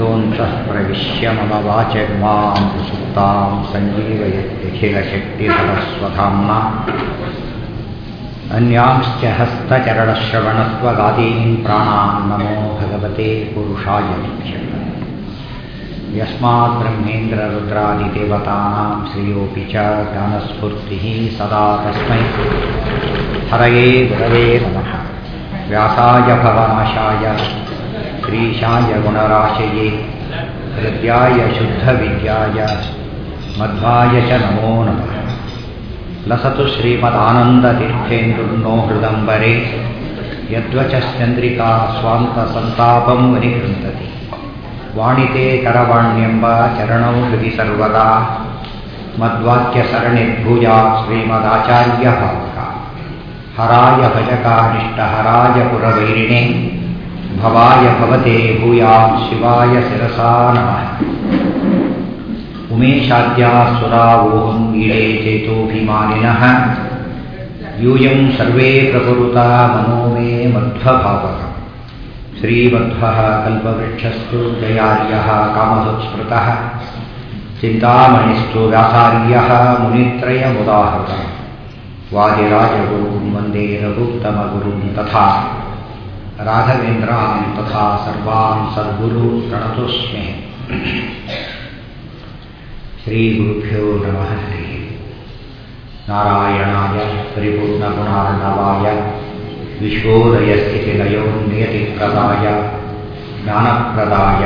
योऽन्तः प्रविश्य मम वाचर्मां सुप्तां सञ्जीवयत्यखिलशक्तिधरस्वधाम्ना अन्यांश्च हस्तचरणश्रवणत्वगादीन् प्राणान् नमो भगवते पुरुषाय मुख्यम् यस्मात् ब्रह्मेन्द्ररुद्रादिदेवतानां श्रियोऽपि च ज्ञानस्फूर्तिः सदा तस्मै हरये गुरवे नमः व्यासाय भवनाशाय श्रीशाय गुणराशये हृद्याय शुद्धविद्याय मध्वाय च नमो नमः लसतु श्रीमदानन्दतीर्थेन्दुर्नो हृदम्बरे यद्वचश्चन्द्रिका स्वान्तसन्तापं वनिकृन्तति ವಾಣಿತೆ ಕರವಾಣ್ಯಂಬ ಚರಣೌ ಹೃದಿ ಸರ್ವದಾ ಮದ್ವಾಕ್ಯಸರಣಿರ್ಭೂಯಾ ಶ್ರೀಮದಾಚಾರ್ಯ ಭಾವಕ ಹರಾಯ ಭಜಕಾನಿಷ್ಟಹರಾಯ ಪುರವೈರಿಣೆ ಭವಾಯ ಭವತೆ ಭೂಯಾ ಶಿವಾಯ ಶಿರಸಾ ನಮಃ ಉಮೇಶಾದ್ಯಾ ಸುರಾವೋಹಂ ಈಡೇ ಚೇತೋಭಿಮಾನಿನಃ ಯೂಯಂ ಸರ್ವೇ ಪ್ರಕುರುತಾ ಮನೋ ಮೇ ಮಧ್ವಭಾವಕ श्रीमध्वः कल्पवृक्षस्तु जयार्यः कामसुत्स्मृतः चिन्तामणिस्तु व्यासार्यः मुनित्रयमुदाहृतः वादिराजगुरुं वन्दे रघुत्तमगुरुं तथा राघवेन्द्रान् तथा सर्वान् सद्गुरु प्रणतोऽस्मि श्रीगुरुभ्यो नमः हरिः नारायणाय परिपूर्णगुणार्णवाय विश्वोदयस्थितिलयो नियतिप्रदाय ज्ञानप्रदाय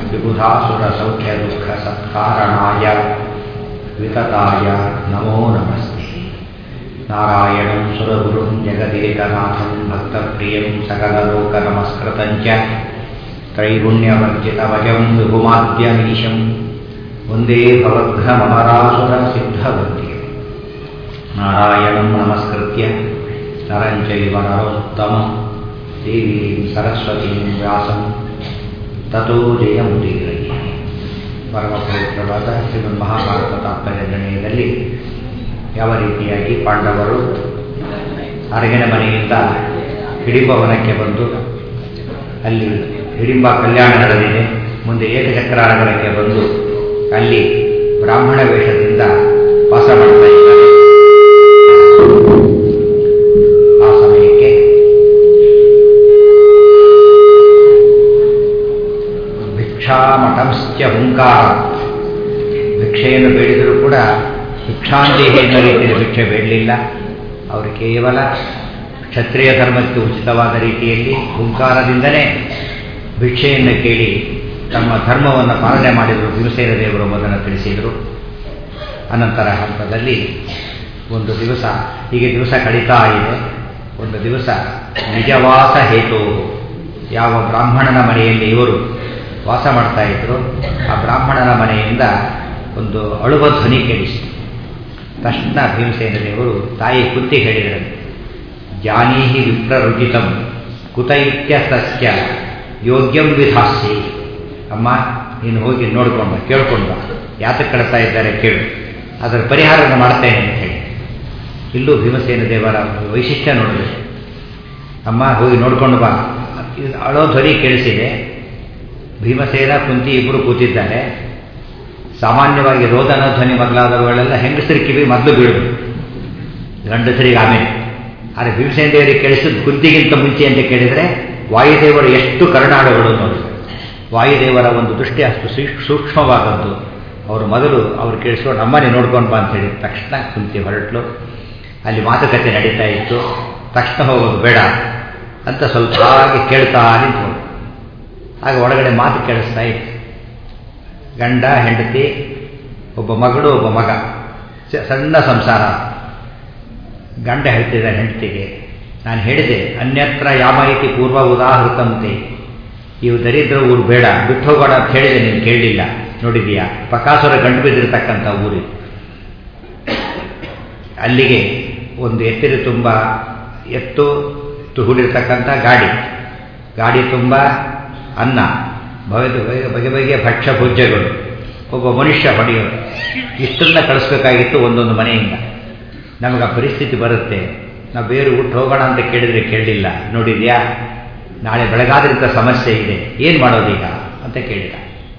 विबुधासुरसौख्यदुःखसत्कारणाय वितताय नमो नमस्ते नारायणं सुरगुरुं जगदेकनाथं भक्तप्रियं सकललोकनमस्कृतं च त्रैगुण्यवर्जितवजं विभुमाद्यमीशं वन्दे भवद्घ्नमरासुरसिद्धवन्द्यं नारायणं नमस्कृत्य नरञ्चैव नरोत्तमं देवीं सरस्वतीं व्यासं ततो ಜಯಮುದೀರಯ್ಯ ಪರಮ ಪವಿತ್ರವಾದ ಶ್ರೀಮನ್ ಮಹಾಭಾರತ ತಾತ್ಪರ್ಯ ನಿರ್ಣಯದಲ್ಲಿ ಯಾವ ರೀತಿಯಾಗಿ ಪಾಂಡವರು ಅರಗಿನ ಮನೆಯಿಂದ ಹಿಡಿಂಬವನಕ್ಕೆ ಬಂದು ಅಲ್ಲಿ ಹಿಡಿಂಬ ಕಲ್ಯಾಣ ನಡೆದಿದೆ ಮುಂದೆ ಏಕಚಕ್ರಾನಗರಕ್ಕೆ ಬಂದು ಅಲ್ಲಿ ಬ್ರಾಹ್ಮಣ ವೇಷದಿಂದ ವಾಸ ಮಾಡ್ತಾ ಇದ್ದಾರೆ ಆ ಸಮಯಕ್ಕೆ ಭಿಕ್ಷಾಮಠಂಶ್ಚ ಹುಂಕಾರ ಭಿಕ್ಷೆಯನ್ನು ಬೇಡಿದರೂ ಕೂಡ ಭಿಕ್ಷಾಂದೇಹಿ ಎನ್ನುವ ರೀತಿಯಲ್ಲಿ ಭಿಕ್ಷೆ ಬೇಡಲಿಲ್ಲ ಅವರು ಕೇವಲ ಕ್ಷತ್ರಿಯ ಧರ್ಮಕ್ಕೆ ಉಚಿತವಾದ ರೀತಿಯಲ್ಲಿ ಹುಂಕಾರದಿಂದಲೇ ಭಿಕ್ಷೆಯನ್ನು ಕೇಳಿ ತಮ್ಮ ಧರ್ಮವನ್ನು ಪಾಲನೆ ಮಾಡಿದರು ಭೀಮಸೇನ ದೇವರು ಮೊದಲು ತಿಳಿಸಿದರು ಅನಂತರ ಹಂತದಲ್ಲಿ ಒಂದು ದಿವಸ ಹೀಗೆ ದಿವಸ ಕಳೀತಾ ಇದೆ ಒಂದು ದಿವಸ ನಿಜವಾಸ ಹೇತು ಯಾವ ಬ್ರಾಹ್ಮಣನ ಮನೆಯಲ್ಲಿ ಇವರು ವಾಸ ಮಾಡ್ತಾ ಇದ್ರು ಆ ಬ್ರಾಹ್ಮಣನ ಮನೆಯಿಂದ ಒಂದು ಅಳುವ ಧ್ವನಿ ಕೇಳಿಸಿತು ತಕ್ಷಣ ಭೀಮಸೇನ ದೇವರು ತಾಯಿ ಕುತ್ತಿ ಹೇಳಿದರು ಜಾನೀಹಿ ವಿಪ್ರರುಜಿತಂ ಕುತ ಇತ್ಯಸ್ಯ ಯೋಗ್ಯಂ ವಿಧಾಸ್ಯೆ ಅಮ್ಮ ನೀನು ಹೋಗಿ ನೋಡ್ಕೊಂಡ ಕೇಳ್ಕೊಂಡ ಯಾತಕ್ಕೆ ಕಳ್ತಾ ಇದ್ದಾರೆ ಕೇಳು ಅದರ ಪರಿಹಾರವನ್ನು ಮಾಡ್ತೇನೆ ಅಂತ ಹೇಳಿ ಇಲ್ಲೂ ಭೀಮಸೇನ ದೇವರ ವೈಶಿಷ್ಟ್ಯ ನೋಡಿದೆ ಅಮ್ಮ ಹೋಗಿ ನೋಡ್ಕೊಂಡು ಬಾ ಅಳೋ ಧ್ವನಿ ಕೇಳಿಸಿದೆ ಭೀಮಸೇನ ಕುಂತಿ ಇಬ್ಬರು ಕೂತಿದ್ದಾರೆ ಸಾಮಾನ್ಯವಾಗಿ ರೋದನ ಧ್ವನಿ ಮೊದಲಾದವುಗಳೆಲ್ಲ ಹೆಂಗಸರಿ ಕಿವಿ ಮೊದಲು ಬೀಳುದು ಗಂಡಸರಿಗೆ ಆಮೇಲೆ ಆದರೆ ಭೀಮಸೇನ ದೇವರಿಗೆ ಕೇಳಿಸಿದ ಕುಂತಿಗಿಂತ ಮುಂಚೆ ಅಂತ ಕೇಳಿದರೆ ವಾಯುದೇವರು ಎಷ್ಟು ಕರುಣಾಡುಗಳು ನೋಡಿ ವಾಯುದೇವರ ಒಂದು ದೃಷ್ಟಿ ಅಷ್ಟು ಸೂಕ್ಷ್ಮವಾದದ್ದು ಅವರು ಮೊದಲು ಅವ್ರು ಕೇಳಿಸ್ಕೊಂಡು ಅಮ್ಮನೇ ನೋಡ್ಕೊಂಡು ಬಾ ಅಂತ ಹೇಳಿದ ತಕ್ಷಣ ಕುಂತಿ ಹೊರಟ್ಲು ಅಲ್ಲಿ ಮಾತುಕತೆ ನಡೀತಾ ಇತ್ತು ತಕ್ಷಣ ಹೋಗೋದು ಬೇಡ ಅಂತ ಸ್ವಲ್ಪ ಹಾಗೆ ಕೇಳ್ತಾ ನಿಂತು ಆಗ ಒಳಗಡೆ ಮಾತು ಕೇಳಿಸ್ತಾ ಇತ್ತು ಗಂಡ ಹೆಂಡತಿ ಒಬ್ಬ ಮಗಳು ಒಬ್ಬ ಮಗ ಸಣ್ಣ ಸಂಸಾರ ಗಂಡ ಹೇಳ್ತಿದ್ದಾರೆ ಹೆಂಡತಿಗೆ ನಾನು ಹೇಳಿದೆ ಅನ್ಯತ್ರ ಯಾಮ ಇತಿ ಪೂರ್ವ ಉದಾಹೃತಂತೆ ಇವು ದರಿದ್ರ ಊರು ಬೇಡ ಬಿಟ್ಟು ಹೋಗೋಣ ಅಂತ ಹೇಳಿದೆ ನೀನು ಕೇಳಲಿಲ್ಲ ನೋಡಿದೀಯಾ ಪಕಾಸುರ ಗಂಟು ಬಿದ್ದಿರತಕ್ಕಂಥ ಊರು ಅಲ್ಲಿಗೆ ಒಂದು ಎತ್ತಿನ ತುಂಬ ಎತ್ತು ತುಹುಡಿರ್ತಕ್ಕಂಥ ಗಾಡಿ ಗಾಡಿ ತುಂಬ ಅನ್ನ ಬಗೆ ಬಗೆ ಬಗೆಯ ಭಕ್ಷ್ಯ ಭೋಜ್ಯಗಳು ಒಬ್ಬ ಮನುಷ್ಯ ಹೊಡೆಯೋರು ಇಷ್ಟನ್ನ ಕಳಿಸ್ಬೇಕಾಗಿತ್ತು ಒಂದೊಂದು ಮನೆಯಿಂದ ನಮಗೆ ಆ ಪರಿಸ್ಥಿತಿ ಬರುತ್ತೆ ನಾವು ಬೇರೆ ಊಟ ಹೋಗೋಣ ಅಂತ ಕೇಳಿದರೆ ಕೇಳಲಿಲ್ಲ ನೋಡಿದ್ಯಾ ನಾಳೆ ಬೆಳಗಾದ್ರಿಂದ ಸಮಸ್ಯೆ ಇದೆ ಏನು ಮಾಡೋದೀಗ ಅಂತ ಕೇಳಿದ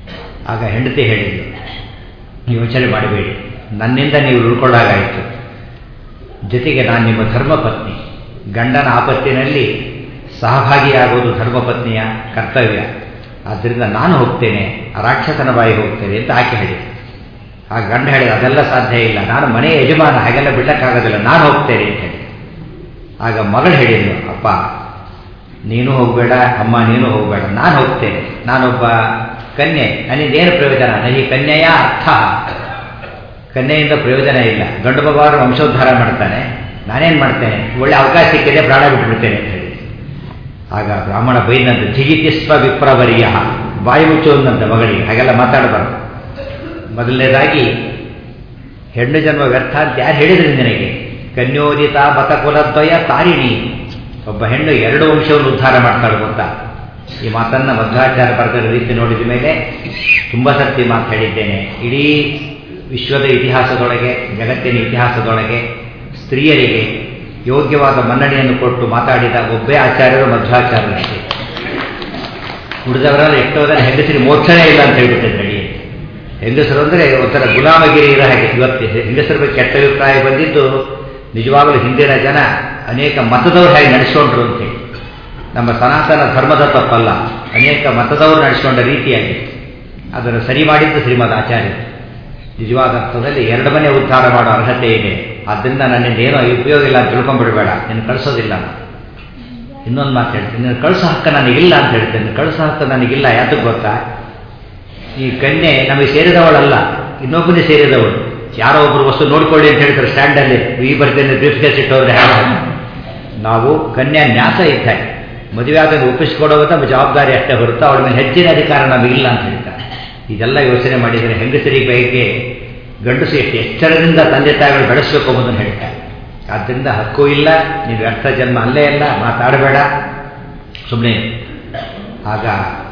ಆಗ ಹೆಂಡತಿ ಹೇಳಿದ್ಲು ಯೋಚನೆ ಮಾಡಬೇಡಿ ನನ್ನಿಂದ ನೀವು ಉಳ್ಕೊಳ್ಳಾಗಾಯಿತು ಜೊತೆಗೆ ನಾನು ನಿಮ್ಮ ಧರ್ಮಪತ್ನಿ ಗಂಡನ ಆಪತ್ತಿನಲ್ಲಿ ಸಹಭಾಗಿಯಾಗೋದು ಧರ್ಮಪತ್ನಿಯ ಕರ್ತವ್ಯ ಆದ್ದರಿಂದ ನಾನು ಹೋಗ್ತೇನೆ ಆ ರಾಕ್ಷಸನ ಬಾಯಿ ಹೋಗ್ತೇನೆ ಅಂತ ಆಕೆ ಹೇಳಿದೆ ಆ ಗಂಡ ಹೇಳಿದ ಅದೆಲ್ಲ ಸಾಧ್ಯ ಇಲ್ಲ ನಾನು ಮನೆಯ ಯಜಮಾನ ಹಾಗೆಲ್ಲ ಬಿಡಕ್ಕಾಗೋದಿಲ್ಲ ನಾನು ಹೋಗ್ತೇನೆ ಅಂತ ಹೇಳಿ ಆಗ ಮಗಳು ಹೇಳಿದ್ಲು ಅಪ್ಪ ನೀನು ಹೋಗಬೇಡ ಅಮ್ಮ ನೀನು ಹೋಗಬೇಡ ನಾನು ಹೋಗ್ತೇನೆ ನಾನೊಬ್ಬ ಕನ್ಯೆ ನನ್ನಿಂದೇನು ಪ್ರಯೋಜನ ನನಗೆ ಕನ್ಯೆಯ ಅರ್ಥ ಕನ್ಯೆಯಿಂದ ಪ್ರಯೋಜನ ಇಲ್ಲ ಗಂಡು ಮಗವರು ವಂಶೋದ್ಧಾರ ಮಾಡ್ತಾನೆ ನಾನೇನು ಮಾಡ್ತೇನೆ ಒಳ್ಳೆ ಅವಕಾಶ ಸಿಕ್ಕಿದೆ ಪ್ರಾಣ ಬಿಟ್ಬಿಡ್ತೇನೆ ಅಂತ ಹೇಳಿ ಆಗ ಬ್ರಾಹ್ಮಣ ಬೈದಂತೆ ಜಿಗಿತಿಸ್ವ ವಿಪ್ರವರಿಯ ಬಾಯಿ ಮುಚ್ಚುವಂತ ಮಗಳಿಗೆ ಹಾಗೆಲ್ಲ ಮಾತಾಡಬಾರ್ದು ಮೊದಲನೇದಾಗಿ ಹೆಣ್ಣು ಜನ್ಮ ವ್ಯರ್ಥ ಅಂತ ಯಾರು ಹೇಳಿದ್ರಿ ನಿನಗೆ ಕನ್ಯೋದಿತ ಬತಕುಲದ್ವಯ ತಾರಿಣಿ ಒಬ್ಬ ಹೆಣ್ಣು ಎರಡು ವಂಶವನ್ನು ಉದ್ಧಾರ ಮಾಡ್ತಾಳೆ ಗೊತ್ತಾ ಈ ಮಾತನ್ನ ಮಧ್ವಾಚಾರ ಬರೆದ ರೀತಿ ನೋಡಿದ ಮೇಲೆ ತುಂಬ ಸರ್ತಿ ಮಾತು ಹೇಳಿದ್ದೇನೆ ಇಡೀ ವಿಶ್ವದ ಇತಿಹಾಸದೊಳಗೆ ಜಗತ್ತಿನ ಇತಿಹಾಸದೊಳಗೆ ಸ್ತ್ರೀಯರಿಗೆ ಯೋಗ್ಯವಾದ ಮನ್ನಣೆಯನ್ನು ಕೊಟ್ಟು ಮಾತಾಡಿದ ಒಬ್ಬೇ ಆಚಾರ್ಯರು ಮಧ್ವಾಚಾರ್ಯರಷ್ಟೇ ಉಳಿದವರಲ್ಲಿ ಎಷ್ಟೋದನ್ನ ಹೆಂಗಸರಿ ಮೋಕ್ಷನೇ ಇಲ್ಲ ಅಂತ ಹೇಳ್ಬಿಟ್ಟಿದ್ದೆ ನಡಿ ಹೆಂಗಸರು ಅಂದರೆ ಒಂಥರ ಗುಲಾಮಗಿರಿ ಇರೋ ಹಾಗೆ ಇವತ್ತು ಹೆಂಗಸರ ಬಗ್ಗೆ ಕೆಟ್ಟ ಅಭಿಪ್ರಾಯ ಬಂದಿದ್ದು ನಿಜವಾಗಲೂ ಹಿಂದಿನ ಜನ ಅನೇಕ ಮತದವ್ರು ಹೇಗೆ ನಡೆಸ್ಕೊಂಡ್ರು ಅಂತೇಳಿ ನಮ್ಮ ಸನಾತನ ಧರ್ಮದ ತಪ್ಪಲ್ಲ ಅನೇಕ ಮತದವರು ನಡೆಸಿಕೊಂಡ ರೀತಿಯಾಗಿ ಅದನ್ನು ಸರಿ ಮಾಡಿದ್ದು ಶ್ರೀಮದ್ ಆಚಾರ್ಯ ನಿಜವಾದ ಅರ್ಥದಲ್ಲಿ ಎರಡು ಮನೆ ಉದ್ಧಾರ ಮಾಡೋ ಅರ್ಹತೆ ಇದೆ ಆದ್ದರಿಂದ ನನ್ನಿಂದ ಏನೋ ಉಪಯೋಗ ಇಲ್ಲ ಅಂತ ತಿಳ್ಕೊಂಡ್ಬಿಡಬೇಡ ನೀನು ಕಳಿಸೋದಿಲ್ಲ ಇನ್ನೊಂದು ಮಾತು ಹೇಳ್ತೀನಿ ನೀನು ಕಳಿಸೋ ಹಕ್ಕ ನನಗಿಲ್ಲ ಅಂತ ಹೇಳ್ತೇನೆ ಕಳಿಸೋ ಹಕ್ಕ ನನಗಿಲ್ಲ ಯಾತಕ್ಕೆ ಗೊತ್ತಾ ಈ ಕನ್ಯೆ ನಮಗೆ ಸೇರಿದವಳಲ್ಲ ಇನ್ನೊಬ್ಬನೇ ಸೇರಿದವಳು ಯಾರೋ ಒಬ್ಬರು ವಸ್ತು ನೋಡ್ಕೊಳ್ಳಿ ಅಂತ ಹೇಳ್ತಾರೆ ಸ್ಟ್ಯಾಂಡಲ್ಲಿ ಈ ಬರ್ತೇನೆ ಬ್ರೀಫ್ ಕೇಸ್ ಇಟ್ಟೋದ್ರೆ ನಾವು ಕನ್ಯಾ ನ್ಯಾಸ ಇದ್ದಾಗ ಮದುವೆ ಆಗೋದು ಒಪ್ಪಿಸಿಕೊಡೋದು ನಮ್ಮ ಜವಾಬ್ದಾರಿ ಅಷ್ಟೇ ಹೊರತು ಅವಳ ಮೇಲೆ ಹೆಚ್ಚಿನ ಅಧಿಕಾರ ನಮಗಿಲ್ಲ ಅಂತ ಹೇಳ್ತಾರೆ ಇದೆಲ್ಲ ಯೋಚನೆ ಮಾಡಿದರೆ ಹೆಂಗಸರಿ ಬೈಗೆ ಗಂಡಸು ಎಷ್ಟು ಎಚ್ಚರದಿಂದ ತಂದೆ ತಾಯಿಗಳು ಬೆಳೆಸಬೇಕು ಎಂಬುದನ್ನು ಹೇಳ್ತಾರೆ ಆದ್ದರಿಂದ ಹಕ್ಕು ಇಲ್ಲ ನೀವು ವ್ಯರ್ಥ ಜನ್ಮ ಅಲ್ಲೇ ಅಲ್ಲ ಮಾತಾಡಬೇಡ ಸುಮ್ಮನೆ ಆಗ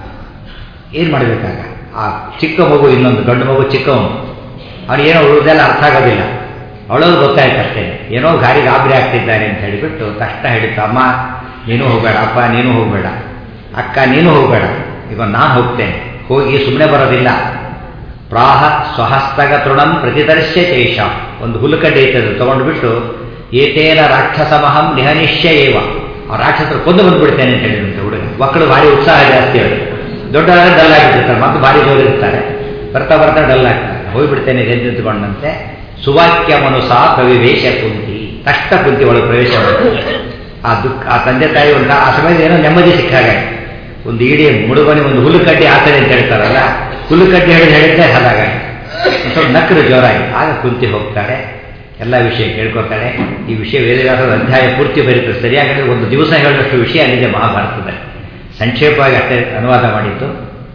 ಏನು ಮಾಡಬೇಕಾಗ ಆ ಚಿಕ್ಕ ಮಗು ಇನ್ನೊಂದು ಗಂಡು ಮಗು ಚಿಕ್ಕವನು ಅವನು ಏನೋ ಉಳಿದೆಲ್ಲ ಅರ್ಥ ಆಗೋದಿಲ್ಲ ಅವಳವ್ರು ಗೊತ್ತಾಯ್ತು ಅಷ್ಟೇ ಏನೋ ಗಾಡಿ ಗಾಬರಿ ಆಗ್ತಿದ್ದಾನೆ ಅಂತ ಹೇಳಿಬಿಟ್ಟು ತಕ್ಷಣ ಹೇಳಿತ್ತು ಅಮ್ಮ ನೀನು ಹೋಗಬೇಡ ಅಪ್ಪ ನೀನು ಹೋಗಬೇಡ ಅಕ್ಕ ನೀನು ಹೋಗಬೇಡ ಈಗ ನಾನು ಹೋಗ್ತೇನೆ ಹೋಗಿ ಸುಮ್ಮನೆ ಬರೋದಿಲ್ಲ ಪ್ರಾಹ ಸ್ವಹಸ್ತಗ ತೃಣಂ ಪ್ರತಿದರ್ಶ್ಯ ಚೈಷ ಒಂದು ಹುಲ್ಲುಕಡ್ಡೆ ಇರ್ತದೆ ತಗೊಂಡ್ಬಿಟ್ಟು ಏತೇನ ರಾಕ್ಷಸಮಹಂ ನಿಹನಿಶ್ಯ ಏವ ಆ ರಾಕ್ಷಸರು ಕೊಂದು ಬಂದ್ಬಿಡ್ತೇನೆ ಅಂತ ಹೇಳಿದಂತೆ ಹುಡುಗ ಮಕ್ಕಳು ಭಾರಿ ಉತ್ಸಾಹ ಜಾಸ್ತಿ ಅವರಿಗೆ ದೊಡ್ಡವರಾದ್ರೆ ಡಲ್ ಆಗಿರ್ತಾರೆ ಮತ್ತು ಭಾರಿ ಜೋರಿರ್ತಾರೆ ಬರ್ತಾ ಬರ್ತಾ ಡಲ್ ಆಗ್ತಾರೆ ಹೋಗ್ಬಿಡ್ತೇನೆ ಎದ್ದು ನಿಂತ್ಕೊಂಡಂತೆ ಸುವಾಕ್ಯ ಮನುಸಾ ಪ್ರವಿವೇಶ ಕುಂತಿ ತಷ್ಟ ಕುಂತಿ ಒಳಗೆ ಪ್ರವೇಶ ಮಾಡ್ತಾರೆ ಆ ದುಃಖ ಆ ತಂದೆ ತಾಯಿ ಒಂದು ಆ ಸಮಯದ ಏನೋ ನೆಮ್ಮದಿ ಸಿಕ್ಕಾಗ ಒಂದು ಇಡೀ ಮುಡುಗನೆ ಒಂದು ಹುಲ್ಲುಕಡ್ಡಿ ಆತನೆ ಅಂತ ಹೇಳ್ತಾರಲ್ಲ ಹುಲ್ಲುಕಡ್ಡಿ ಹೇಳಿದ್ರೆ ಹೇಳಿದ್ದೆ ಹಾಗಾಗಿ ಸ್ವಲ್ಪ ನಕ್ಕರು ಜೋರಾಗಿ ಆಗ ಕುಂತಿ ಹೋಗ್ತಾಳೆ ಎಲ್ಲ ವಿಷಯ ಕೇಳ್ಕೊತಾಳೆ ಈ ವಿಷಯ ವೇದವ್ಯಾಸದ ಅಧ್ಯಾಯ ಪೂರ್ತಿ ಬರೀತಾರೆ ಸರಿಯಾಗಿ ಒಂದು ದಿವಸ ಹೇಳುವಷ್ಟು ವಿಷಯ ಅಲ್ಲಿದೆ ಮಹಾಭಾರತದಲ್ಲಿ ಸಂಕ್ಷೇಪವಾಗಿ ಅಷ್ಟೇ ಅನುವಾದ ಮಾಡಿದ್ದು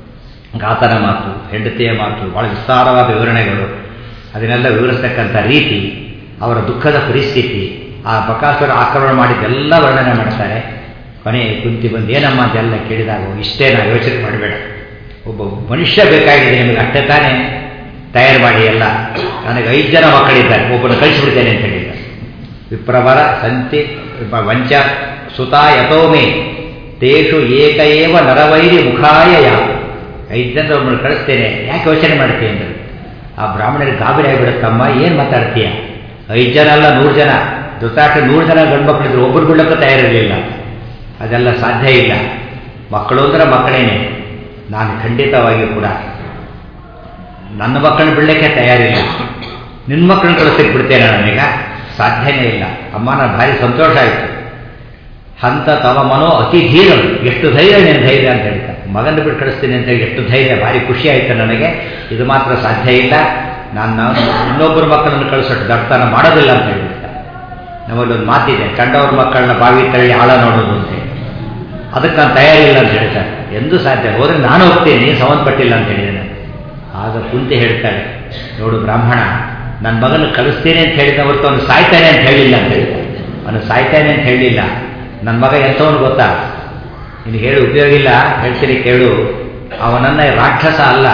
ಗಾತನ ಮಾತು ಹೆಂಡತಿಯ ಮಾತು ಬಹಳ ವಿಸ್ತಾರವಾದ ವಿವರಣೆಗಳು ಅದನ್ನೆಲ್ಲ ವಿವರಿಸ್ತಕ್ಕಂಥ ರೀತಿ ಅವರ ದುಃಖದ ಪರಿಸ್ಥಿತಿ ಆ ಬಕಾಸುರ ಆಕ್ರಮಣ ಮಾಡಿದ್ದೆಲ್ಲ ವರ್ಣನೆ ಮಾಡ್ತಾರೆ ಕೊನೆ ಕುಂತಿ ಬಂದು ಏನಮ್ಮ ಅಂತೆಲ್ಲ ಕೇಳಿದಾಗ ಇಷ್ಟೇ ನಾವು ಯೋಚನೆ ಮಾಡಬೇಡ ಒಬ್ಬ ಮನುಷ್ಯ ಬೇಕಾಗಿದೆ ನಿಮಗೆ ಅಷ್ಟೇ ತಾನೇ ತಯಾರು ಮಾಡಿ ಎಲ್ಲ ನನಗೆ ಐದು ಜನ ಮಕ್ಕಳಿದ್ದಾರೆ ಒಬ್ಬನ ಕಳಿಸಿಬಿಡ್ತೇನೆ ಅಂತ ಹೇಳಿದ್ದಾರೆ ವಿಪ್ರವರ ಸಂತಿ ವಂಚ ಸುತ ಯಥೋಮೇ ತೇಷು ಏಕ ಏವ ನರವೈರಿ ಮುಖಾಯ ಯಾವ ಐದು ಜನ ಒಬ್ಬನು ಕಳಿಸ್ತೇನೆ ಯಾಕೆ ಯೋಚನೆ ಮಾಡ್ತೀಯ ಅಂದ್ರೆ ಆ ಬ್ರಾಹ್ಮಣರಿಗೆ ಗಾಬರಿ ಆಗಿಬಿಡುತ್ತಮ್ಮ ಏನು ಮಾತಾಡ್ತೀಯ ಐದು ಜನ ಅಲ್ಲ ನೂರು ಜನ ಧೃತಾಟ ನೂರು ಜನ ಗಂಡು ಮಕ್ಕಳಿದ್ರು ಒಬ್ಬರು ಬಿಡೋಕ್ಕೂ ತಯಾರಿರಲಿಲ್ಲ ಅದೆಲ್ಲ ಸಾಧ್ಯ ಇಲ್ಲ ಮಕ್ಕಳು ಅಂದ್ರೆ ಮಕ್ಕಳೇನೆ ನಾನು ಖಂಡಿತವಾಗಿಯೂ ಕೂಡ ನನ್ನ ಮಕ್ಕಳನ್ನ ಬಿಡಲಿಕ್ಕೆ ತಯಾರಿಲ್ಲ ನಿನ್ನ ಮಕ್ಕಳನ್ನ ಕಳಿಸಕ್ಕೆ ಬಿಡ್ತೇನೆ ನನಗ ಸಾಧ್ಯನೇ ಇಲ್ಲ ಅಮ್ಮ ನಾನು ಭಾರಿ ಸಂತೋಷ ಆಯಿತು ಹಂತ ತವ ಮನೋ ಅತಿ ಧೀರ ಎಷ್ಟು ಧೈರ್ಯ ನೀನು ಧೈರ್ಯ ಅಂತ ಹೇಳ್ತಾರೆ ಮಗನ ಬಿಟ್ಟು ಕಳಿಸ್ತೀನಿ ಅಂತ ಹೇಳಿ ಎಷ್ಟು ಧೈರ್ಯ ಭಾರಿ ಖುಷಿ ಆಯಿತು ನನಗೆ ಇದು ಮಾತ್ರ ಸಾಧ್ಯ ಇಲ್ಲ ನಾನು ಇನ್ನೊಬ್ಬರ ಮಕ್ಕಳನ್ನು ಕಳಿಸೋಟ್ಟು ದಡ್ತನ ಮಾಡೋದಿಲ್ಲ ಅಂತ ಹೇಳ್ಬಿಡ್ತಾರೆ ನಮ್ಮಲ್ಲಿ ಒಂದು ಮಾತಿದೆ ಕಂಡವ್ರ ಮಕ್ಕಳನ್ನ ಬಾವಿ ತಳ್ಳಿ ಆಳ ನೋಡೋದು ಅಂತ ಹೇಳಿ ಅದಕ್ಕೆ ನಾನು ತಯಾರಿಲ್ಲ ಅಂತ ಹೇಳ್ತಾರೆ ಎಂದು ಸಾಧ್ಯ ಹೋದ್ರೆ ನಾನು ಹೋಗ್ತೀನಿ ಸಂಬಂಧಪಟ್ಟಿಲ್ಲ ಅಂತ ಹೇಳಿದ್ದೇನೆ ಆಗ ಕುಂತಿ ಹೇಳ್ತಾಳೆ ನೋಡು ಬ್ರಾಹ್ಮಣ ನನ್ನ ಮಗನ ಕಳಿಸ್ತೇನೆ ಅಂತ ಹೇಳಿದ ಹೊರತು ಅವನು ಸಾಯ್ತಾನೆ ಅಂತ ಹೇಳಿಲ್ಲ ಅಂತ ಹೇಳ್ತಾನೆ ಅವನು ಸಾಯ್ತಾನೆ ಅಂತ ಹೇಳಿಲ್ಲ ನನ್ನ ಮಗ ಎಂಥವನು ಗೊತ್ತಾ ನೀನು ಹೇಳಿ ಉಪಯೋಗ ಇಲ್ಲ ಹೇಳ್ತೀನಿ ಕೇಳು ಅವನನ್ನ ರಾಕ್ಷಸ ಅಲ್ಲ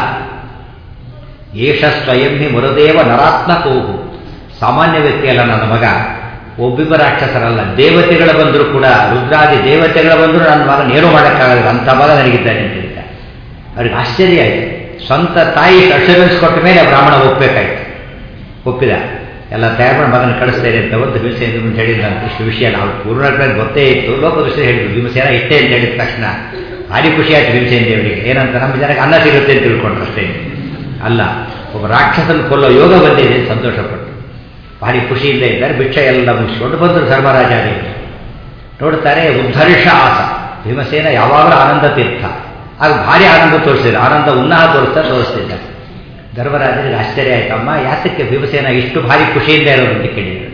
ಏಷ ಸ್ವಯಂ ಹಿ ಮುರದೇವ ನರಾತ್ಮಕೋಹು ಸಾಮಾನ್ಯ ವ್ಯಕ್ತಿ ಅಲ್ಲ ನನ್ನ ಮಗ ಒಬ್ಬಿಬ್ಬ ರಾಕ್ಷಸರಲ್ಲ ದೇವತೆಗಳ ಬಂದರೂ ಕೂಡ ರುದ್ರಾದಿ ದೇವತೆಗಳ ಬಂದರೂ ನನ್ನ ಮಗನ ಏನೂ ಮಾಡೋಕ್ಕಾಗಲ್ಲ ಅಂಥ ಮಗ ನನಗಿದ್ದಾನೆ ಅಂತ ಹೇಳ್ತಾರೆ ಅವ್ರಿಗೆ ಆಶ್ಚರ್ಯ ಆಯಿತು ಸ್ವಂತ ತಾಯಿ ಅಶ್ಯೂರೆನ್ಸ್ ಕೊಟ್ಟ ಮೇಲೆ ಬ್ರಾಹ್ಮಣ ಒಪ್ಪಬೇಕಾಯ್ತು ಒಪ್ಪಿದ ಎಲ್ಲ ತಯಾರು ಮಾಡಿ ಮಗನ ಕಳಿಸ್ತೇನೆ ಅಂತ ಒಂದು ಭೀಮಸೇನ ಅಂತ ಹೇಳಿದ ಇಷ್ಟು ವಿಷಯ ನಾವು ಪೂರ್ಣ ಗೊತ್ತೇ ಇತ್ತು ಲೋಕದೃಷ್ಟಿ ಹೇಳಿದ್ರು ಭೀಮಸೇನ ಇಷ್ಟೇ ಅಂತ ಹೇಳಿದ ತಕ್ಷಣ ಭಾರಿ ಖುಷಿ ಆಯ್ತು ಭೀಮಸೇನ ದೇವರಿಗೆ ಏನಂತ ನಮ್ಮ ಜನಕ್ಕೆ ಅನ್ನ ಸಿಗುತ್ತೆ ಅಂತ ತಿಳ್ಕೊಂಡ್ರು ಅಷ್ಟೇ ಅಲ್ಲ ಒಬ್ಬ ರಾಕ್ಷಸನ ಕೊಲ್ಲೋ ಯೋಗ ಬಂದಿದೆ ಅಂತ ಸಂತೋಷಪಟ್ಟು ಭಾರಿ ಖುಷಿಯಿಂದ ಇದ್ದಾರೆ ಭಿಕ್ಷೆ ಎಲ್ಲ ಮುಗಿಸ್ಕೊಂಡು ಬಂದರು ಧರ್ಮರಾಜಾದೇವಿ ನೋಡ್ತಾರೆ ಉದ್ಧರ್ಷ ಆಸ ಭೀಮಸೇನ ಯಾವಾಗಲೂ ಆನಂದ ತೀರ್ಥ ಆಗ ಭಾರಿ ಆನಂದ ತೋರಿಸಿದ್ರು ಆನಂದ ಉನ್ನಾಹ ತೋರಿಸ್ತಾ ತೋರಿಸ್ತಿದ್ದಾರೆ ಧರ್ಮರಾಜನಿಗೆ ಆಶ್ಚರ್ಯ ಆಯ್ತಮ್ಮ ಯಾತಕ್ಕೆ ಭೀಮಸೇನ ಇಷ್ಟು ಭಾರಿ ಖುಷಿಯಿಂದ ಇರೋದು ಅಂತ ಕೇಳಿದ್ರು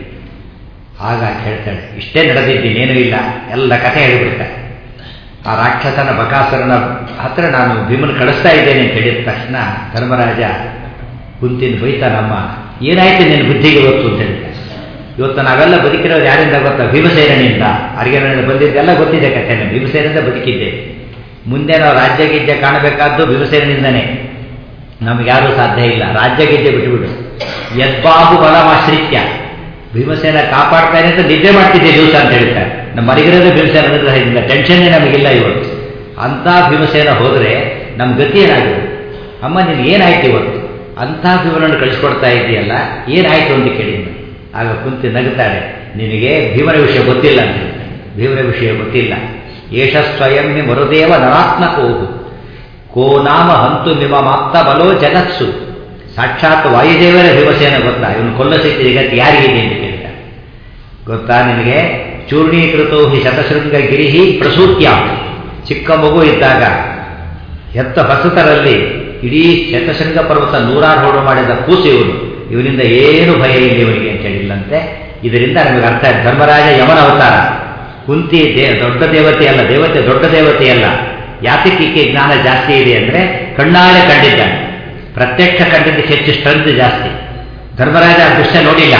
ಆಗ ಹೇಳ್ತಾಳೆ ಇಷ್ಟೇ ನಡೆದಿದ್ದೀನೇನೂ ಇಲ್ಲ ಎಲ್ಲ ಕಥೆ ಹೇಳಿಬಿಡ್ತಾರೆ ಆ ರಾಕ್ಷಸನ ಬಕಾಸುರನ ಹತ್ರ ನಾನು ಭೀಮನ ಕಳಿಸ್ತಾ ಇದ್ದೇನೆ ಅಂತ ಹೇಳಿದ ತಕ್ಷಣ ಧರ್ಮರಾಜ ಕುಂತಿನ ಬೈತಾನಮ್ಮ ಏನಾಯ್ತು ನಿನ್ನ ಬುದ್ಧಿಗೆ ಇವತ್ತು ಅಂತ ಹೇಳ್ತಾರೆ ಇವತ್ತು ನಾವೆಲ್ಲ ಬದುಕಿರೋದು ಯಾರಿಂದ ಗೊತ್ತಾ ಭೀಮಸೇನಿಂದ ಅರಿಗೆನಿಂದ ಬಂದಿದ್ದೆಲ್ಲ ಗೊತ್ತಿದೆ ಕಥೆನ ಭೀಮಸೇನಿಂದ ಬದುಕಿದ್ದೇವೆ ಮುಂದೆ ನಾವು ರಾಜ್ಯ ಗಿಜ್ಜೆ ಕಾಣಬೇಕಾದ್ದು ಭೀಮಸೇನಿಂದನೇ ನಮಗ್ಯಾರೂ ಸಾಧ್ಯ ಇಲ್ಲ ರಾಜ್ಯ ಗೆದ್ದೆ ಬಿಟ್ಟುಬಿಡು ಯದ್ಬಾಬು ಬಲಮಾಶ್ರಿತ್ಯ ಭೀಮಸೇನ ಕಾಪಾಡ್ತಾನೆ ಅಂತ ನಿದ್ದೆ ಮಾಡ್ತಿದ್ದೆ ದಿವಸ ಅಂತ ಹೇಳ್ತಾರೆ ನಮ್ಮ ಮರಿಗಿರೋದೇ ಭೀಮಸೇನ ಅನುಗ್ರಹದಿಂದ ಟೆನ್ಷನ್ನೇ ನಮಗಿಲ್ಲ ಇವತ್ತು ಅಂಥ ಭೀಮಸೇನ ಹೋದರೆ ನಮ್ಮ ಗತಿ ಏನಾಗಿದೆ ಅಮ್ಮ ನೀನು ಏನಾಯ್ತು ಇವತ್ತು ಅಂಥ ಭೀಮನನ್ನು ಕಳಿಸ್ಕೊಡ್ತಾ ಇದೆಯಲ್ಲ ಏನಾಯ್ತು ಅಂತ ಕೇಳಿದ್ನು ಆಗ ಕುಂತಿ ನಗುತ್ತಾಳೆ ನಿನಗೆ ಭೀಮನ ವಿಷಯ ಗೊತ್ತಿಲ್ಲ ಅಂತ ಹೇಳ್ತಾನೆ ಭೀಮನ ವಿಷಯ ಗೊತ್ತಿಲ್ಲ ಏಷ ಸ್ವಯಂ ಮರುದೇವ ನರಾತ್ಮಕೋಹು ಕೋ ನಾಮ ಹಂತು ಮಿಮ ಮಾಪ್ತ ಬಲೋ ಜಗತ್ಸು ಸಾಕ್ಷಾತ್ ವಾಯುದೇವರ ಭೀಮಸೇನ ಗೊತ್ತಾ ಇವನು ಕೊಲ್ಲ ಸಿಕ್ಕಿದ ಜಗತ್ತು ಯಾರಿಗಿದೆ ಅಂತ ಕೇಳ್ತಾರೆ ಗೊತ್ತಾ ನಿನಗೆ ಚೂರ್ಣೀಕೃತೋ ಹಿ ಶತಶೃಂಗ ಗಿರಿಹಿ ಪ್ರಸೂತ್ಯ ಚಿಕ್ಕ ಮಗು ಇದ್ದಾಗ ಹೆತ್ತ ಹೊಸತರಲ್ಲಿ ಇಡೀ ಶತಶೃಂಗ ಪರ್ವತ ನೂರಾರು ಹೋಡು ಮಾಡಿದ ಕೂಸು ಇವನು ಇವನಿಂದ ಏನು ಭಯ ಇಲ್ಲ ಇವನಿಗೆ ಅಂತ ಹೇಳಿಲ್ಲಂತೆ ಇದರಿಂದ ನಮಗೆ ಅರ್ಥ ಆಯ್ತು ಧರ್ಮರಾಜ ಯಮನ ಅವತಾರ ಕುಂತಿ ದೇ ದೊಡ್ಡ ದೇವತೆ ಅಲ್ಲ ದೇವತೆ ದೊಡ್ಡ ದೇವತೆ ಅಲ್ಲ ಯಾತಕ್ಕೆ ಜ್ಞಾನ ಜಾಸ್ತಿ ಇದೆ ಅಂದರೆ ಕಣ್ಣಾರೆ ಕಂಡಿದ್ದಾನೆ ಪ್ರತ್ಯಕ್ಷ ಕಂಡಿದ್ದಕ್ಕೆ ಹೆಚ್ಚು ಸ್ಟ್ರೆಂತ್ ಜಾಸ್ತಿ ಧರ್ಮರಾಜ ದೃಶ್ಯ ನೋಡಿಲ್ಲ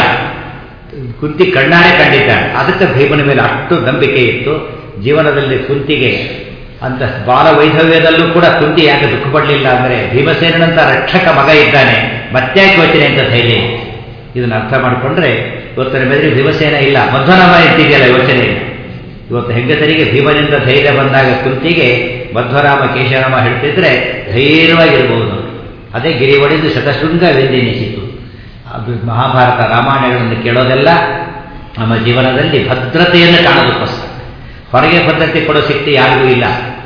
ಕುಂತಿ ಕಣ್ಣಾರೆ ಕಂಡಿದ್ದಾನೆ ಅದಕ್ಕೆ ಭೀಮನ ಮೇಲೆ ಅಷ್ಟು ನಂಬಿಕೆ ಇತ್ತು ಜೀವನದಲ್ಲಿ ಕುಂತಿಗೆ ಅಂತ ಬಾಲ ವೈಧವ್ಯದಲ್ಲೂ ಕೂಡ ಕುಂತಿ ಯಾಕೆ ದುಃಖ ಪಡಲಿಲ್ಲ ಅಂದರೆ ಭೀಮಸೇನಂತ ರಕ್ಷಕ ಮಗ ಇದ್ದಾನೆ ಮತ್ತ್ಯಾಕೆ ಯೋಚನೆ ಅಂತ ಧೈರ್ಯ ಇದನ್ನು ಅರ್ಥ ಮಾಡಿಕೊಂಡ್ರೆ ಇವತ್ತಿನ ಮೇಲೆ ಭೀಮಸೇನ ಇಲ್ಲ ಮಧ್ವನಾಮ ಇದ್ದಿದೆಯಲ್ಲ ಯೋಚನೆ ಇಲ್ಲ ಇವತ್ತು ಹೆಂಗಸರಿಗೆ ಭೀಮನಿಂದ ಧೈರ್ಯ ಬಂದಾಗ ಕುಂತಿಗೆ ಮಧ್ವರಾಮ ಕೇಶರಾಮ ಹೇಳ್ತಿದ್ರೆ ಧೈರ್ಯವಾಗಿರ್ಬೋದು ಅದೇ ಗಿರಿ ಒಡೆದು ಶತಶೃಂಗವೆಂದೆನಿಸಿತು ಅದು ಮಹಾಭಾರತ ರಾಮಾಯಣಗಳನ್ನು ಕೇಳೋದೆಲ್ಲ ನಮ್ಮ ಜೀವನದಲ್ಲಿ ಭದ್ರತೆಯನ್ನು ಕಾಣೋದಕ್ಕೋಸ್ಕರ ಹೊರಗೆ ಭದ್ರತೆ ಕೊಡೋ ಶಕ್ತಿ ಯಾರಿಗೂ ಇಲ್ಲ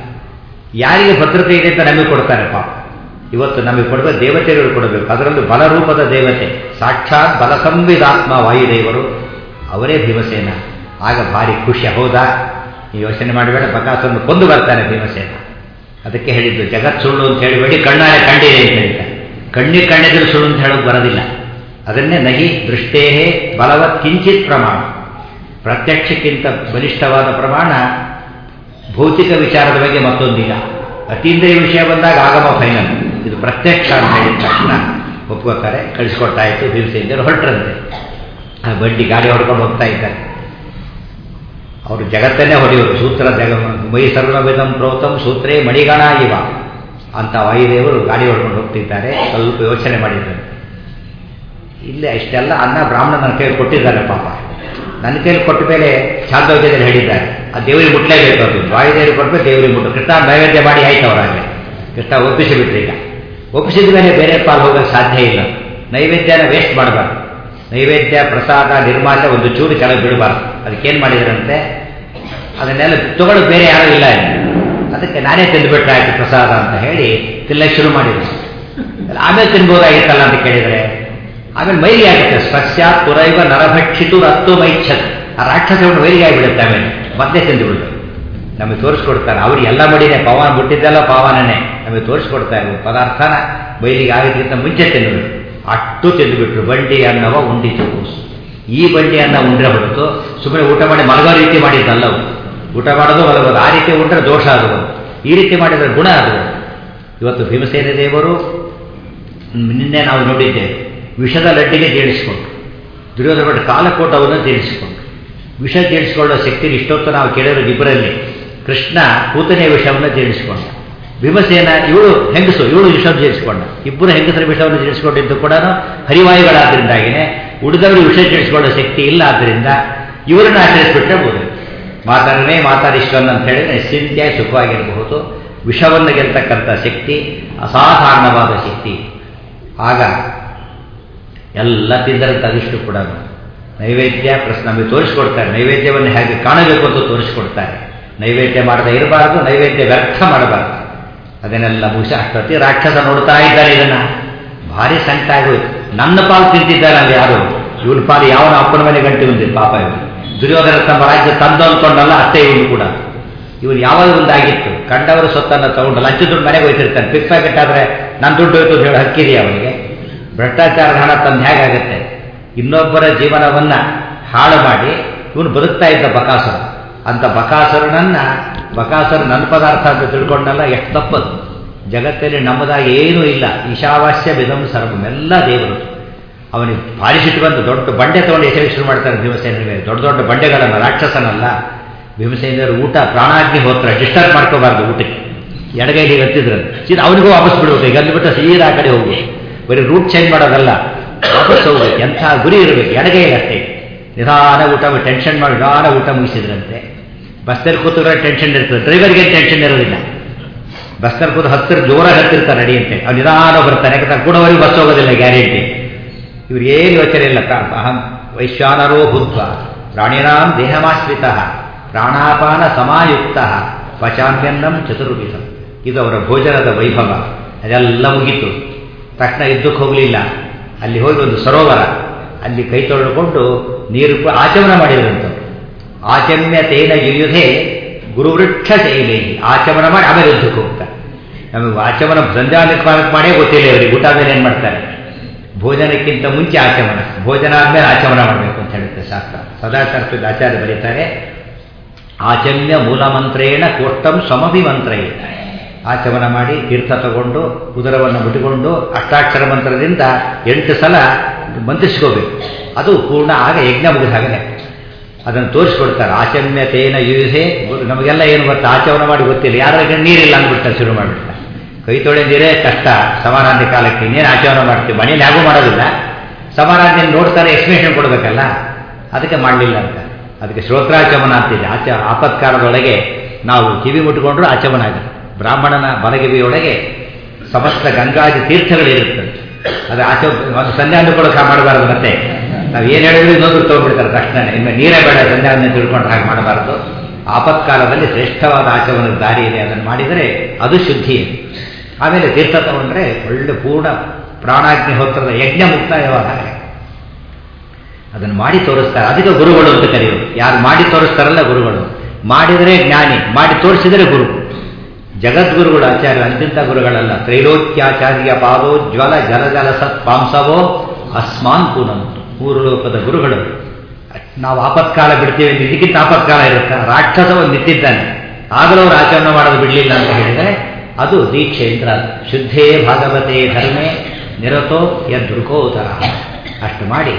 ಯಾರಿಗೆ ಭದ್ರತೆ ಇದೆ ಅಂತ ನಮಗೆ ಕೊಡ್ತಾರೆ ಪಾಪ ಇವತ್ತು ನಮಗೆ ಕೊಡುವ ದೇವತೆಗಳು ಕೊಡಬೇಕು ಅದರಲ್ಲೂ ಬಲರೂಪದ ದೇವತೆ ಸಾಕ್ಷಾತ್ ಬಲಸಂವಿಧಾತ್ಮ ವಾಯುದೇವರು ಅವರೇ ಭೀಮಸೇನ ಆಗ ಭಾರಿ ಖುಷಿ ಹೌದಾ ಈ ಯೋಚನೆ ಮಾಡಬೇಡ ಬಕಾಸನ್ನು ಕೊಂದು ಬರ್ತಾನೆ ಭೀಮಸೇನ ಅದಕ್ಕೆ ಹೇಳಿದ್ದು ಜಗತ್ ಸುಳ್ಳು ಅಂತ ಹೇಳಬೇಡಿ ಕಣ್ಣಾರೆ ಕಂಡಿದೆ ಅಂತ ಹೇಳ್ತಾರೆ ಕಣ್ಣಿಗೆ ಕಣ್ಣಿದ್ರೆ ಸುಳ್ಳು ಅಂತ ಹೇಳೋದು ಬರೋದಿಲ್ಲ ಅದನ್ನೇ ನಹಿ ದೃಷ್ಟೇಹೇ ಬಲವತ್ ಕಿಂಚಿತ್ ಪ್ರಮಾಣ ಪ್ರತ್ಯಕ್ಷಕ್ಕಿಂತ ಬಲಿಷ್ಠವಾದ ಪ್ರಮಾಣ ಭೌತಿಕ ವಿಚಾರದ ಬಗ್ಗೆ ಮತ್ತೊಂದಿಲ್ಲ ಅತೀಂದ್ರಿಯ ವಿಷಯ ಬಂದಾಗ ಆಗಮ ಫೈನಲ್ ಇದು ಪ್ರತ್ಯಕ್ಷ ಅಂತ ಹೇಳಿದ ತಕ್ಷಣ ಒಪ್ಕೋತಾರೆ ಕಳಿಸ್ಕೊಟ್ಟಾಯಿತು ಭೀಮಸೇಂದ್ರ ಹೊರಟ್ರಂತೆ ಆ ಬಂಡಿ ಗಾಡಿ ಹೊಡ್ಕೊಂಡು ಹೋಗ್ತಾ ಇದ್ದಾರೆ ಅವರು ಜಗತ್ತನ್ನೇ ಹೊಡೆಯೋರು ಸೂತ್ರ ಜಗ ಮೈ ಸರ್ವವಿಧಂ ಪ್ರೋತಂ ಸೂತ್ರೇ ಮಣಿಗಣ ಇವ ಅಂತ ವಾಯುದೇವರು ಗಾಡಿ ಹೊಡ್ಕೊಂಡು ಹೋಗ್ತಿದ್ದಾರೆ ಸ್ವಲ್ಪ ಯೋಚನೆ ಮಾಡಿದ್ದಾರೆ ಇಲ್ಲೇ ಇಷ್ಟೆಲ್ಲ ಅನ್ನ ಬ್ರಾಹ್ಮಣ ನನ್ನ ಕೈಯಲ್ಲಿ ಕೊಟ್ಟಿದ್ದಾರೆ ಪಾಪ ನನ್ನ ಕೈಯಲ್ಲಿ ಕೊಟ್ಟ ಮೇಲೆ ಚಾಂದೋಗ್ಯದಲ್ಲಿ ಹೇಳಿದ್ದಾರೆ ಆ ದೇವರಿಗೆ ಮುಟ್ಲೇಬೇಕು ಅದು ವಾಯುದೇವರಿಗೆ ಕೊಟ್ಟರೆ ದೇವರಿಗೆ ಮುಟ್ಟು ಕೃಷ್ಣ ನೈವೇದ್ಯ ಮಾಡಿ ಆಯ್ತು ಅವರಾಗಲೇ ಕೃಷ್ಣ ಒಪ್ಪಿಸಿಬಿಟ್ರಿ ಈಗ ಒಪ್ಪಿಸಿದ ಮೇಲೆ ಬೇರೆ ಪಾಲು ಹೋಗೋಕ್ಕೆ ಸಾಧ್ಯ ಇಲ್ಲ ನೈವೇದ್ಯನ ವೇಸ್ಟ್ ಮಾಡಬಾರ್ದು ನೈವೇದ್ಯ ಪ್ರಸಾದ ನಿರ್ಮಾಲ್ಯ ಒಂದು ಚೂರು ಕೆಳಗೆ ಬಿಡಬಾರ್ದು ಅದಕ್ಕೇನು ಮಾಡಿದ್ರಂತೆ ಅದನ್ನೆಲ್ಲ ತಗೊಳ್ಳೋದು ಬೇರೆ ಯಾರೂ ಇಲ್ಲ ಅದಕ್ಕೆ ನಾನೇ ತಿಂದುಬಿಟ್ರೆ ಆಯ್ತು ಪ್ರಸಾದ ಅಂತ ಹೇಳಿ ತಿನ್ನಕ್ಕೆ ಶುರು ಮಾಡಿದ್ರು ಆಮೇಲೆ ತಿನ್ಬೋದಾಗಿತ್ತಲ್ಲ ಅಂತ ಕೇಳಿದರೆ ಆಮೇಲೆ ಮೈಲಿ ಆಗುತ್ತೆ ಸ್ಪಶ್ಚಾತ್ ಪುರೈವ ನರಭಕ್ಷಿತು ರತ್ತು ಮೈಚ್ಛತ್ ಆ ರಾಕ್ಷಸವನ್ನು ಮೈಲಿಗೆ ಆಗಿಬಿಡುತ್ತೆ ಆಮೇಲೆ ಮತ್ತೆ ತಿಂದುಬಿಡ್ತು ನಮಗೆ ತೋರಿಸ್ಕೊಡ್ತಾರೆ ಅವ್ರಿಗೆ ಎಲ್ಲ ಮಡಿನೇ ಪವನ ಬಿಟ್ಟಿದ್ದೆಲ್ಲ ಪವನನೇ ನಮಗೆ ತೋರಿಸ್ಕೊಡ್ತಾರೆ ಪದಾರ್ಥನ ಬೈಲಿಗೆ ಆಗೋದಕ್ಕಿಂತ ಮುಂಚೆ ತಿಂದುಬಿಟ್ಟು ಅಷ್ಟು ತಿಂದುಬಿಟ್ರು ಬಂಡಿ ಅನ್ನವ ಉಂಡಿತು ಈ ಬಂಡಿ ಅನ್ನ ಉಂಡ್ರೆ ಹೊರತು ಸುಮ್ಮನೆ ಊಟ ಮಾಡಿ ಮಲಗೋ ರೀತಿ ಮಾಡಿದ್ದಲ್ಲವು ಊಟ ಮಾಡೋದು ಮಲಗೋದು ಆ ರೀತಿ ಉಂಡ್ರೆ ದೋಷ ಅದು ಈ ರೀತಿ ಮಾಡಿದರೆ ಗುಣ ಅದು ಇವತ್ತು ಭೀಮಸೇನ ದೇವರು ನಿನ್ನೆ ನಾವು ನೋಡಿದ್ದೇವೆ ವಿಷದ ಲಡ್ಡಿಗೆ ಜೇಡಿಸಿಕೊಂಡು ದುರ್ಯೋಧನ ಭಟ್ ಕಾಲಕೋಟವನ್ನು ಜೇಡಿಸಿಕೊಂಡು ವಿಷ ಜೇಡಿಸಿಕೊಳ್ಳೋ ಶಕ್ತಿ ಇಷ್ಟೊತ್ತು ನಾವು ಕೇಳಿರೋ ಇಬ್ಬರಲ್ಲಿ ಕೃಷ್ಣ ಕೂತನೇ ವಿಷವನ್ನು ಜೇಡಿಸಿಕೊಂಡ ಭೀಮಸೇನ ಇವಳು ಹೆಂಗಸು ಇವಳು ವಿಷ ಜೇಡಿಸಿಕೊಂಡ ಇಬ್ಬರು ಹೆಂಗಸರ ವಿಷವನ್ನು ಜೇಡಿಸಿಕೊಂಡಿದ್ದು ಕೂಡ ಹರಿವಾಯುಗಳಾದ್ದರಿಂದಾಗಿನೇ ಉಳಿದವರು ವಿಷ ಜೇಡಿಸಿಕೊಳ್ಳೋ ಶಕ್ತಿ ಇಲ್ಲ ಆದ್ದರಿಂದ ಇವರನ್ನು ಆಚರಿಸಿಬಿಟ್ರೆ ಬೋದು ಮಾತಾಡನೇ ಮಾತಾಡಿಶ್ವನ್ ಅಂತ ಹೇಳಿದ್ರೆ ನಿಶ್ಚಿಂತ್ಯ ಸುಖವಾಗಿರಬಹುದು ವಿಷವನ್ನು ಗೆಲ್ತಕ್ಕಂಥ ಶಕ್ತಿ ಅಸಾಧಾರಣವಾದ ಶಕ್ತಿ ಆಗ ಎಲ್ಲ ತಿಂದರಂತ ಅದಿಷ್ಟು ಕೂಡ ನೈವೇದ್ಯ ಪ್ಲಸ್ ನಮಗೆ ತೋರಿಸ್ಕೊಡ್ತಾರೆ ನೈವೇದ್ಯವನ್ನು ಹೇಗೆ ಕಾಣಬೇಕು ಅಂತ ತೋರಿಸ್ಕೊಡ್ತಾರೆ ನೈವೇದ್ಯ ಮಾಡದೆ ಇರಬಾರ್ದು ನೈವೇದ್ಯ ವ್ಯರ್ಥ ಮಾಡಬಾರ್ದು ಅದನ್ನೆಲ್ಲ ಮುಗಿಸಿ ಅಷ್ಟೊತ್ತಿ ರಾಕ್ಷಸ ನೋಡ್ತಾ ಇದ್ದಾರೆ ಇದನ್ನ ಭಾರಿ ಸಂಕಟ ಆಗೋಯ್ತು ನನ್ನ ಪಾಲು ತಿಂತಿದ್ದಾರೆ ಅಲ್ಲಿ ಯಾರು ಇವನ ಪಾಲು ಯಾವನ ಅಪ್ಪನ ಮನೆ ಗಂಟೆ ಬಂದಿದೆ ಪಾಪ ಇವನು ದುರ್ಯೋಧನ ತಮ್ಮ ರಾಜ್ಯ ತಂದು ಅಂದ್ಕೊಂಡಲ್ಲ ಅಷ್ಟೇ ಇವನು ಕೂಡ ಇವನು ಯಾವಾಗ ಒಂದಾಗಿತ್ತು ಕಂಡವರು ಸೊತ್ತನ್ನು ತಗೊಂಡು ಲಂಚ ದುಡ್ಡು ಮನೆಗೆ ಹೋಯ್ತಿರ್ತಾನೆ ಪಿಕ್ ಪ್ಯಾಕೆಟ್ ಆದರೆ ನನ್ನ ದುಡ್ಡು ಹೋಯ್ತು ಅಂತ ಹೇಳಿ ಹಕ್ಕಿದೆಯಾ ಅವನಿಗೆ ಭ್ರಷ್ಟಾಚಾರದ ಹಣ ತಂದು ಹೇಗಾಗುತ್ತೆ ಇನ್ನೊಬ್ಬರ ಜೀವನವನ್ನ ಹಾಳು ಮಾಡಿ ಇವನು ಬದುಕ್ತಾ ಇದ್ದ ಬಕಾಸುರ ಅಂತ ಬಕಾಸುರನನ್ನ ಬಕಾಸುರ ನನ್ನ ಪದಾರ್ಥ ಅಂತ ತಿಳ್ಕೊಂಡಲ್ಲ ಎಷ್ಟು ತಪ್ಪದು ಜಗತ್ತಲ್ಲಿ ನಮ್ಮದಾಗಿ ಏನೂ ಇಲ್ಲ ಈಶಾವಾಸ್ಯ ಬಿದಂ ಸರ್ವಂ ಎಲ್ಲ ದೇವರು ಅವನಿಗೆ ಭಾರಿ ಸಿಟ್ಟು ಬಂದು ದೊಡ್ಡ ಬಂಡೆ ತಗೊಂಡು ಎಸೆಗೆ ಶುರು ಮಾಡ್ತಾರೆ ಭೀಮಸೇನ ಮೇಲೆ ದೊಡ್ಡ ದೊಡ್ಡ ಬಂಡೆಗಳನ್ನ ರಾಕ್ಷಸನಲ್ಲ ಭೀಮಸೇನರು ಊಟ ಪ್ರಾಣಾಗ್ನಿ ಹೋತ್ರ ಡಿಸ್ಟರ್ಬ್ ಮಾಡ್ಕೋಬಾರ್ದು ಊಟಕ್ಕೆ ಎಡಗೈಲಿ ಹತ್ತಿದ್ರು ಸೀದಾ ಅವನಿಗೂ ವಾಪಸ್ ಬಿಡ್ಬೇಕು ಈಗ ಅಂದ್ಬಿಟ್ಟು ಸೀದಾ ಆ ಕಡೆ ಹೋಗಿ ಬರೀ ರೂಟ್ ಚೇಂಜ್ ಮಾಡೋದಲ್ಲ ವಾಪಸ್ ಹೋಗ್ಬೇಕು ಎಂಥ ಗುರಿ ಇರಬೇಕು ಎಡಗೈಲಿ ಅಷ್ಟೇ ನಿಧಾನ ಊಟ ಟೆನ್ಷನ್ ಮಾಡಿ ನಿಧಾನ ಊಟ ಮುಗಿಸಿದ್ರಂತೆ ಬಸ್ಸಲ್ಲಿ ಕೂತ್ರೆ ಟೆನ್ಷನ್ ಇರ್ತದೆ ಡ್ರೈವರ್ಗೆ ಟೆನ್ಷನ್ ಇರೋದಿಲ್ಲ ಬಸ್ಸಲ್ಲಿ ಕೂತು ಹತ್ತಿರ ಜೋರಾಗಿ ಹತ್ತಿರ್ತಾರೆ ನಡಿಯಂತೆ ಅವ್ನು ನಿಧಾನ ಬರ್ತಾನೆ ಯಾಕಂದ್ರೆ ಕೂಡವರೆಗೂ ಬಸ್ ಹೋಗೋದಿಲ್ಲ ಗ್ಯಾರಂಟಿ ಇವ್ರು ಏನು ಯೋಚನೆ ಇಲ್ಲ ಅಹಂ ವೈಶ್ವಾನರೋ ಭೂತ್ವ ಪ್ರಾಣಿನಾಂ ದೇಹಮಾಶ್ರಿತ ಪ್ರಾಣಾಪಾನ ಸಮಾಯುಕ್ತ ಪಚಾಮ್ಯನ್ನಂ ಚತುರ್ವಿಧಂ ಇದು ಅವರ ಭೋಜನದ ವೈಭವ ಅದೆಲ್ಲ ಮುಗೀತು ತಕ್ಷಣ ಯುದ್ಧಕ್ಕೆ ಹೋಗಲಿಲ್ಲ ಅಲ್ಲಿ ಹೋಗಿ ಒಂದು ಸರೋವರ ಅಲ್ಲಿ ಕೈ ತೊಳೆದುಕೊಂಡು ನೀರು ಆಚಮನ ಮಾಡಿದ್ರಂತ ಆಚಮ್ಯ ತೇನ ಯುಯುಧೆ ಗುರುವೃಕ್ಷ ಶೈಲಿ ಆಚಮನ ಮಾಡಿ ಆಮೇಲೆ ಯುದ್ಧಕ್ಕೆ ಹೋಗ್ತಾರೆ ನಮಗೆ ಆಚಮನ ಸಂಧ್ಯಾನಕ್ಕೆ ಮಾಡೇ ಗೊತ್ತಿಲ್ಲ ಇವರಿಗೆ ಊಟ ಮೇಲೆ ಏನು ಮಾಡ್ತಾರೆ ಭೋಜನಕ್ಕಿಂತ ಮುಂಚೆ ಆಚಮನ ಭೋಜನ ಆದ್ಮೇಲೆ ಆಚಮನ ಮಾಡಬೇಕು ಅಂತ ಹೇಳುತ್ತೆ ಶಾಸ್ತ್ರ ಸದಾಚಾರದ ಆಚಾರ್ಯ ಬರೀತಾರೆ ಆಚಮ್ಯ ಮೂಲಮಂತ್ರೇಣ ಕೋಷ್ಟಂ ಸಮಭಿ ಮಂತ್ರೇ ಆಚಮನ ಮಾಡಿ ತೀರ್ಥ ತಗೊಂಡು ಉದರವನ್ನು ಮುಟ್ಟಿಕೊಂಡು ಅಷ್ಟಾಕ್ಷರ ಮಂತ್ರದಿಂದ ಎಂಟು ಸಲ ಮಂತ್ರಿಸ್ಕೋಬೇಕು ಅದು ಪೂರ್ಣ ಆಗ ಯಜ್ಞ ಮುಗಿದ ಹಾಗೆ ಅದನ್ನು ತೋರಿಸ್ಕೊಡ್ತಾರೆ ಆಚಮ್ಯತೇನ ಯೂಸೆ ನಮಗೆಲ್ಲ ಏನು ಗೊತ್ತಾ ಆಚಮನ ಮಾಡಿ ಗೊತ್ತಿಲ್ಲ ಯಾರಾಗ ನೀರಿಲ್ಲ ಅಂದ್ಬಿಡ್ತಾರೆ ಶುರು ಮಾಡಿಬಿಡ್ತಾರೆ ಕೈ ತೊಳೆ ನೀರೇ ಕಷ್ಟ ಸಮಾರಾಧನೆ ಕಾಲಕ್ಕೆ ಇನ್ನೇನು ಆಚಮನ ಮಾಡ್ತೀವಿ ಮನೇಲಿ ಯಾಗೂ ಮಾಡೋದಿಲ್ಲ ಸಮಾರಾಧನೆ ನೋಡ್ತಾರೆ ಎಕ್ಸ್ಪ್ಲೇಷನ್ ಕೊಡಬೇಕಲ್ಲ ಅದಕ್ಕೆ ಮಾಡಲಿಲ್ಲ ಅಂತ ಅದಕ್ಕೆ ಶ್ರೋತ್ರಾಚಮನ ಅಂತಿದೆ ಆಚ ಆಪತ್ಕಾಲದೊಳಗೆ ನಾವು ಕಿವಿ ಮುಟ್ಕೊಂಡ್ರು ಆಚಮನ ಆಗುತ್ತೆ ಬ್ರಾಹ್ಮಣನ ಬಲಗಿವಿಯೊಳಗೆ ಸಮಸ್ತ ಗಂಗಾಜಿ ತೀರ್ಥಗಳಿರುತ್ತದೆ ಅದು ಆಚೆ ಒಂದು ಸಂಧ್ಯಾನುಕೂಲಕ ಮಾಡಬಾರದು ಮತ್ತೆ ನಾವು ಏನು ಹೇಳಿದ್ರು ಇನ್ನೊಂದು ತೊಗೊಂಡ್ಬಿಡ್ತಾರೆ ತಕ್ಷಣ ಇನ್ನು ನೀರೇ ಬೇಡ ಸಂಧ್ಯಾವನ್ನ ತಿಳ್ಕೊಂಡ್ರೆ ಹಾಗೆ ಮಾಡಬಾರದು ಆಪತ್ಕಾಲದಲ್ಲಿ ಶ್ರೇಷ್ಠವಾದ ಆಚರಣದ ದಾರಿ ಇದೆ ಅದನ್ನು ಮಾಡಿದರೆ ಅದು ಶುದ್ಧಿ ಆಮೇಲೆ ತೀರ್ಥ ತಗೊಂಡ್ರೆ ಒಳ್ಳೆ ಪೂರ್ಣ ಪ್ರಾಣಾಗ್ನಿಹೋತ್ರದ ಯಜ್ಞ ಮುಕ್ತಾಯವಾದ ಹಾಗೆ ಅದನ್ನು ಮಾಡಿ ತೋರಿಸ್ತಾರೆ ಅದಕ್ಕೆ ಗುರುಗಳು ಅಂತ ಕರೆಯೋದು ಯಾರು ಮಾಡಿ ತೋರಿಸ್ತಾರಲ್ಲ ಗುರುಗಳು ಮಾಡಿದರೆ ಜ್ಞಾನಿ ಮಾಡಿ ತೋರಿಸಿದರೆ ಗುರು ಜಗದ್ಗುರುಗಳು ಆಚಾರ್ಯ ಅಂತಿಂತ ಗುರುಗಳಲ್ಲ ತ್ರೈಲೋಕ್ಯಾಚಾರ್ಯ ಪಾದೋಜ್ವಲ ಜಲಜಲ ಸತ್ ಪಾಂಸವೋ ಅಸ್ಮಾನ್ ಪೂನಂತು ಮೂರು ಲೋಕದ ಗುರುಗಳು ನಾವು ಆಪತ್ಕಾಲ ಬಿಡ್ತೀವಿ ಅಂತ ಇದಕ್ಕಿಂತ ಆಪತ್ಕಾಲ ಇರುತ್ತೆ ರಾಕ್ಷಸ ಒಂದು ನಿಂತಿದ್ದಾನೆ ಆಗಲೂ ಅವರು ಆಚರಣೆ ಮಾಡೋದು ಬಿಡಲಿಲ್ಲ ಅಂತ ಹೇಳಿದರೆ ಅದು ದೀಕ್ಷೆ ಅಂತ ಶುದ್ಧೇ ಭಾಗವತೆ ಧರ್ಮೇ ನಿರತೋ ಯದೃಕೋತರ ಅಷ್ಟು ಮಾಡಿ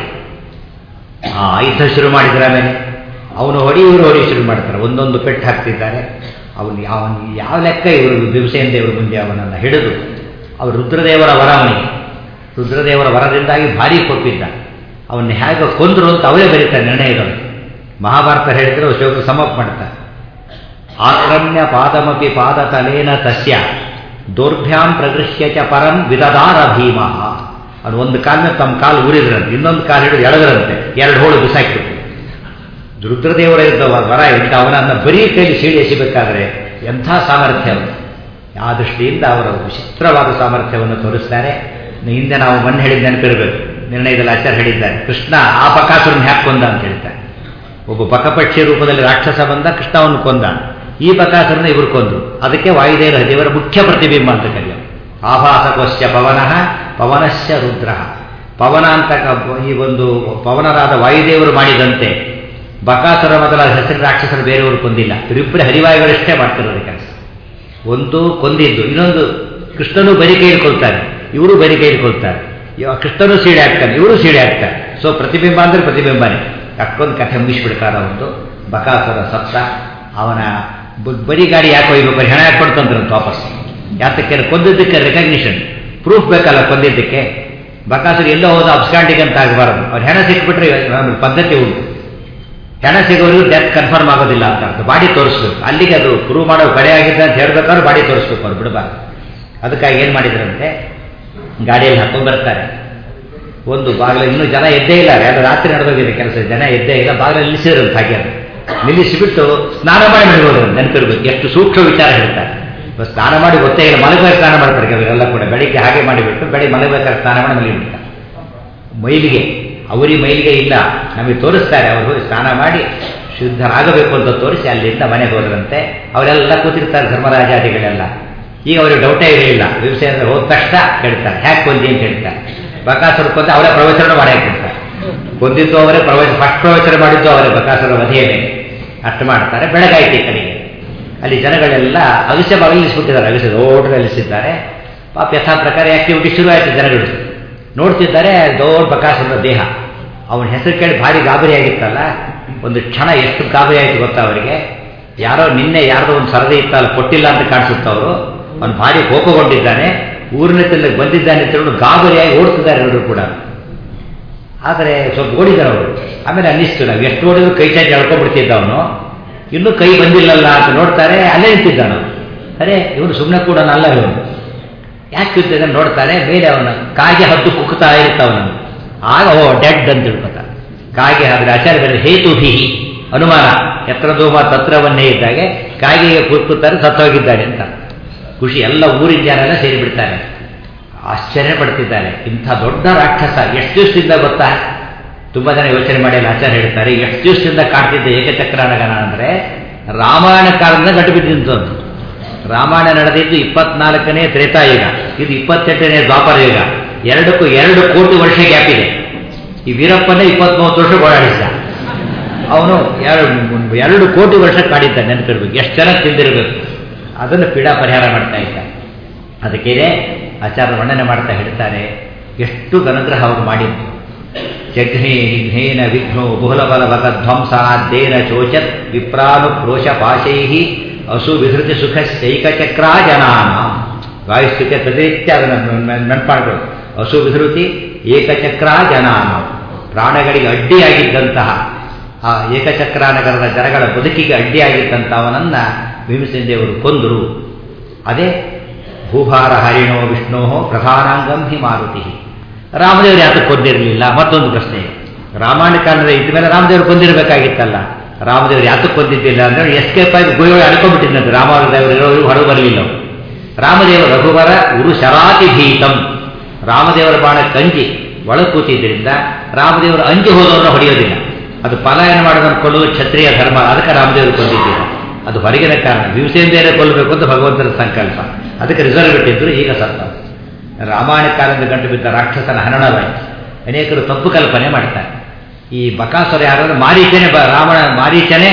ಆ ಆಯುಧ ಶುರು ಮಾಡಿದ್ರ ಮೇಲೆ ಅವನು ಹೊಡಿ ಇವರು ಹೊಡಿ ಶುರು ಮಾಡ್ತಾರೆ ಒಂದೊಂದು ಪೆಟ್ಟು ಹಾಕ್ತಿದ್ದಾರೆ ಅವನು ಯಾವ ಯಾವ ಲೆಕ್ಕ ಇವರು ಭೀಮಸೇನ ದೇವರ ಮುಂದೆ ಅವನನ್ನು ಹಿಡಿದು ಅವರು ರುದ್ರದೇವರ ವರ ಅವನಿಗೆ ರುದ್ರದೇವರ ವರದಿಂದಾಗಿ ಭಾರಿ ಕೊಟ್ಟಿದ್ದ ಅವನ್ನ ಹೇಗೆ ಕೊಂದರು ಅಂತ ಅವರೇ ಬರೀತಾರೆ ನಿರ್ಣಯದೊಳಗೆ ಮಹಾಭಾರತ ಹೇಳಿದ್ರೆ ಶೋಕ ಸಮಪ್ ಮಾಡ್ತಾರೆ ಆಕ್ರಮ್ಯ ಪಾದಮಪಿ ಪಾದ ತಲೇನ ತಸ್ಯ ದೌರ್ಭ್ಯಾಂ ಪ್ರಗೃಹ್ಯ ಚ ಪರಂ ವಿದದಾರ ಭೀಮ ಅವನು ಒಂದು ಕಾಲ ಮೇಲೆ ತಮ್ಮ ಕಾಲು ಊರಿದ್ರಂತೆ ಇನ್ನೊಂದು ಕಾಲು ಹಿಡಿದು ಎಳೆದ್ರಂತೆ ಎರಡು ಹೋಳು ಬಿಸಾಕಿಬಿಟ್ಟು ರುದ್ರದೇವರ ಇದ್ದ ವರ ಇದ್ದ ಅವನನ್ನ ಬರೀ ಕೈಲಿ ಸೀಳಿ ಎಸಿಬೇಕಾದ್ರೆ ಎಂಥ ಸಾಮರ್ಥ್ಯ ಅವನು ಆ ದೃಷ್ಟಿಯಿಂದ ಅವರ ವಿಚಿತ್ರವಾದ ಸಾಮರ್ಥ್ಯವನ್ನು ತೋರಿಸ್ತಾರೆ ಹಿಂದೆ ನಾವು ಮಣ್ಣು ಹೇಳಿದ ನೆನಪಿರಬೇಕು ನಿರ್ಣಯದಲ್ಲಿ ಆಚಾರ್ಯ ಹೇಳಿದ್ದಾರೆ ಕೃಷ್ಣ ಆ ಬಕಾಸುರನ್ನ ಹ್ಯಾಕ್ ಕೊಂದ ಅಂತ ಹೇಳ್ತಾರೆ ಒಬ್ಬ ಬಕಪಕ್ಷಿ ರೂಪದಲ್ಲಿ ರಾಕ್ಷಸ ಬಂದ ಕೃಷ್ಣವನ್ನು ಕೊಂದ ಈ ಬಕಾಸುರನ ಇವರು ಕೊಂದ್ರು ಅದಕ್ಕೆ ವಾಯುದೇವರ ದೇವರ ಮುಖ್ಯ ಪ್ರತಿಬಿಂಬ ಅಂತ ಕರೆಯೋದು ಆಭಾಸಕೋಶ್ಯ ಪವನಃ ಪವನಶ್ಯ ರುದ್ರ ಪವನ ಅಂತ ಈ ಒಂದು ಪವನರಾದ ವಾಯುದೇವರು ಮಾಡಿದಂತೆ ಬಕಾಸುರ ಮೊದಲ ಹೆಸರು ರಾಕ್ಷಸರು ಬೇರೆಯವರು ಕೊಂದಿಲ್ಲ ಇವರಿಬ್ಬರು ಹರಿವಾಯುಗಳಷ್ಟೇ ಮಾಡ್ತಿರೋದು ಕೆಲಸ ಒಂದು ಕೊಂದಿದ್ದು ಇನ್ನೊಂದು ಕೃಷ್ಣನು ಬರಿ ಕೈ ಇಟ್ಕೊಳ್ತಾರೆ ಇವರು ಬರಿ ಕೈ ಇಟ್ಕೊಳ್ತಾರೆ ಇವಾಗ ಕೃಷ್ಣನು ಸೀಡೆ ಹಾಕ್ತಾನೆ ಇವರು ಸೀಡೆ ಹಾಕ್ತಾರೆ ಸೊ ಪ್ರತಿಬಿಂಬ ಅಂದ್ರೆ ಪ್ರತಿಬಿಂಬನೇ ಅಕ್ಕೊಂದು ಕಥೆ ಮುಗಿಸ್ಬಿಡ್ತಾರ ಒಂದು ಬಕಾಸುರ ಸತ್ತ ಅವನ ಬರಿ ಗಾಡಿ ಯಾಕೆ ಒಯ್ಬೇಕು ಹೆಣ ಯಾಕೆ ಕೊಡ್ತಂದ್ರಂತ ವಾಪಸ್ ಯಾತಕ್ಕೆ ಕೊಂದಿದ್ದಕ್ಕೆ ರೆಕಗ್ನಿಷನ್ ಪ್ರೂಫ್ ಬೇಕಲ್ಲ ಕೊಂದಿದ್ದಕ್ಕೆ ಬಕಾಸುರ ಎಲ್ಲೋ ಹೋದ ಅಬ್ಸ್ಕಾಂಡಿಗೆ ಅಂತ ಆಗಬಾರದು ಅವ್ರು ಹೆಣ ಸಿಕ್ಬಿಟ್ರೆ ಪದ್ಧತಿ ಉಂಟು ಹೆಣ ಸಿಗೋರಿಗೂ ಡೆತ್ ಕನ್ಫರ್ಮ್ ಆಗೋದಿಲ್ಲ ಅಂತ ಅರ್ಥ ಬಾಡಿ ತೋರಿಸ್ಬೇಕು ಅಲ್ಲಿಗೆ ಅದು ಪ್ರೂವ್ ಮಾಡೋ ಕಡೆ ಆಗಿದೆ ಅಂತ ಹೇಳ್ಬೇಕಾದ್ರೆ ಬಾಡಿ ತೋರಿಸ್ಬೇಕು ಅವ್ರು ಬಿಡಬಾರ್ದು ಅದಕ್ಕಾಗಿ ಏನು ಮಾಡಿದ್ರಂತೆ ಗಾಡಿಯಲ್ಲಿ ಹಾಕೊಂಡು ಬರ್ತಾರೆ ಒಂದು ಬಾಗಿಲು ಇನ್ನೂ ಜನ ಎದ್ದೇ ಇಲ್ಲ ಎಲ್ಲ ರಾತ್ರಿ ನಡೆದೋಗಿದೆ ಕೆಲಸ ಜನ ಎದ್ದೇ ಇಲ್ಲ ಬಾಗಿಲು ನಿಲ್ಲಿಸಿದ್ರಂತ ಹಾಗೆ ಅದು. ನಿಲ್ಲಿಸಿಬಿಟ್ಟು ಸ್ನಾನ ಮಾಡಿ ಮನೆಗೋದ್ರು ನೆನಪಿರ್ಬೇಕು ಎಷ್ಟು ಸೂಕ್ಷ್ಮ ವಿಚಾರ ಹೇಳ್ತಾರೆ ಇವಾಗ ಸ್ನಾನ ಮಾಡಿ ಗೊತ್ತೇ ಇಲ್ಲ ಮಲಗಬೇಕು ಸ್ನಾನ ಮಾಡ್ತಾರೆ ಕೆಲವರೆಲ್ಲ ಕೂಡ ಬೆಳಿಗ್ಗೆ ಹಾಗೆ ಮಾಡಿಬಿಟ್ಟು ಬೆಳಿಗ್ಗೆ ಮಲಗಬೇಕಾದ್ರೆ ಸ್ನಾನ ಮಾಡಿ ಮಲಗಿಬಿಡ್ತಾರೆ ಮೈಲಿಗೆ ಅವರಿಗೆ ಮೈಲಿಗೆ ಇಲ್ಲ ನಮಗೆ ತೋರಿಸ್ತಾರೆ ಅವರು ಸ್ನಾನ ಮಾಡಿ ಶುದ್ಧರಾಗಬೇಕು ಅಂತ ತೋರಿಸಿ ಅಲ್ಲಿಂದ ಮನೆಗೆ ಹೋದ್ರಂತೆ ಅವರೆಲ್ಲ ಕೂತಿರ್ತಾರೆ ಧರ್ಮರಾಜಾದಿಗಳೆಲ್ಲ ಈಗ ಅವರಿಗೆ ಡೌಟೇ ಇರಲಿಲ್ಲ ವ್ಯವಸಾಯ ಹೋದ ತಕ್ಷಣ ಕೇಳ್ತಾರೆ ಹ್ಯಾಕ್ ಕೊಂದಿ ಅಂತ ಹೇಳ್ತಾರೆ ಬಕಾಸುರ ಕೊಂದ ಅವರೇ ಪ್ರವಚನ ಮಾಡಿ ಹಾಕಿರ್ತಾರೆ ಕೊಂದಿದ್ದು ಅವರೇ ಪ್ರವಚನ ಫಸ್ಟ್ ಪ್ರವಚನ ಮಾಡಿದ್ದು ಅವರೇ ಬಕಾಸುರ ವಧಿಯೇ ಅಷ್ಟು ಮಾಡ್ತಾರೆ ಬೆಳಗಾಯ್ತು ಈ ಕಡೆಗೆ ಅಲ್ಲಿ ಜನಗಳೆಲ್ಲ ಅಗಸ್ಯ ಬಾಗಿಲು ನಿಲ್ಲಿಸ್ಬಿಟ್ಟಿದ್ದಾರೆ ಅಗಸ್ಯ ದೊಡ್ಡ ನಿಲ್ಲಿಸಿದ್ದಾರೆ ಪಾಪ ಯಥಾ ಪ್ರಕಾರ ಆಕ್ಟಿವಿಟಿ ಶುರು ಆಯಿತು ಜನಗಳು ನೋಡ್ತಿದ್ದಾರೆ ದೊಡ್ಡ ಬಕಾಸುರ ದೇಹ ಅವನ ಹೆಸರು ಕೇಳಿ ಭಾರಿ ಗಾಬರಿ ಆಗಿತ್ತಲ್ಲ ಒಂದು ಕ್ಷಣ ಎಷ್ಟು ಗಾಬರಿ ಆಯಿತು ಗೊತ್ತಾ ಅವರಿಗೆ ಯಾರೋ ನಿನ್ನೆ ಯಾರ್ದೋ ಒಂದು ಸರದಿ ಇತ್ತಲ್ಲ ಕೊಟ್ಟಿಲ್ಲ ಅಂತ ಕಾಣಿಸುತ್ತ ಅವರು ಅವನು ಭಾರಿ ಕೋಪಗೊಂಡಿದ್ದಾನೆ ಊರಿನ ತಿನ್ನಕ್ಕೆ ಬಂದಿದ್ದಾನೆ ಅಂತ ಹೇಳಿ ಗಾಬರಿಯಾಗಿ ಓಡ್ತಿದ್ದಾರೆ ಎಲ್ಲರೂ ಕೂಡ ಆದರೆ ಸ್ವಲ್ಪ ಓಡಿದ್ದಾರೆ ಅವರು ಆಮೇಲೆ ಅನ್ನಿಸ್ತು ನಾವು ಎಷ್ಟು ಓಡಿದ್ರು ಕೈ ಚಾಚಿ ಎಳ್ಕೊಂಡ್ಬಿಡ್ತಿದ್ದ ಅವನು ಇನ್ನೂ ಕೈ ಬಂದಿಲ್ಲಲ್ಲ ಅಂತ ನೋಡ್ತಾರೆ ಅಲ್ಲೇ ನಿಂತಿದ್ದಾನು ಅರೆ ಇವನು ಸುಮ್ಮನೆ ಕೂಡ ಅಲ್ಲ ಇವನು ಯಾಕೆ ಕೂತಿದ್ದಾನೆ ನೋಡ್ತಾರೆ ಮೇಲೆ ಅವನ ಕಾಗೆ ಹದ್ದು ಕುಕ್ತಾ ಇರ್ತಾವನು ಆಗ ಓ ಡೆಡ್ ಅಂತ ತಿಳ್ಕೊತಾರೆ ಕಾಗೆ ಹಾಗೆ ಆಚಾರ್ಯ ಬೇರೆ ಹೇತು ಹಿಹಿ ಅನುಮಾನ ಎತ್ತರ ಧೂಮ ತತ್ರವನ್ನೇ ಇದ್ದಾಗೆ ಕಾಗೆಗೆ ಕೂತ್ಕೊತಾರೆ ಸತ್ತೋಗಿದ್ದಾನೆ ಅಂತ ಖುಷಿ ಎಲ್ಲ ಊರಿನ ಜನೆಲ್ಲ ಸೇರಿಬಿಡ್ತಾರೆ ಆಶ್ಚರ್ಯ ಪಡ್ತಿದ್ದಾರೆ ಇಂಥ ದೊಡ್ಡ ರಾಕ್ಷಸ ಎಷ್ಟು ದಿವಸದಿಂದ ಗೊತ್ತಾ ತುಂಬ ಜನ ಯೋಚನೆ ಮಾಡಿ ಅಲ್ಲಿ ಆಚಾರ್ಯ ಹೇಳ್ತಾರೆ ಎಷ್ಟು ದಿವಸದಿಂದ ಕಾಡ್ತಿದ್ದ ಏಕಚಕ್ರಾನಗನ ಅಂದರೆ ರಾಮಾಯಣ ಕಾಲದಿಂದ ಗಟ್ಟು ಬಿದ್ದಂಥದ್ದು ರಾಮಾಯಣ ನಡೆದಿದ್ದು ಇಪ್ಪತ್ನಾಲ್ಕನೇ ತ್ರೇತಾಯುಗ ಇದು ಇಪ್ಪತ್ತೆಂಟನೇ ದ್ವಾಪರ ಯುಗ ಎರಡಕ್ಕೂ ಎರಡು ಕೋಟಿ ವರ್ಷ ಗ್ಯಾಪ್ ಇದೆ ಈ ವೀರಪ್ಪನೇ ಇಪ್ಪತ್ಮೂವತ್ತು ವರ್ಷ ಓಡಾಡಿಸಿದ ಅವನು ಎರಡು ಎರಡು ಕೋಟಿ ವರ್ಷ ಕಾಡಿದ್ದ ನೆನಪಿರ್ಬೇಕು ಎಷ್ಟು ಜನ ತಿಂದಿರಬೇಕು ಅದನ್ನು ಪೀಡಾ ಪರಿಹಾರ ಮಾಡ್ತಾ ಇದ್ದ ಅದಕ್ಕೇನೆ ಆಚಾರ್ಯ ವರ್ಣನೆ ಮಾಡ್ತಾ ಹೇಳ್ತಾರೆ ಎಷ್ಟು ಅನುಗ್ರಹ ಅವರು ಮಾಡಿದ್ದು ಜಘ್ನೇ ನಿಘ್ನೇನ ವಿಘ್ನೋ ಬಹುಲಬಲ ಭಗ ಧ್ವಂಸಾದ್ದೇನ ಚೋಚತ್ ವಿಪ್ರಾನು ಕ್ರೋಶ ಪಾಶೈ ಅಸು ವಿಧೃತಿ ಸುಖ ಶೈಕಚಕ್ರಾ ಜನಾನ ವಾಯುಸ್ಥಿತಿ ಪ್ರತಿನಿತ್ಯ ಅದನ್ನು ನೆನಪಾಡ್ಬೋದು ಅಸು ವಿಧೃತಿ ಏಕಚಕ್ರಾ ಜನಾನ ಪ್ರಾಣಗಳಿಗೆ ಅಡ್ಡಿಯಾಗಿದ್ದಂತಹ ಆ ಏಕಚಕ್ರಾನಗರದ ಜನಗಳ ಬದುಕಿಗೆ ಅಡ್ಡಿಯಾಗಿದ್ದಂಥವನನ್ನ ಭೀಮಸೇನ ದೇವರು ಕೊಂದರು ಅದೇ ಭೂಭಾರ ಹರಿಣೋ ವಿಷ್ಣೋ ಪ್ರಧಾನಾಂಗಂ ಹಿ ಮಾರುತಿ ರಾಮದೇವರು ಯಾತಕ್ಕೆ ಕೊಂದಿರಲಿಲ್ಲ ಮತ್ತೊಂದು ಪ್ರಶ್ನೆ ರಾಮಾಯಣ ಕಾಲದ ಇದ್ದ ಮೇಲೆ ರಾಮದೇವರು ಕೊಂದಿರಬೇಕಾಗಿತ್ತಲ್ಲ ರಾಮದೇವರು ಯಾತಕ್ಕೆ ಕೊಂದಿದ್ದಿಲ್ಲ ಅಂದ್ರೆ ಎಸ್ಕೇಪ್ ಆಗಿ ಗುರುಗಳು ಅಡ್ಕೊಂಡ್ಬಿಟ್ಟಿದ್ದಂತೆ ರಾಮದೇವರು ಇರೋರು ಹೊರಗೆ ಬರಲಿಲ್ಲ ಅವರು ರಾಮದೇವ ರಘುವರ ಉರು ಶರಾತಿ ಭೀತಂ ರಾಮದೇವರ ಬಾಣ ಕಂಜಿ ಒಳ ಕೂತಿದ್ದರಿಂದ ರಾಮದೇವರು ಅಂಜಿ ಹೋದವರನ್ನು ಹೊಡೆಯೋದಿಲ್ಲ ಅದು ಪಲಾಯನ ಮಾಡೋದನ್ನು ಕೊಲ್ಲುವುದು ಕ್ಷತ್ರಿಯ ಧರ್ಮ ಅದಕ್ಕೆ ರಾಮದೇವರು ಕೊಂದಿದ್ದಿಲ್ಲ ಅದು ಹೊರಗಿನ ಕಾರಣ ಭೀಮಸೇಂದೇನೆ ಕೊಲ್ಲಬೇಕು ಅಂತ ಭಗವಂತನ ಸಂಕಲ್ಪ ಅದಕ್ಕೆ ರಿಸರ್ವ್ ಇಟ್ಟಿದ್ರು ಈಗ ಸತ್ತ ರಾಮಾಯಣ ಕಾಲದಿಂದ ಗಂಟು ಬಿದ್ದ ರಾಕ್ಷಸನ ಹರಣವಾಯಿತು ಅನೇಕರು ತಪ್ಪು ಕಲ್ಪನೆ ಮಾಡ್ತಾರೆ ಈ ಬಕಾಸುರ ಯಾರಂದ್ರೆ ಮಾರೀಚನೆ ಬ ರಾವಣ ಮಾರೀಚನೆ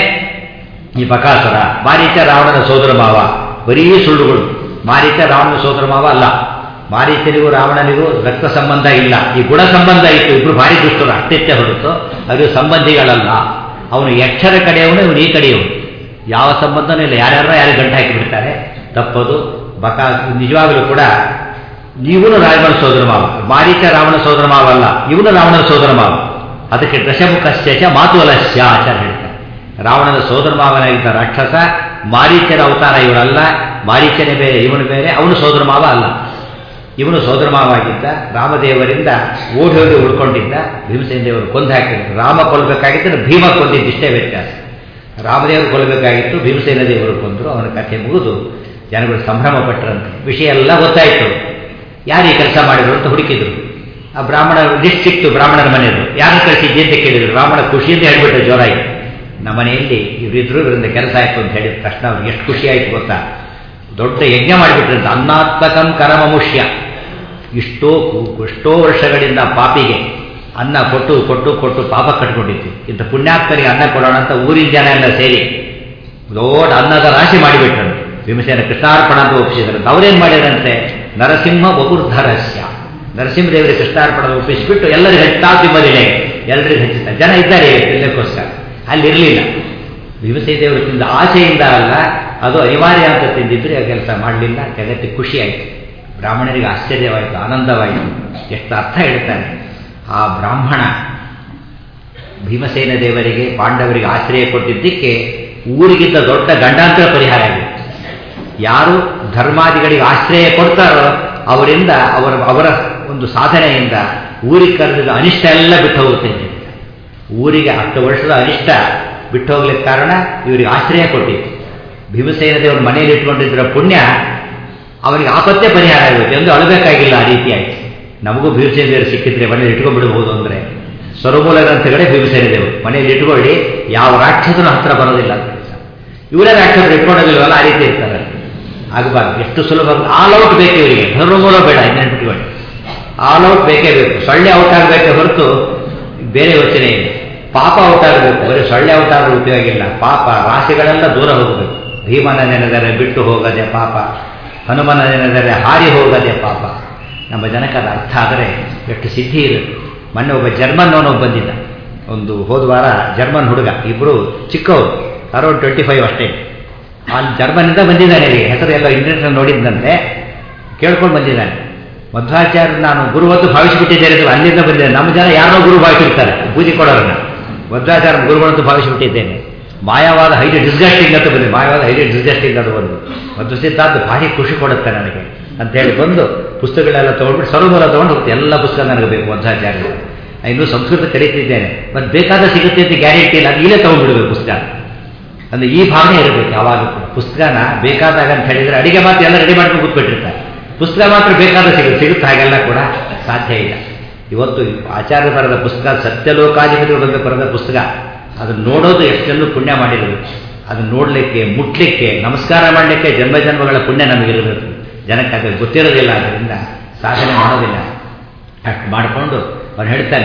ಈ ಬಕಾಸುರ ಮಾರೀಚ ರಾವಣನ ಸೋದರ ಮಾವ ಬರೀ ಸುಳ್ಳುಗಳು ಮಾರೀಚ ರಾವಣನ ಸೋದರ ಮಾವ ಅಲ್ಲ ಮಾರೀಚನಿಗೂ ರಾವಣನಿಗೂ ರಕ್ತ ಸಂಬಂಧ ಇಲ್ಲ ಈ ಗುಣ ಸಂಬಂಧ ಇತ್ತು ಇಬ್ರು ಭಾರಿ ದುಷ್ಟರು ಅತ್ಯತ್ಯ ಹೊರತು ಅದು ಸಂಬಂಧಿಗಳಲ್ಲ ಅವನು ಯಕ್ಷರ ಕಡೆಯವನು ಇವನು ಈ ಕಡೆಯವನು ಯಾವ ಸಂಬಂಧನೂ ಇಲ್ಲ ಯಾರ್ಯಾರೋ ಯಾರಿಗೆ ಗಂಟು ಹಾಕಿ ಬಿಡ್ತಾರೆ ತಪ್ಪದು ಬಕಾ ನಿಜವಾಗಲೂ ಕೂಡ ಇವನು ರಾವಣ ಸೋದರ ಮಾವ ಮಾರೀಚ ರಾವಣ ಸೋದರ ಮಾವ ಅಲ್ಲ ಇವನು ರಾವಣನ ಸೋದರ ಮಾವ ಅದಕ್ಕೆ ದಶಮುಖಶ್ಚ ಮಾತುವಲಶ್ಯ ಆಚಾರ ಹೇಳ್ತಾರೆ ರಾವಣನ ಸೋದರ ಮಾವನಾಗಿದ್ದ ರಾಕ್ಷಸ ಮಾರೀಚನ ಅವತಾರ ಇವರಲ್ಲ ಮಾರೀಚನೇ ಬೇರೆ ಇವನು ಬೇರೆ ಅವನು ಸೋದರ ಮಾವ ಅಲ್ಲ ಇವನು ಸೋದರ ಮಾವಾಗಿದ್ದ ರಾಮದೇವರಿಂದ ಓಡಿ ಹೋಗಿ ಉಳ್ಕೊಂಡಿದ್ದ ಭೀಮಸೇನ ದೇವರು ಕೊಂದು ಹಾಕಿದ್ರು ರಾಮ ಕೊಲ್ಲಬೇಕಾಗಿದ್ದರೆ ಭೀಮ ಕೊಂದಿದ್ದಿಷ್ಟೇ ವ್ಯತ್ಯಾಸ ರಾಮದೇವರು ಕೊಲ್ಲಬೇಕಾಗಿತ್ತು ಭೀಮಸೇನ ದೇವರು ಕೊಂದರು ಅವನ ಕಥೆ ಮುಗಿದು ಜನಗಳು ಸಂಭ್ರಮ ಪಟ್ಟರಂತೆ ವಿಷಯ ಎಲ್ಲ ಗೊತ್ತಾಯಿತು ಯಾರು ಈ ಕೆಲಸ ಮಾಡಿದ್ರು ಅಂತ ಹುಡುಕಿದ್ರು ಆ ಬ್ರಾಹ್ಮಣ ಲಿಸ್ಟ್ ಸಿಕ್ತು ಬ್ರಾಹ್ಮಣರ ಮನೆಯದು ಯಾರು ಕಳಿಸಿದ್ದೆ ಅಂತ ಕೇಳಿದ್ರು ಬ್ರಾಹ್ಮಣ ಖುಷಿಯಿಂದ ಹೇಳ್ಬಿಟ್ರೆ ಜೋರಾಗಿ ನಮ್ಮ ಮನೆಯಲ್ಲಿ ಇವರಿದ್ರು ಇವರಿಂದ ಕೆಲಸ ಆಯಿತು ಅಂತ ಹೇಳಿದ ತಕ್ಷಣ ಅವ್ರಿಗೆ ಎಷ್ಟು ಖುಷಿ ಆಯಿತು ಗೊತ್ತಾ ದೊಡ್ಡ ಯಜ್ಞ ಮಾಡಿಬಿಟ್ರಂತ ಅನ್ನಾತ್ಮಕಂ ಕರಮಮುಷ್ಯ ಇಷ್ಟೋ ಎಷ್ಟೋ ವರ್ಷಗಳಿಂದ ಪಾಪಿಗೆ ಅನ್ನ ಕೊಟ್ಟು ಕೊಟ್ಟು ಕೊಟ್ಟು ಪಾಪ ಕಟ್ಕೊಂಡಿತ್ತು ಇಂಥ ಪುಣ್ಯಾತ್ಮರಿಗೆ ಅನ್ನ ಕೊಡೋಣ ಅಂತ ಊರಿನ ಜನ ಎಲ್ಲ ಸೇರಿ ದೊಡ್ಡ ಅನ್ನದ ರಾಶಿ ಮಾಡಿಬಿಟ್ರಂತೆ ಭೀಮಸೇನ ಕೃಷ್ಣಾರ್ಪಣ ಅಂತ ಒಪ್ಪಿಸಿದ್ರಂತೆ ಅವರೇನು ಮಾಡಿದ್ರಂತೆ ನರಸಿಂಹ ಬಹುರ್ಧರಸ್ಯ ನರಸಿಂಹದೇವರಿಗೆ ಕೃಷ್ಣಾರ್ಪಣ ಒಪ್ಪಿಸಿಬಿಟ್ಟು ಎಲ್ಲರಿಗೂ ಹಚ್ಚಾ ತಿಮ್ಮದಿಲೆ ಎಲ್ಲರಿಗೂ ಹಚ್ಚಿದ್ದಾರೆ ಜನ ಇದ್ದಾರೆ ತಿನ್ನಕ್ಕೋಸ್ಕರ ಅಲ್ಲಿ ಇರಲಿಲ್ಲ ಭೀಮಸೇನ ದೇವರು ತಿಂದ ಆಸೆಯಿಂದ ಅಲ್ಲ ಅದು ಅನಿವಾರ್ಯ ಅಂತ ತಿಂದಿದ್ರೆ ಆ ಕೆಲಸ ಮಾಡಲಿಲ್ಲ ಜಗತ್ತಿಗೆ ಖುಷಿ ಆಯಿತು ಬ್ರಾಹ್ಮಣರಿಗೆ ಆಶ್ಚರ್ಯವಾಯಿತು ಆನಂದವಾಯಿತು ಎಷ್ಟು ಅರ್ಥ ಹೇಳ್ತಾನೆ ಆ ಬ್ರಾಹ್ಮಣ ಭೀಮಸೇನ ದೇವರಿಗೆ ಪಾಂಡವರಿಗೆ ಆಶ್ರಯ ಕೊಟ್ಟಿದ್ದಕ್ಕೆ ಊರಿಗಿಂತ ದೊಡ್ಡ ಗಂಡಾಂತರ ಪರಿಹಾರ ಆಗಿದೆ ಯಾರು ಧರ್ಮಾದಿಗಳಿಗೆ ಆಶ್ರಯ ಕೊಡ್ತಾರೋ ಅವರಿಂದ ಅವರ ಅವರ ಒಂದು ಸಾಧನೆಯಿಂದ ಊರಿಗೆ ಕರೆದಿದ್ದ ಅನಿಷ್ಟ ಎಲ್ಲ ಬಿಟ್ಟು ಹೋಗುತ್ತೆ ಅಂತ ಹೇಳಿದ್ದಾರೆ. ಊರಿಗೆ ಹತ್ತು ವರ್ಷದ ಅನಿಷ್ಟ ಬಿಟ್ಟು ಹೋಗ್ಲಿಕ್ಕೆ ಕಾರಣ ಇವರಿಗೆ ಆಶ್ರಯ ಕೊಟ್ಟಿತ್ತು ಭೀಮಸೇನ ದೇವರು ಮನೆಯಲ್ಲಿ ಇಟ್ಕೊಂಡಿದ್ದರ ಪುಣ್ಯ ಅವರಿಗೆ ಆಪತ್ತೇ ಪರಿಹಾರ ಆಗುತ್ತೆ ಎಂದು ಅಳಬೇಕಾಗಿಲ್ಲ ಆ ರೀತಿಯಾಗಿ ನಮಗೂ ಭೀಮಸೇನ ದೇವರು ಸಿಕ್ಕಿದ್ರೆ ಮನೇಲಿ ಇಟ್ಕೊಂಡ್ಬಿಡ್ಬೋದು ಅಂದರೆ ಸ್ವರಮೂಲ ಗ್ರಂಥಗಳೇ ಭೀಮಸೇನ ದೇವರು ಮನೆಯಲ್ಲಿ ಇಟ್ಕೊಳ್ಳಿ ಯಾವ ರಾಕ್ಷಸನ ಹತ್ರ ಬರೋದಿಲ್ಲ ಅಂತ ಹೇಳಿ ಸರ್. ಇವರೇ ರಾಕ್ಷಸರು ಇಟ್ಕೊಳ್ಳೋದಿಲ್ವಲ್ಲ ಆ ರೀತಿ ಇರ್ತಾರೆ ಆಗಬಾರ್ದು ಎಷ್ಟು ಸುಲಭ ಆಲ್ ಔಟ್ ಬೇಕು ಇವರಿಗೆ ಧರ್ಮಮೂಲ ಬೇಡ ಇನ್ನೆನ್ಬಿಟ್ಕೊಳ್ಳಿ ಆಲ್ ಔಟ್ ಬೇಕೇ ಬೇಕು ಸೊಳ್ಳೆ ಔಟ್ ಆಗಬೇಕೆ ಹೊರತು ಬೇರೆ ಯೋಚನೆ ಇಲ್ಲ ಪಾಪ ಔಟ್ ಆಗಬೇಕು ಬರೀ ಸೊಳ್ಳೆ ಔಟ್ ಆದ್ರೆ ಉಪಯೋಗ ಇಲ್ಲ ಪಾಪ ರಾಶಿಗಳೆಲ್ಲ ದೂರ ಹೋಗಬೇಕು ಭೀಮನ ನೆನೆದರೆ ಬಿಟ್ಟು ಹೋಗದೆ ಪಾಪ ಹನುಮನ ನೆನೆದರೆ ಹಾರಿ ಹೋಗದೆ ಪಾಪ ನಮ್ಮ ಜನಕ್ಕೆ ಅದು ಅರ್ಥ ಆದರೆ ಎಷ್ಟು ಸಿದ್ಧಿ ಇರುತ್ತೆ ಮೊನ್ನೆ ಒಬ್ಬ ಜರ್ಮನ್ ಅವನೊಬ್ಬ ಬಂದಿದ್ದ ಒಂದು ಹೋದ ವಾರ ಜರ್ಮನ್ ಹುಡುಗ ಇಬ್ಬರು ಚಿಕ್ಕವರು ಅರೌಂಡ್ ಟ್ವೆಂಟಿ ಫೈವ್ ಅಷ್ಟೇ ಅಲ್ಲಿ ಜರ್ಮನಿಂದ ಬಂದಿದ್ದಾನೆ ಇಲ್ಲಿ ಹೆಸರು ಎಲ್ಲ ಇಂಟರ್ನೆಟ್ ನೋಡಿದ್ದಂತೆ ಕೇಳ್ಕೊಂಡು ಬಂದಿದ್ದಾನೆ ಮಧ್ವಾಚಾರ್ಯ ನಾನು ಗುರು ಹೊತ್ತು ಭಾವಿಸಿಬಿಟ್ಟಿದ್ದೇನೆ ಅಂತ ಅಲ್ಲಿಂದ ಬಂದಿದ್ದೇನೆ ನಮ್ಮ ಜನ ಯಾರೋ ಗುರು ಭಾವಿಸಿರ್ತಾರೆ ಪೂಜೆ ಕೊಡೋರನ್ನ ಮಧ್ವಾಚಾರ್ಯ ಗುರುಗಳಂತೂ ಭಾವಿಸಿಬಿಟ್ಟಿದ್ದೇನೆ ಮಾಯವಾದ ಹೈಲಿ ಡಿಸ್ಗಸ್ಟಿಂಗ್ ಅಂತ ಬಂದಿದೆ ಮಾಯವಾದ ಹೈಲಿ ಡಿಸ್ಗಸ್ಟಿಂಗ್ ಅದು ಒಂದು ಮಧ್ವ ಸಿದ್ಧಾಂತ ಭಾರಿ ಖುಷಿ ಕೊಡುತ್ತೆ ನನಗೆ ಅಂತ ಹೇಳಿ ಬಂದು ಪುಸ್ತಕಗಳೆಲ್ಲ ತೊಗೊಂಡ್ಬಿಟ್ಟು ಸರ್ವಮೂಲ ತೊಗೊಂಡು ಹೋಗ್ತೀನಿ ಎಲ್ಲ ಪುಸ್ತಕ ನನಗೆ ಬೇಕು ಮಧ್ವಾಚಾರ್ಯ ಇನ್ನೂ ಸಂಸ್ಕೃತ ಕಲಿತಿದ್ದೇನೆ ಮತ್ತು ಬೇಕಾದ ಸಿಗುತ್ತೆ ಅಂತ ಗ್ಯಾರಂಟಿ ಇಲ್ಲ ಅದು ಇಲ್ಲೇ ತೊಗೊಂಡ್ಬಿಡ್ಬೇಕು ಪುಸ್ತಕ ಅಂದ್ರೆ ಈ ಭಾವನೆ ಇರಬೇಕು ಯಾವಾಗ ಕೂಡ ಪುಸ್ತಕನ ಬೇಕಾದಾಗ ಅಂತ ಹೇಳಿದ್ರೆ ಅಡಿಗೆ ಮಾತ್ರ ಎಲ್ಲ ರೆಡಿ ಮಾಡ್ಕೊಂಡು ಕೂತ್ಬಿಟ್ಟಿರ್ತಾರೆ ಪುಸ್ತಕ ಮಾತ್ರ ಬೇಕಾದ ಸಿಗುತ್ತೆ ಸಿಗುತ್ತೆ ಹಾಗೆಲ್ಲ ಕೂಡ ಸಾಧ್ಯ ಇಲ್ಲ ಇವತ್ತು ಆಚಾರ್ಯ ಬರೆದ ಪುಸ್ತಕ ಸತ್ಯಲೋಕಾಧಿಪತಿಗಳು ಬಂದು ಬರೆದ ಪುಸ್ತಕ ಅದನ್ನು ನೋಡೋದು ಎಷ್ಟೆಲ್ಲೂ ಪುಣ್ಯ ಮಾಡಿರಬೇಕು ಅದನ್ನು ನೋಡಲಿಕ್ಕೆ ಮುಟ್ಲಿಕ್ಕೆ ನಮಸ್ಕಾರ ಮಾಡಲಿಕ್ಕೆ ಜನ್ಮ ಜನ್ಮಗಳ ಪುಣ್ಯ ನಮಗಿರಬೇಕು ಜನಕ್ಕೆ ಅದು ಗೊತ್ತಿರೋದಿಲ್ಲ ಅದರಿಂದ ಸಾಧನೆ ಮಾಡೋದಿಲ್ಲ ಅಷ್ಟು ಮಾಡಿಕೊಂಡು ಅವನು ಹೇಳ್ತಾನೆ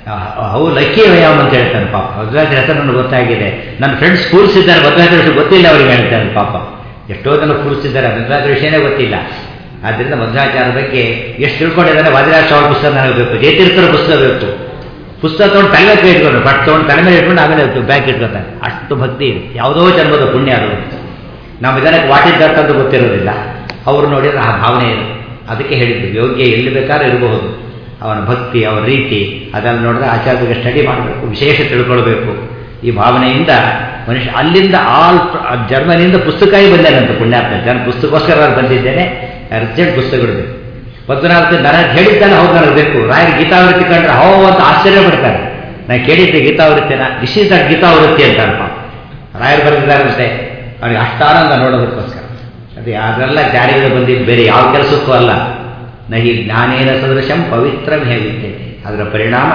ಅವು ಲಕ್ಕಿ ವಯಾಮ್ ಅಂತ ಹೇಳ್ತಾನೆ ಪಾಪ ಮಧ್ವಾಚಾರ್ಯ ಹೆಸರು ನನಗೆ ಗೊತ್ತಾಗಿದೆ ನನ್ನ ಫ್ರೆಂಡ್ಸ್ ಸ್ಕೂಲ್ಸ್ ಇದ್ದಾರೆ ಮಧ್ವಾಚಾರ್ಯ ವಿಷಯ ಗೊತ್ತಿಲ್ಲ ಅವರಿಗೆ ಹೇಳ್ತಾನೆ ಪಾಪ ಎಷ್ಟೋ ಜನ ಸ್ಕೂಲ್ಸ್ ಇದ್ದಾರೆ ಮಧ್ವಾಚಾರ್ಯ ವಿಷಯನೇ ಗೊತ್ತಿಲ್ಲ ಆದ್ದರಿಂದ ಮಧ್ವಾಚಾರ್ಯ ಬಗ್ಗೆ ಎಷ್ಟು ತಿಳ್ಕೊಂಡಿದ್ದಾರೆ ವಾದಿರಾಜ ಅವ್ರ ಪುಸ್ತಕ ನನಗೆ ಬೇಕು ಜಯತೀರ್ಥರ ಪುಸ್ತಕ ಬೇಕು ಪುಸ್ತಕ ತೊಗೊಂಡು ತಲೆ ಮೇಲೆ ಇಟ್ಕೊಂಡು ಬಟ್ ತೊಗೊಂಡು ತಲೆ ಮೇಲೆ ಇಟ್ಕೊಂಡು ಆಮೇಲೆ ಬ್ಯಾಗ್ ಇಟ್ಕೊತಾನೆ ಅಷ್ಟು ಭಕ್ತಿ ಇದೆ ಯಾವುದೋ ಜನ್ಮದ ಪುಣ್ಯ ಅದು ನಮ್ಮ ಜನಕ್ಕೆ ವಾಟಿದ್ದಕ್ಕಂತ ಗೊತ್ತಿರೋದಿಲ್ಲ ಅವರು ನೋಡಿದ್ರೆ ಆ ಭಾವನೆ ಇದೆ ಅದಕ್ಕೆ ಹೇಳಿದ್ದು ಯೋಗ್ಯ ಎಲ್ಲಿ ಬೇಕಾದ್ರೂ ಇರಬಹುದು ಅವನ ಭಕ್ತಿ ಅವನ ರೀತಿ ಅದನ್ನು ನೋಡಿದ್ರೆ ಆಚಾರ್ಯರಿಗೆ ಸ್ಟಡಿ ಮಾಡಬೇಕು ವಿಶೇಷ ತಿಳ್ಕೊಳ್ಬೇಕು ಈ ಭಾವನೆಯಿಂದ ಮನುಷ್ಯ ಅಲ್ಲಿಂದ ಆಲ್ ಜರ್ಮನಿಯಿಂದ ಪುಸ್ತಕವಾಗಿ ಬಂದೇನಂತ ಪುಣ್ಯಾತ್ಮ ಜನ ಪುಸ್ತಕೋಸ್ಕರ ನಾನು ಬಂದಿದ್ದೇನೆ ಅರ್ಜೆಂಟ್ ಪುಸ್ತಕಗಳು ಬೇಕು ಪದ್ಮನಾಭ ನನಗೆ ಹೇಳಿದ್ದಾನೆ ಹೌದು ನನಗೆ ಬೇಕು ರಾಯರು ಗೀತಾವೃತ್ತಿ ಕಂಡ್ರೆ ಹೋ ಅಂತ ಆಶ್ಚರ್ಯ ಪಡ್ತಾರೆ ನಾನು ಕೇಳಿದ್ದೆ ಗೀತಾವೃತ್ತಿನ ದಿಸ್ ಇಸ್ ದಟ್ ಗೀತಾವೃತ್ತಿ ಅಂತಾರಪ್ಪ ರಾಯರು ಬರೆದಿದ್ದಾರಂತೆ ಅವನಿಗೆ ಅಷ್ಟಾನಂದ ನೋಡೋದಕ್ಕೋಸ್ಕರ ಅದು ಅದೆಲ್ಲ ಜಾರಿಗಳು ಬಂದಿದ್ದು ಬೇರೆ ಯಾವ ಕೆಲಸಕ್ಕೂ ಅಲ್ಲ ನಹಿ ಜ್ಞಾನೇನ ಸದೃಶಂ ಪವಿತ್ರ ವಿದ್ಯತೆ ಅದರ ಪರಿಣಾಮ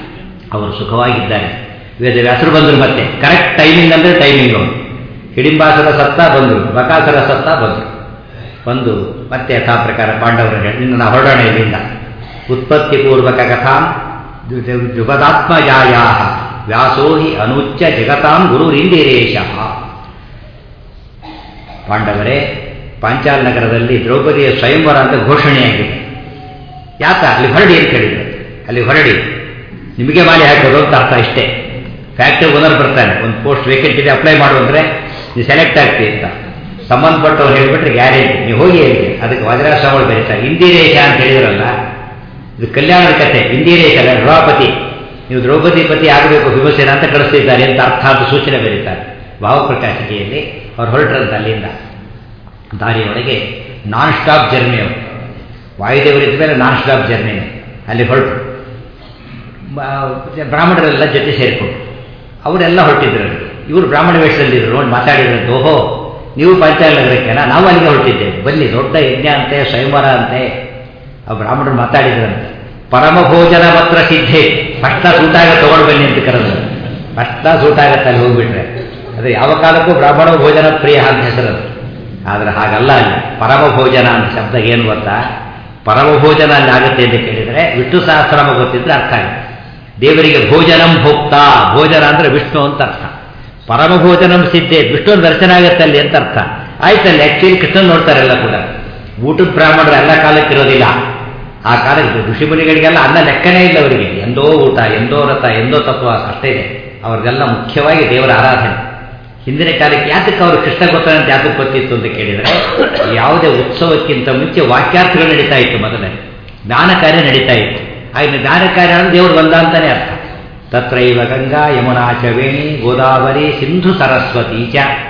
ಅವರು ಸುಖವಾಗಿದ್ದಾರೆ ವೇದ ವ್ಯಾಸರು ಬಂದರು ಮತ್ತೆ ಕರೆಕ್ಟ್ ಟೈಮಿಂಗ್ ಅಂದರೆ ಟೈಮಿಂಗ್ ಅವರು ಹಿಡಿಂಬಾಸರ ಸತ್ತ ಬಂದರು ಬಕಾಸುರ ಸತ್ತ ಬಂದರು ಬಂದು ಮತ್ತೆ ಯಥಾ ಪ್ರಕಾರ ಪಾಂಡವರು ಹೇಳಿ ಇನ್ನು ನಾವು ಹೊರಡೋಣ ಇಲ್ಲಿಂದ ಉತ್ಪತ್ತಿ ಪೂರ್ವಕ ಕಥಾಂ ಜುಗದಾತ್ಮಜಾಯಾ ವ್ಯಾಸೋ ಹಿ ಅನುಚ್ಯ ಜಗತಾಂ ಗುರುರಿಂದಿರೇಶ ಪಾಂಡವರೇ ಪಾಂಚಾಲ ನಗರದಲ್ಲಿ ದ್ರೌಪದಿಯ ಸ್ವಯಂವರ ಅಂತ ಘೋಷಣೆಯಾಗಿದೆ ಯಾಕ ಅಲ್ಲಿ ಹೊರಡಿ ಅಂತ ಹೇಳಿದ್ರು ಅಲ್ಲಿ ಹೊರಡಿ ನಿಮಗೆ ಮಾಲಿ ಹಾಕೋದು ಅಂತ ಅರ್ಥ ಇಷ್ಟೇ ಫ್ಯಾಕ್ಟ್ರಿ ಓನರ್ ಬರ್ತಾನೆ ಒಂದು ಪೋಸ್ಟ್ ವೇಕೆಂಟ್ ಇದೆ ಅಪ್ಲೈ ಮಾಡು ಅಂದರೆ ನೀವು ಸೆಲೆಕ್ಟ್ ಆಗ್ತಿ ಅಂತ ಸಂಬಂಧಪಟ್ಟವ್ರು ಹೇಳಿಬಿಟ್ರೆ ಗ್ಯಾರಂಟಿ ನೀವು ಹೋಗಿ ಹೇಳಿ ಅದಕ್ಕೆ ವಜ್ರಾಜ ಸ್ವಾಮಿಗಳು ಬರೀತಾರೆ ಇಂದಿರೇಶ ಅಂತ ಹೇಳಿದ್ರಲ್ಲ ಇದು ಕಲ್ಯಾಣದ ಕಥೆ ಇಂದಿರೇಶ ದ್ರೌಪದಿ ನೀವು ದ್ರೌಪದಿ ಪತಿ ಆಗಬೇಕು ವಿಭಸೇನ ಅಂತ ಕಳಿಸ್ತಿದ್ದಾರೆ ಅಂತ ಅರ್ಥ ಅಂತ ಸೂಚನೆ ಬರೀತಾರೆ ಭಾವಪ್ರಕಾಶಿಕೆಯಲ್ಲಿ ಅವ್ರು ಹೊರಟ್ರಂತ ಅಲ್ಲಿಂದ ದಾರಿಯೊಳಗೆ ನಾನ್ ಸ್ಟಾಪ್ ಜರ್ನಿ ಅವರು ವಾಯುದೇವರಿದ್ದ ಮೇಲೆ ನಾನ್ ಸ್ಟಾಪ್ ಜರ್ನಿ ಅಲ್ಲಿ ಹೊರಟು ಬ್ರಾಹ್ಮಣರೆಲ್ಲ ಜೊತೆ ಸೇರಿಕೊಂಡು ಅವರೆಲ್ಲ ಹೊರಟಿದ್ರು ಇವರು ಬ್ರಾಹ್ಮಣ ವೇಷದಲ್ಲಿದ್ದರು ನೋಡಿ ಮಾತಾಡಿದ್ರು ಓಹೋ ನೀವು ಪಂಚಾಯತ್ ನಗರಕ್ಕೆನಾ ನಾವು ಅಲ್ಲಿಗೆ ಹೊರಟಿದ್ದೇವೆ ಬನ್ನಿ ದೊಡ್ಡ ಯಜ್ಞ ಅಂತೆ ಸ್ವಯಂವರ ಅಂತೆ ಆ ಬ್ರಾಹ್ಮಣರು ಮಾತಾಡಿದ್ರಂತೆ ಪರಮ ಭೋಜನ ಮಾತ್ರ ಸಿದ್ಧೆ ಫಸ್ಟ್ ಕ್ಲಾಸ್ ಊಟ ಆಗ ತಗೊಂಡು ಬನ್ನಿ ಅಂತ ಕರೆದ್ರು ಫಸ್ಟ್ ಕ್ಲಾಸ್ ಊಟ ಆಗತ್ತೆ ಅಲ್ಲಿ ಹೋಗ್ಬಿಟ್ರೆ ಅದು ಯಾವ ಕಾಲಕ್ಕೂ ಬ್ರಾಹ್ಮಣ ಭೋಜನ ಪ್ರಿಯ ಅಂತ ಹೆಸರದು ಆದರೆ ಹಾಗಲ್ಲ ಅಲ್ಲಿ ಪರಮ ಭೋಜನ ಅಂತ ಶಬ್ದ ಏನು ಗೊತ್ತಾ ಪರಮ ಭೋಜನ ಅಲ್ಲಿ ಆಗುತ್ತೆ ಅಂತ ಕೇಳಿದರೆ ವಿಷ್ಣು ಸಹಸ್ರಾಮ ಗೊತ್ತಿದ್ರೆ ಅರ್ಥ ಆಗುತ್ತೆ ದೇವರಿಗೆ ಭೋಜನಂ ಭೋಕ್ತಾ ಭೋಜನ ಅಂದ್ರೆ ವಿಷ್ಣು ಅಂತ ಅರ್ಥ ಪರಮ ಭೋಜನಂ ಸಿದ್ಧೆ ವಿಷ್ಣು ದರ್ಶನ ಆಗುತ್ತೆ ಅಲ್ಲಿ ಅಂತ ಅರ್ಥ ಆಯ್ತಲ್ಲಿ ಆಕ್ಚುಲಿ ಕೃಷ್ಣನ್ ನೋಡ್ತಾರೆಲ್ಲ ಕೂಡ ಊಟದ ಬ್ರಾಹ್ಮಣರು ಎಲ್ಲ ಕಾಲಕ್ಕೆ ಇರೋದಿಲ್ಲ ಆ ಕಾಲಕ್ಕೆ ಋಷಿಮುನಿಗಳಿಗೆಲ್ಲ ಅನ್ನ ಲೆಕ್ಕನೇ ಇಲ್ಲ ಅವರಿಗೆ ಎಂದೋ ಊಟ ಎಂದೋ ರಥ ಎಂದೋ ತತ್ವ ಅಷ್ಟೇ ಇದೆ ಅವ್ರಿಗೆಲ್ಲ ಮುಖ್ಯವಾಗಿ ದೇವರ ಆರಾಧನೆ ಹಿಂದಿನ ಕಾಲಕ್ಕೆ ಯಾತಕ್ಕೆ ಅವರು ಕೃಷ್ಣ ಗೊತ್ತಾಗ ಅಂತ ಯಾತಕ್ಕೆ ಗೊತ್ತಿತ್ತು ಅಂತ ಕೇಳಿದರೆ ಯಾವುದೇ ಉತ್ಸವಕ್ಕಿಂತ ಮುಂಚೆ ವಾಕ್ಯಾರ್ಥಗಳು ನಡೀತಾ ಇತ್ತು ಮೊದಲೇ ಜ್ಞಾನ ಕಾರ್ಯ ನಡೀತಾ ಇತ್ತು ಆಗಿನ ಜ್ಞಾನ ಕಾರ್ಯ ಅಂದ್ರೆ ದೇವರು ಬಂದ ಅಂತಾನೆ ಅರ್ಥ ತತ್ರೈವ ಗಂಗಾ ಯಮುನಾ ಚ ವೇಣಿ ಗೋದಾವರಿ ಸಿಂಧು ಸರಸ್ವತಿ ಚ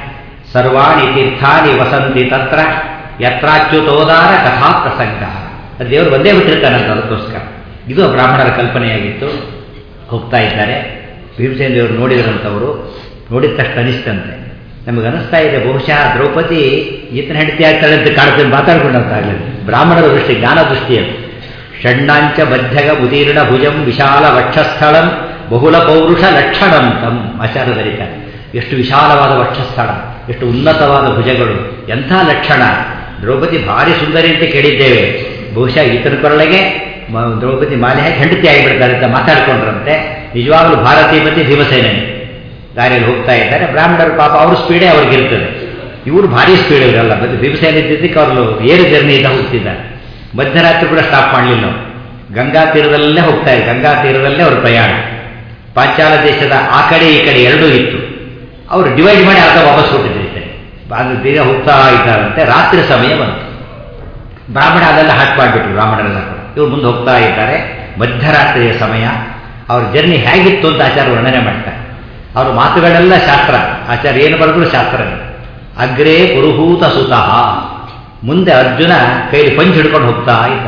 ಸರ್ವಾಣಿ ತೀರ್ಥಾನಿ ವಸಂತಿ ತತ್ರ ಯತ್ರಾಚ್ಯುತೋದಾರ ಕಥಾ ಪ್ರಸಂಗ ಅದು ದೇವರು ಒಂದೇ ಬಿಟ್ಟಿರ್ತಾನಂತ ಅದಕ್ಕೋಸ್ಕರ ಇದು ಬ್ರಾಹ್ಮಣರ ಕಲ್ಪನೆಯಾಗಿತ್ತು ಹೋಗ್ತಾ ಇದ್ದಾರೆ ಭೀಮಸೇನ ದೇವರು ನೋಡಿದ್ರಂಥವರು ನೋಡಿದ ತಕ್ಷಣ ಅನಿಸ್ತಂತೆ ನಮಗೆ ಅನಿಸ್ತಾ ಇದೆ ಬಹುಶಃ ದ್ರೌಪದಿ ಈತನ ಹೆಂಡತಿ ಆಗ್ತಾಳೆ ಅಂತ ಕಾಡ್ತೇನೆ ಮಾತಾಡ್ಕೊಂಡಂತಾಗಲಿ ಬ್ರಾಹ್ಮಣರ ದೃಷ್ಟಿ ಜ್ಞಾನ ದೃಷ್ಟಿ ಅದು ಷಣ್ಣಾಂಚ ಮಧ್ಯಗ ಉದೀರ್ಣ ಭುಜಂ ವಿಶಾಲ ವಕ್ಷಸ್ಥಳಂ ಬಹುಲ ಪೌರುಷ ಲಕ್ಷಣಂ ತಂ ಆಚಾರ್ಯ ಬರೀತಾರೆ ಎಷ್ಟು ವಿಶಾಲವಾದ ವಕ್ಷಸ್ಥಳ ಎಷ್ಟು ಉನ್ನತವಾದ ಭುಜಗಳು ಎಂಥ ಲಕ್ಷಣ ದ್ರೌಪದಿ ಭಾರಿ ಸುಂದರಿ ಅಂತ ಕೇಳಿದ್ದೇವೆ ಬಹುಶಃ ಈತನ ಕೊರಳಿಗೆ ಮ- ದ್ರೌಪದಿ ಮಾಲೆ ಹಾಕಿ ಹೆಂಡತಿ ಆಗಿಬಿಡ್ತಾರೆ ಅಂತ ಮಾತಾಡ್ಕೊಂಡ್ರಂತೆ ನಿಜವಾಗ್ಲೂ ಭಾರತೀ ಪತಿ ಭೀಮಸೇನೆ ದಾರಿಯಲ್ಲಿ ಹೋಗ್ತಾ ಇದ್ದಾರೆ ಬ್ರಾಹ್ಮಣರು ಪಾಪ ಅವ್ರ ಸ್ಪೀಡೇ ಅವ್ರಿಗಿರ್ತದೆ ಇವರು ಭಾರಿ ಸ್ಪೀಡ್ ಇವರಲ್ಲ ಮತ್ತೆ ಭೀಮಸೇನ ಇದ್ದಿದ್ದಕ್ಕೆ ಅವರು ಏರು ಜರ್ನಿಯಿಂದ ಹೋಗ್ತಿದ್ದಾರೆ ಮಧ್ಯರಾತ್ರಿ ಕೂಡ ಸ್ಟಾಪ್ ಮಾಡಲಿಲ್ಲ ಅವ್ರು. ಗಂಗಾ ತೀರದಲ್ಲೇ ಹೋಗ್ತಾ ಇದ್ದಾರೆ ಗಂಗಾ ತೀರದಲ್ಲೇ ಅವ್ರ ಪ್ರಯಾಣ ಪಾಂಚಾಲ ದೇಶದ ಆ ಕಡೆ ಈ ಕಡೆ ಎರಡೂ ಇತ್ತು ಅವರು ಡಿವೈಡ್ ಮಾಡಿ ಅರ್ಧ ವಾಪಸ್ ಕೊಟ್ಟಿದ್ರು ಈ ಕಡೆ ಅದು ಬೇಗ ಹೋಗ್ತಾ ಇದ್ದಾರಂತೆ ರಾತ್ರಿ ಸಮಯ ಬಂತು ಬ್ರಾಹ್ಮಣ ಅದೆಲ್ಲ ಹಾಟ್ ಮಾಡಿಬಿಟ್ರು ಬ್ರಾಹ್ಮಣರೆಲ್ಲ ಕೂಡ ಇವ್ರು ಮುಂದೆ ಹೋಗ್ತಾ ಇದ್ದಾರೆ ಮಧ್ಯರಾತ್ರಿಯ ಸಮಯ ಅವ್ರ ಜರ್ನಿ ಹೇಗಿತ್ತು ಅಂತ ಆಚಾರ್ಯ ವರ್ಣನೆ ಮಾಡ್ತಾರೆ ಅವ್ರ ಮಾತುಗಳೆಲ್ಲ ಶಾಸ್ತ್ರ ಆಚಾರ್ಯ ಏನು ಬರೆದ್ರು ಶಾಸ್ತ್ರ ಅಗ್ರೇ ಪುರುಹೂತ ಸುತಃ ಮುಂದೆ ಅರ್ಜುನ ಕೈಲಿ ಪಂಚ್ ಹಿಡ್ಕೊಂಡು ಹೋಗ್ತಾ ಇದ್ದ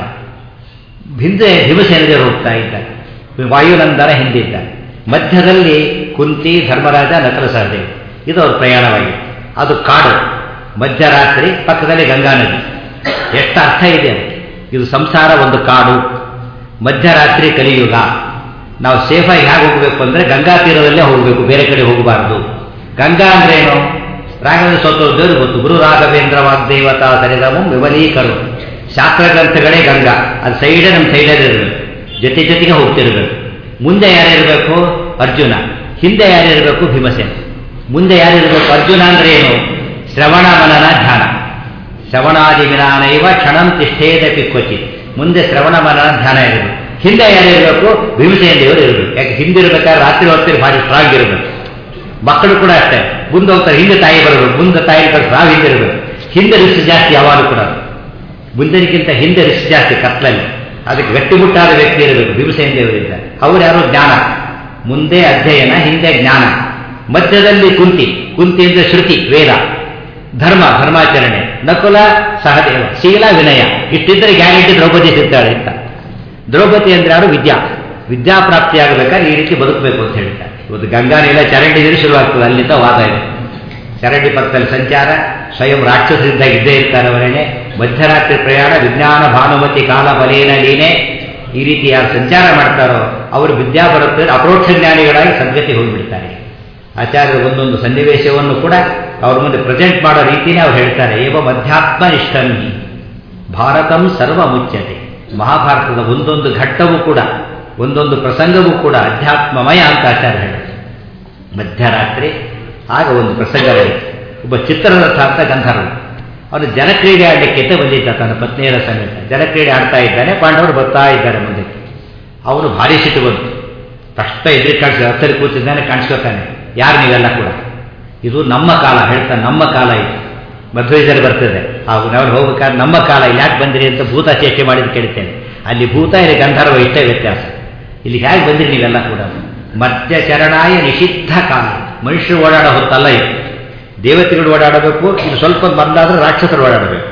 ಹಿಂದೆ ಭೀಮಸೇನದೇವರು ಹೋಗ್ತಾ ಇದ್ದಾರೆ ವಾಯುನಂದನ ಹಿಂದಿದ್ದಾರೆ ಮಧ್ಯದಲ್ಲಿ ಕುಂತಿ ಧರ್ಮರಾಜ ನಕಲ ಸಹದೇವ್ ಇದು ಅವ್ರ ಪ್ರಯಾಣವಾಗಿತ್ತು ಅದು ಕಾಡು ಮಧ್ಯರಾತ್ರಿ ಪಕ್ಕದಲ್ಲಿ ಗಂಗಾ ನದಿ ಎಷ್ಟು ಅರ್ಥ ಇದೆ ಅದಕ್ಕೆ ಇದು ಸಂಸಾರ ಒಂದು ಕಾಡು ಮಧ್ಯರಾತ್ರಿ ಕಲಿಯುಗ ನಾವು ಸೇಫಾಗಿ ಹೇಗೆ ಹೋಗಬೇಕು ಅಂದರೆ ಗಂಗಾ ತೀರದಲ್ಲೇ ಹೋಗಬೇಕು ಬೇರೆ ಕಡೆ ಹೋಗಬಾರದು ಗಂಗಾ ಅಂದ್ರೆ ಏನು ರಾಘವೇಂದ್ರ ಸ್ವತಂತ್ರ ಗೊತ್ತು ಗುರು ರಾಘವೇಂದ್ರ ವಾಗ್ದೇವತಾ ಸರಿದಮಂ ವಿಮಲೀಕರು ಶಾಸ್ತ್ರ ಗ್ರಂಥಗಳೇ ಗಂಗಾ ಅದು ಸೈಡೇ ನಮ್ಮ ಸೈಡಲ್ಲಿ ಇರಬೇಕು ಜೊತೆ ಜೊತೆಗೆ ಹೋಗ್ತಿರ್ಬೇಕು ಮುಂದೆ ಯಾರಿರಬೇಕು ಅರ್ಜುನ ಹಿಂದೆ ಯಾರಿರಬೇಕು ಭೀಮಸೇನ ಮುಂದೆ ಯಾರಿರಬೇಕು ಅರ್ಜುನ ಅಂದ್ರೆ ಏನು ಶ್ರವಣ ಮನನ ಧ್ಯಾನ ಶ್ರವಣಾದಿ ವಿನಾನೈವ ಕ್ಷಣಂ ತಿಷ್ಠೇದಪಿ ಕ್ವಚಿತ್ ಮುಂದೆ ಶ್ರವಣ ಮನನ ಧ್ಯಾನ ಇರಬೇಕು ಹಿಂದೆ ಯಾರಿರಬೇಕು ಭೀಮಸೇನ ದೇವರು ಇರಬೇಕು ಯಾಕೆ ಹಿಂದಿರ್ಬೇಕಾದ್ರೆ ರಾತ್ರಿ ಹೊತ್ತಿಗೆ ಭಾರಿ ಸ್ಟ್ರಾಂಗ್ ಇರಬೇಕು ಮಕ್ಕಳು ಕೂಡ ಅಷ್ಟೇ ಮುಂದೆ ಹೋಗ್ತಾರೆ ಹಿಂದೆ ತಾಯಿ ಬರಬೇಕು ಮುಂದೆ ತಾಯಿ ಕಡೆ ನಾವು ಹಿಂದೆ ಇರಬೇಕು ಹಿಂದೆ ರಿಸ್ಕ್ ಜಾಸ್ತಿ ಯಾವಾಗಲೂ ಕೂಡ ಮುಂದಿನಕ್ಕಿಂತ ಹಿಂದೆ ರಿಸ್ಕ್ ಜಾಸ್ತಿ ಕತ್ಲಲ್ಲಿ ಅದಕ್ಕೆ ಗಟ್ಟಿಮುಟ್ಟಾದ ವ್ಯಕ್ತಿ ಇರಬೇಕು ಭೀಮಸೇನ ದೇವರಿದ್ದಾರೆ ಅವ್ರು ಯಾರು ಜ್ಞಾನ ಮುಂದೆ ಅಧ್ಯಯನ ಹಿಂದೆ ಜ್ಞಾನ ಮಧ್ಯದಲ್ಲಿ ಕುಂತಿ ಕುಂತಿ ಅಂದ್ರೆ ಶ್ರುತಿ ವೇದ ಧರ್ಮ ಧರ್ಮಾಚರಣೆ ನಕುಲ ಸಹದೇವ ಶೀಲ ವಿನಯ ಇಷ್ಟಿದ್ರೆ ಗ್ಯಾರಂಟಿ ದ್ರೌಪದಿ ಸಿಗ್ತಾಳೆ ಅಂತ ದ್ರೌಪದಿ ಅಂದ್ರೆ ಯಾರು ವಿದ್ಯಾ ವಿದ್ಯಾಪ್ರಾಪ್ತಿಯಾಗಬೇಕಾದ್ರೆ ಈ ರೀತಿ ಬದುಕಬೇಕು ಅಂತ ಹೇಳ್ತಾರೆ ಇವತ್ತು ಗಂಗಾ ನೀಲ ಚರಂಡಿ ನೀರು ಶುರುವಾಗ್ತದೆ ಅಲ್ಲಿಂದ ವಾದ ಇದೆ ಚರಂಡಿ ಪಕ್ಕದಲ್ಲಿ ಸಂಚಾರ ಸ್ವಯಂ ರಾಕ್ಷಸರಿದ್ದಾಗ ಇದ್ದೇ ಇರ್ತಾರೆ ಅವರೇನೆ ಮಧ್ಯರಾತ್ರಿ ಪ್ರಯಾಣ ವಿಜ್ಞಾನ ಭಾನುಮತಿ ಕಾಲ ಬಲೇನ ಲೀನೆ ಈ ರೀತಿ ಯಾರು ಸಂಚಾರ ಮಾಡ್ತಾರೋ ಅವರು ವಿದ್ಯಾ ಬರುತ್ತೆ ಅಪ್ರೋಕ್ಷ ಜ್ಞಾನಿಗಳಾಗಿ ಸದ್ಗತಿ ಹೋಗಿಬಿಡ್ತಾರೆ ಆಚಾರ್ಯರು ಒಂದೊಂದು ಸನ್ನಿವೇಶವನ್ನು ಕೂಡ ಅವ್ರ ಮುಂದೆ ಪ್ರೆಸೆಂಟ್ ಮಾಡೋ ರೀತಿನೇ ಅವ್ರು ಹೇಳ್ತಾರೆ ಏವ ಮಧ್ಯಾತ್ಮ ನಿಷ್ಠನ್ಹಿ ಭಾರತಂ ಸರ್ವ ಮುಚ್ಯತೆ ಮಹಾಭಾರತದ ಒಂದೊಂದು ಘಟ್ಟವೂ ಕೂಡ ಒಂದೊಂದು ಪ್ರಸಂಗವೂ ಕೂಡ ಅಧ್ಯಾತ್ಮಮಯ ಅಂತ ಆಚಾರ್ಯ ಹೇಳ್ತಾರೆ ಮಧ್ಯರಾತ್ರಿ ಆಗ ಒಂದು ಪ್ರಸಂಗ ನಡೆಯಿತು ಒಬ್ಬ ಚಿತ್ರರಥ ಅಂತ ಗಂಧರ್ವ ಅವನು ಜನಕ್ರೀಡೆ ಆಡಲಿಕ್ಕೆ ಅಂತ ಬಂದಿದ್ದ ತನ್ನ ಪತ್ನಿಯರ ಸಮೇತ ಜನಕ್ರೀಡೆ ಆಡ್ತಾ ಇದ್ದಾನೆ ಪಾಂಡವರು ಬರ್ತಾ ಇದ್ದಾರೆ ಮುಂದೆ ಅವನು ಭಾರಿ ಸಿಟ್ಟು ಬಂತು ತಕ್ಷಣ ಎದುರು ಕಾಣಿಸ್ ಹತ್ತಲ್ಲಿ ಕೂತಿದ್ದಾನೆ ಕಾಣಿಸ್ಕೊತಾನೆ ಯಾರು ನೀವೆಲ್ಲ ಕೂಡ ಇದು ನಮ್ಮ ಕಾಲ ಹೇಳ್ತಾನೆ ನಮ್ಮ ಕಾಲ ಇದು ಮಧ್ವೈದಲ್ಲಿ ಬರ್ತದೆ ಹಾಗೂ ನಾವು ಹೋಗ್ಬೇಕಾದ್ರೆ ನಮ್ಮ ಕಾಲ ಇಲ್ಲಿ ಯಾಕೆ ಬಂದಿರಿ ಅಂತ ಭೂತ ಚೇಷ್ಟೆ ಮಾಡಿದ್ದು ಕೇಳ್ತೇನೆ ಅಲ್ಲಿ ಭೂತ ಇಲ್ಲಿ ಗಂಧರ್ವ ಇಷ್ಟೇ ವ್ಯತ್ಯಾಸ ಇಲ್ಲಿ ಹೇಗೆ ಬಂದಿರಿ ನೀವೆಲ್ಲ ಕೂಡ ಮಧ್ಯ ಚರಣಾಯ ನಿಷಿದ್ಧ ಕಾಲ ಮನುಷ್ಯರು ಓಡಾಡೋ ಹೊತ್ತಲ್ಲ ಇದು ದೇವತೆಗಳು ಓಡಾಡಬೇಕು ಇದು ಸ್ವಲ್ಪ ಬಂದಾದ್ರೆ ರಾಕ್ಷಸರು ಓಡಾಡಬೇಕು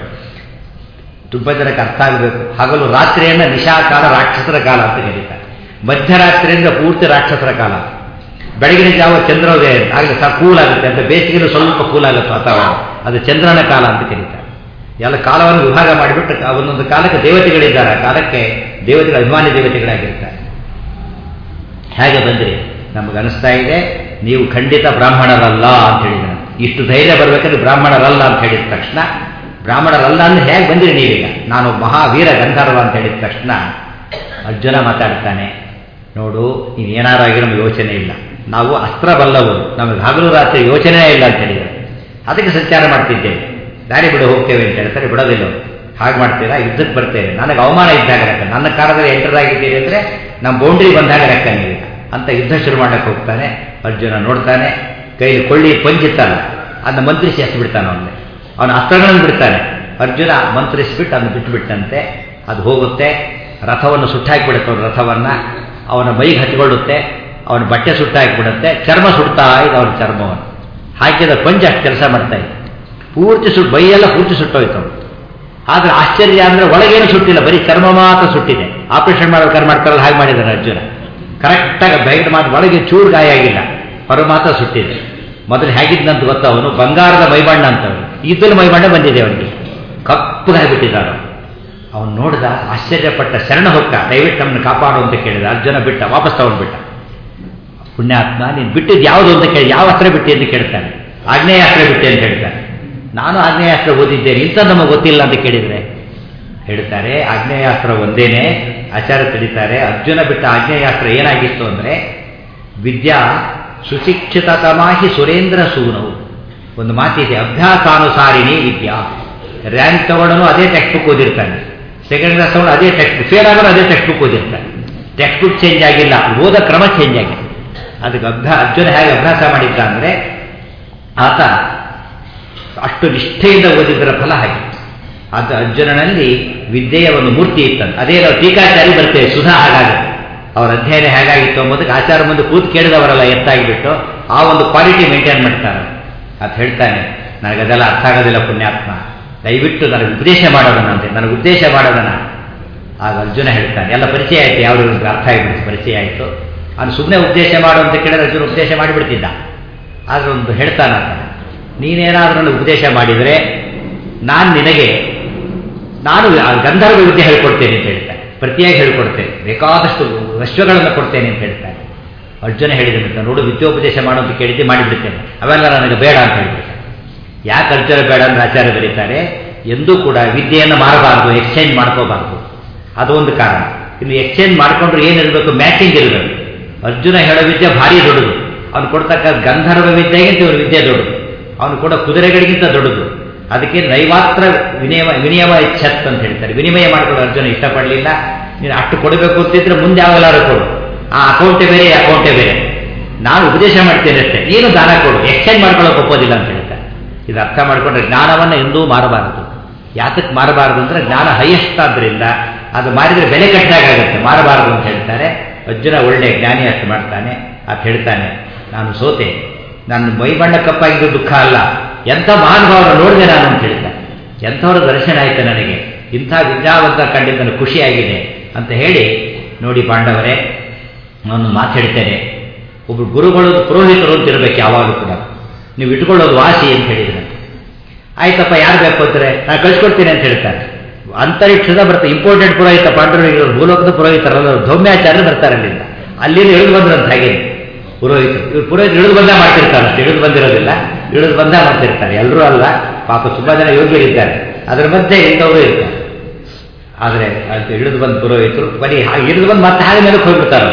ತುಂಬ ಜನಕ್ಕೆ ಅರ್ಥ ಆಗಬೇಕು ಹಗಲು ರಾತ್ರಿಯನ್ನ ನಿಶಾಕಾಲ ರಾಕ್ಷಸರ ಕಾಲ ಅಂತ ಕರೀತಾರೆ ಮಧ್ಯರಾತ್ರಿಯಿಂದ ಪೂರ್ತಿ ರಾಕ್ಷಸರ ಕಾಲ ಬೆಳಗಿನ ಜಾವ ಚಂದ್ರೋದಯ ಆಗಲಿ ಸಹ ಕೂಲ್ ಆಗುತ್ತೆ ಅಂತ ಬೇಸಿಗೆಯಲ್ಲೂ ಸ್ವಲ್ಪ ಕೂಲ್ ಆಗುತ್ತೆ ವಾತಾವರಣ ಅದು ಚಂದ್ರನ ಕಾಲ ಅಂತ ಕರೀತಾರೆ ಎಲ್ಲ ಕಾಲವನ್ನು ವಿಭಾಗ ಮಾಡಿಬಿಟ್ಟು ಆ ಒಂದೊಂದು ಕಾಲಕ್ಕೆ ದೇವತೆಗಳಿದ್ದಾರೆ ಆ ಕಾಲಕ್ಕೆ ದೇವತೆಗಳು ಅಭಿಮಾನಿ ದೇವತೆಗಳಾಗಿರ್ತಾರೆ ಹೇಗೆ ಬಂದ್ರಿ ನಮಗೆ ಅನಿಸ್ತಾ ಇದೆ ನೀವು ಖಂಡಿತ ಬ್ರಾಹ್ಮಣರಲ್ಲ ಅಂತ ಹೇಳಿದ್ರು ಇಷ್ಟು ಧೈರ್ಯ ಬರಬೇಕಾದ್ರೆ ಬ್ರಾಹ್ಮಣರಲ್ಲ ಅಂತ ಹೇಳಿದ ತಕ್ಷಣ ಬ್ರಾಹ್ಮಣರಲ್ಲ ಅಂದ್ರೆ ಹೇಗೆ ಬಂದ್ರಿ ನೀವೀಗ ನಾನು ಮಹಾವೀರ ಗಂಧರ್ವ ಅಂತ ಹೇಳಿದ ತಕ್ಷಣ ಅರ್ಜುನ ಮಾತಾಡ್ತಾನೆ ನೋಡು ನೀನು ಏನಾರು ಆಗಿ ನಮ್ಗೆ ಯೋಚನೆ ಇಲ್ಲ ನಾವು ಅಸ್ತ್ರ ಬಲ್ಲವರು ನಮಗೆ ಹಗಲು ರಾತ್ರಿ ಯೋಚನೆ ಇಲ್ಲ ಅಂತ ಹೇಳಿದ್ದಾರೆ ಅದಕ್ಕೆ ಸಂಚಾರ ಮಾಡ್ತಿದ್ದೇವೆ ದಾರಿ ಬಿಡು ಹೋಗ್ತೇವೆ ಅಂತ ಹೇಳ್ತಾರೆ ಬಿಡೋದಿಲ್ಲ ಅವ್ರು. ಹಾಗೆ ಮಾಡ್ತೀರಾ ಯುದ್ಧಕ್ಕೆ ಬರ್ತೇವೆ ನನಗೆ ಅವಮಾನ ಇದ್ದಾಗ ಲೆಕ್ಕ ನನ್ನ ಕಾಲದಲ್ಲಿ ಎಂಟರ್ ಆಗಿದ್ದೀರಿ ಅಂದರೆ ನಮ್ಮ ಬೌಂಡ್ರಿ ಬಂದಾಗ ಲೆಕ್ಕ ನೀವು ಅಂತ ಯುದ್ಧ ಶುರು ಮಾಡಕ್ಕೆ ಹೋಗ್ತಾನೆ ಅರ್ಜುನ ನೋಡ್ತಾನೆ ಕೈಲಿ ಕೊಳ್ಳಿ ಪಂಚಿತ್ತಲ್ಲ ಅದನ್ನ ಮಂತ್ರಿಸಿ ಎತ್ತು ಬಿಡ್ತಾನೆ ಅವನಿಗೆ ಅವನ ಅಸ್ತ್ರಗಳನ್ನು ಬಿಡ್ತಾನೆ ಅರ್ಜುನ ಮಂತ್ರಿಸಿಬಿಟ್ಟು ಅದನ್ನು ಬಿಟ್ಟುಬಿಟ್ಟಂತೆ ಅದು ಹೋಗುತ್ತೆ ರಥವನ್ನು ಸುಟ್ಟಾಕಿಬಿಡುತ್ತೆ ಅವನ ರಥವನ್ನು ಅವನ ಮೈಗೆ ಹಚ್ಕೊಳ್ಳುತ್ತೆ ಅವನ ಬಟ್ಟೆ ಸುಟ್ಟಾಕಿಬಿಡುತ್ತೆ ಚರ್ಮ ಸುಡ್ತಾ ಇದೆ ಅವನ ಚರ್ಮವನ್ನು ಹಾಕಿದ ಪಂಚ ಅಷ್ಟು ಕೆಲಸ ಮಾಡ್ತಾ ಇತ್ತು ಪೂರ್ತಿ ಸುಟ್ಟು ಬೈಯೆಲ್ಲ ಪೂರ್ತಿ ಸುಟ್ಟೋಯ್ತು ಆದರೆ ಆಶ್ಚರ್ಯ ಅಂದರೆ ಒಳಗೇನು ಸುಟ್ಟಿಲ್ಲ ಬರೀ ಚರ್ಮ ಮಾತ್ರ ಸುಟ್ಟಿದೆ ಆಪರೇಷನ್ ಮಾಡ್ಬೇಕಾದ್ರೆ ಮಾಡ್ತಾರಲ್ಲ ಹಾಗೆ ಮಾಡಿದ್ದಾನೆ ಅರ್ಜುನ ಕರೆಕ್ಟಾಗಿ ಬೈಟ್ ಮಾತು ಒಳಗೆ ಚೂರು ಗಾಯ ಆಗಿಲ್ಲ ಹೊರ ಮಾತ್ರ ಸುಟ್ಟಿದೆ ಮೊದಲು ಹೇಗಿದ್ದಂತ ಗೊತ್ತ ಅವನು ಬಂಗಾರದ ಮೈಬಣ್ಣ ಅಂತವನು ಇದ್ದಲ್ಲಿ ಮೈಬಣ್ಣ ಬಂದಿದೆ ಅವನಿಗೆ ಕಪ್ಪಗಾಗಿಬಿಟ್ಟಿದ್ದಾನು ಅವನು ನೋಡಿದ ಆಶ್ಚರ್ಯಪಟ್ಟ ಶರಣ ಹೊಕ್ಕ ದಯವಿಟ್ಟು ನಮ್ಮನ್ನು ಕಾಪಾಡು ಅಂತ ಕೇಳಿದ ಅರ್ಜುನ ಬಿಟ್ಟ ವಾಪಸ್ ತಗೊಂಡ್ಬಿಟ್ಟ ಪುಣ್ಯಾತ್ಮ ನೀನು ಬಿಟ್ಟಿದ್ದು ಯಾವುದು ಅಂತ ಕೇಳಿ ಯಾವ ಅಸ್ತ್ರ ಬಿಟ್ಟಿ ಅಂತ ಕೇಳ್ತಾನೆ ಆಗ್ನೇಯಾಸ್ತ್ರ ಬಿಟ್ಟೆ ಅಂತ ಹೇಳ್ತಾನೆ ನಾನು ಆಗ್ನೇಯಾಸ್ತ್ರ ಓದಿದ್ದೇನೆ ಇಂಥ ನಮಗೆ ಗೊತ್ತಿಲ್ಲ ಅಂತ ಕೇಳಿದರೆ ಹೇಳ್ತಾರೆ ಆಗ್ನೇಯಾಸ್ತ್ರ ಒಂದೇನೆ ಆಚಾರ ತಿಳಿತಾರೆ ಅರ್ಜುನ ಬಿಟ್ಟ ಆಗ್ನೇಯಾಸ್ತ್ರ ಏನಾಗಿತ್ತು ಅಂದರೆ ವಿದ್ಯಾ ಸುಶಿಕ್ಷಿತತಮಾಹಿ ಸುರೇಂದ್ರ ಸೂನವು ಒಂದು ಮಾತಿದೆ ಅಭ್ಯಾಸಾನುಸಾರಿಣಿ ವಿದ್ಯಾ ರ್ಯಾಂಕ್ ತಗೊಂಡನು ಅದೇ ಟೆಕ್ಸ್ಟ್ ಬುಕ್ ಓದಿರ್ತಾನೆ ಸೆಕೆಂಡ್ ಕ್ಲಾಸ್ ತಗೊಂಡು ಅದೇ ಟೆಕ್ಸ್ಟ್ ಬುಕ್ ಫೇಲ್ ಆಗೋನು ಅದೇ ಟೆಕ್ಸ್ಟ್ ಬುಕ್ ಓದಿರ್ತಾನೆ ಟೆಕ್ಸ್ಟ್ ಬುಕ್ ಚೇಂಜ್ ಆಗಿಲ್ಲ ಓದ ಕ್ರಮ ಚೇಂಜ್ ಆಗಿದೆ ಅದಕ್ಕೆ ಅಭ್ಯಾ ಅರ್ಜುನ ಹೇಗೆ ಅಭ್ಯಾಸ ಮಾಡಿದ್ದ ಅಂದರೆ ಆತ ಅಷ್ಟು ನಿಷ್ಠೆಯಿಂದ ಓದಿದ್ದರ ಫಲ ಹಾಗೆ ಅದು ಅರ್ಜುನನಲ್ಲಿ ವಿದ್ಯೆಯ ಒಂದು ಮೂರ್ತಿ ಇತ್ತಂತೆ ಅದೇ ನಾವು ಟೀಕಾಚಾರಿ ಬರ್ತೇವೆ ಸುಧಾ ಹಾಗಾಗುತ್ತೆ ಅವರ ಅಧ್ಯಯನ ಹೇಗಾಗಿತ್ತು ಎಂಬುದಕ್ಕೆ ಆಚಾರ ಮುಂದೆ ಕೂತು ಕೇಳಿದವರೆಲ್ಲ ಎತ್ತಾಗಿಬಿಟ್ಟು ಆ ಒಂದು ಕ್ವಾಲಿಟಿ ಮೇಂಟೈನ್ ಮಾಡ್ತಾರೆ ಅದು ಹೇಳ್ತಾನೆ ನನಗದೆಲ್ಲ ಅರ್ಥ ಆಗೋದಿಲ್ಲ ಪುಣ್ಯಾತ್ಮ ದಯವಿಟ್ಟು ನನಗೆ ಉಪದೇಶ ಮಾಡೋದನಂತೆ ನನಗೆ ಉದ್ದೇಶ ಮಾಡೋದನ ಆಗ ಅರ್ಜುನ ಹೇಳ್ತಾನೆ ಎಲ್ಲ ಪರಿಚಯ ಆಯಿತು ಯಾವ ಅರ್ಥ ಆಗಿಬಿಡ್ತು ಪರಿಚಯ ಆಯಿತು ಅವನು ಸುಮ್ಮನೆ ಉಪದೇಶ ಮಾಡು ಅಂತ ಕೇಳಿದ್ರೆ ಅರ್ಜುನ ಉಪದೇಶ ಮಾಡಿಬಿಡ್ತಿದ್ದ ಆದ್ರೆ ಒಂದು ಹೇಳ್ತಾನಂತ ನೀನೇನಾದ್ರೂ ನನಗೆ ಉಪದೇಶ ಮಾಡಿದರೆ ನಾನು ನಿನಗೆ ನಾನು ಗಂಧರ್ವ ವಿದ್ಯೆ ಹೇಳ್ಕೊಡ್ತೇನೆ ಅಂತ ಹೇಳ್ತಾನೆ ಪ್ರತಿಯಾಗಿ ಹೇಳ್ಕೊಡ್ತೇನೆ ಬೇಕಾದಷ್ಟು ವಶ್ವಗಳನ್ನು ಕೊಡ್ತೇನೆ ಅಂತ ಹೇಳ್ತಾನೆ ಅರ್ಜುನ ಹೇಳಿದ ನೋಡು ವಿದ್ಯೋಪದೇಶ ಮಾಡು ಅಂತ ಕೇಳಿದ್ದೆ ಮಾಡಿಬಿಡ್ತೇನೆ ಅವೆಲ್ಲ ನನಗೆ ಬೇಡ ಅಂತ ಹೇಳ್ಬಿಡ್ತಾನೆ ಯಾಕೆ ಅರ್ಜುನ ಬೇಡ ಅಂದ್ರೆ ಆಚಾರ್ಯ ಬರೀತಾರೆ ಎಂದೂ ಕೂಡ ವಿದ್ಯೆಯನ್ನು ಮಾರಬಾರ್ದು ಎಕ್ಸ್ಚೇಂಜ್ ಮಾಡ್ಕೋಬಾರ್ದು ಅದು ಒಂದು ಕಾರಣ ಇನ್ನು ಎಕ್ಸ್ಚೇಂಜ್ ಮಾಡ್ಕೊಂಡ್ರೆ ಏನಿರಬೇಕು ಮ್ಯಾಚಿಂಗ್ ಇರಬೇಕು ಅರ್ಜುನ ಹೇಳೋ ವಿದ್ಯೆ ಭಾರಿ ದೊಡ್ಡದು ಅವನು ಕೊಡ್ತಕ್ಕ ಗಂಧರ್ವ ವಿದ್ಯೆಗಿಂತ ಇವನು ವಿದ್ಯೆ ದೊಡ್ಡದು ಅವನು ಕೂಡ ಕುದುರೆಗಳಿಗಿಂತ ದೊಡ್ಡದು ಅದಕ್ಕೆ ನೈವಾತ್ರ ವಿನಿಯಮ ವಿನಿಯಮ ಇಚ್ಛತ್ ಅಂತ ಹೇಳ್ತಾರೆ ವಿನಿಮಯ ಮಾಡ್ಕೊಂಡು ಅರ್ಜುನ ಇಷ್ಟಪಡಲಿಲ್ಲ ನೀನು ಅಷ್ಟು ಕೊಡಬೇಕು ಅಂತಿದ್ರೆ ಮುಂದೆ ಯಾವೆಲ್ಲಾರು ಕೊಡು ಆ ಅಕೌಂಟೇ ಬೇರೆ ಈ ಅಕೌಂಟೇ ಬೇರೆ ನಾನು ಉಪದೇಶ ಮಾಡ್ತೇನೆ ಅಷ್ಟೇ ನೀನು ದಾನ ಕೊಡು ಎಕ್ಸ್ಚೇಂಜ್ ಮಾಡ್ಕೊಳ್ಳೋಕೆ ಒಪ್ಪೋದಿಲ್ಲ ಅಂತ ಹೇಳ್ತಾರೆ ಇದು ಅರ್ಥ ಮಾಡಿಕೊಂಡ್ರೆ ಜ್ಞಾನವನ್ನು ಎಂದೂ ಮಾರಬಾರದು ಯಾತಕ್ಕೆ ಮಾರಬಾರದು ಅಂದರೆ ಜ್ಞಾನ ಹೈಯೆಸ್ಟ್ ಆದ್ದರಿಂದ ಅದು ಮಾರಿದರೆ ಬೆಲೆ ಕಟ್ಟಾಗುತ್ತೆ ಮಾರಬಾರದು ಅಂತ ಹೇಳ್ತಾರೆ ಅರ್ಜುನ ಒಳ್ಳೆ ಜ್ಞಾನಿ ಅಷ್ಟು ಮಾಡ್ತಾನೆ ಅಂತ ಹೇಳ್ತಾನೆ ನಾನು ಸೋತೆ ನನ್ನ ಮೈಬಣ್ಣ ಕಪ್ಪಾಗಿದ್ದು ದುಃಖ ಅಲ್ಲ ಎಂಥ ಮಹಾನುಭಾವರು ನೋಡಿದೆ ನಾನು ಅಂತ ಹೇಳ್ತಾನೆ ಎಂಥವರ ದರ್ಶನ ಆಯಿತು ನನಗೆ ಇಂಥ ವಿದ್ಯಾವಂತ ಕಂಡಿದ್ದು ನನಗೆ ಖುಷಿಯಾಗಿದೆ ಅಂತ ಹೇಳಿ ನೋಡಿ ಪಾಂಡವರೇ ನಾನು ಮಾತು ಹೇಳ್ತೇನೆ ಒಬ್ಬರು ಗುರುಗಳು ಪುರೋಹಿತರು ಅಂತ ಇರಬೇಕು ಯಾವಾಗಲೂ ಕೂಡ ನೀವು ಇಟ್ಕೊಳ್ಳೋದು ವಾಸಿ ಅಂತ ಹೇಳಿದ್ರೆ ಆಯ್ತಪ್ಪ ಯಾರು ಬೇಕು ಅಂತಾರೆ ನಾನು ಕಳಿಸ್ಕೊಡ್ತೀನಿ ಅಂತ ಹೇಳ್ತಾರೆ ಅಂತರಿಕ್ಷದ ಬರ್ತಾರೆ ಇಂಪಾರ್ಟೆಂಟ್ ಪುರೋಹಿತ ಪಾಂಡವರಿಗೆ ಭೂಲೋಕದ ಪುರೋಹಿತರಲ್ಲ ಧೌಮ್ಯಾಚಾರ್ಯ ಬರ್ತಾರೆ ಅಲ್ಲಿಂದ ಅಲ್ಲಿಂದ ಇಳಿದು ಬಂದ್ರಂತ ಹಾಗೆ ಪುರೋಹಿತರು ಇವ್ರು ಪುರೋಹಿತರು ಇಳಿದು ಬಂದ ಮಾಡ್ತಿರ್ತಾರೆ ಅಷ್ಟೇ ಇಳಿದು ಬಂದಿರೋದಿಲ್ಲ ಇಳಿದು ಬಂದ ಮಾಡ್ತಿರ್ತಾರೆ ಎಲ್ಲರೂ ಅಲ್ಲ ಪಾಪ ತುಂಬಾ ಜನ ಯೋಗ್ಯರಿದ್ದಾರೆ ಅದರ ಮಧ್ಯೆ ಇಂಥವರು ಇರ್ತಾರೆ ಆದರೆ ಅದು ಇಳಿದು ಬಂದ ಪುರೋಹಿತರು ಬರೀ ಹಾಗೆ ಇಳಿದು ಬಂದು ಮತ್ತೆ ಹಾಗೆ ಮೇಲೆ ಹೋಗ್ಬಿಡ್ತಾರೆ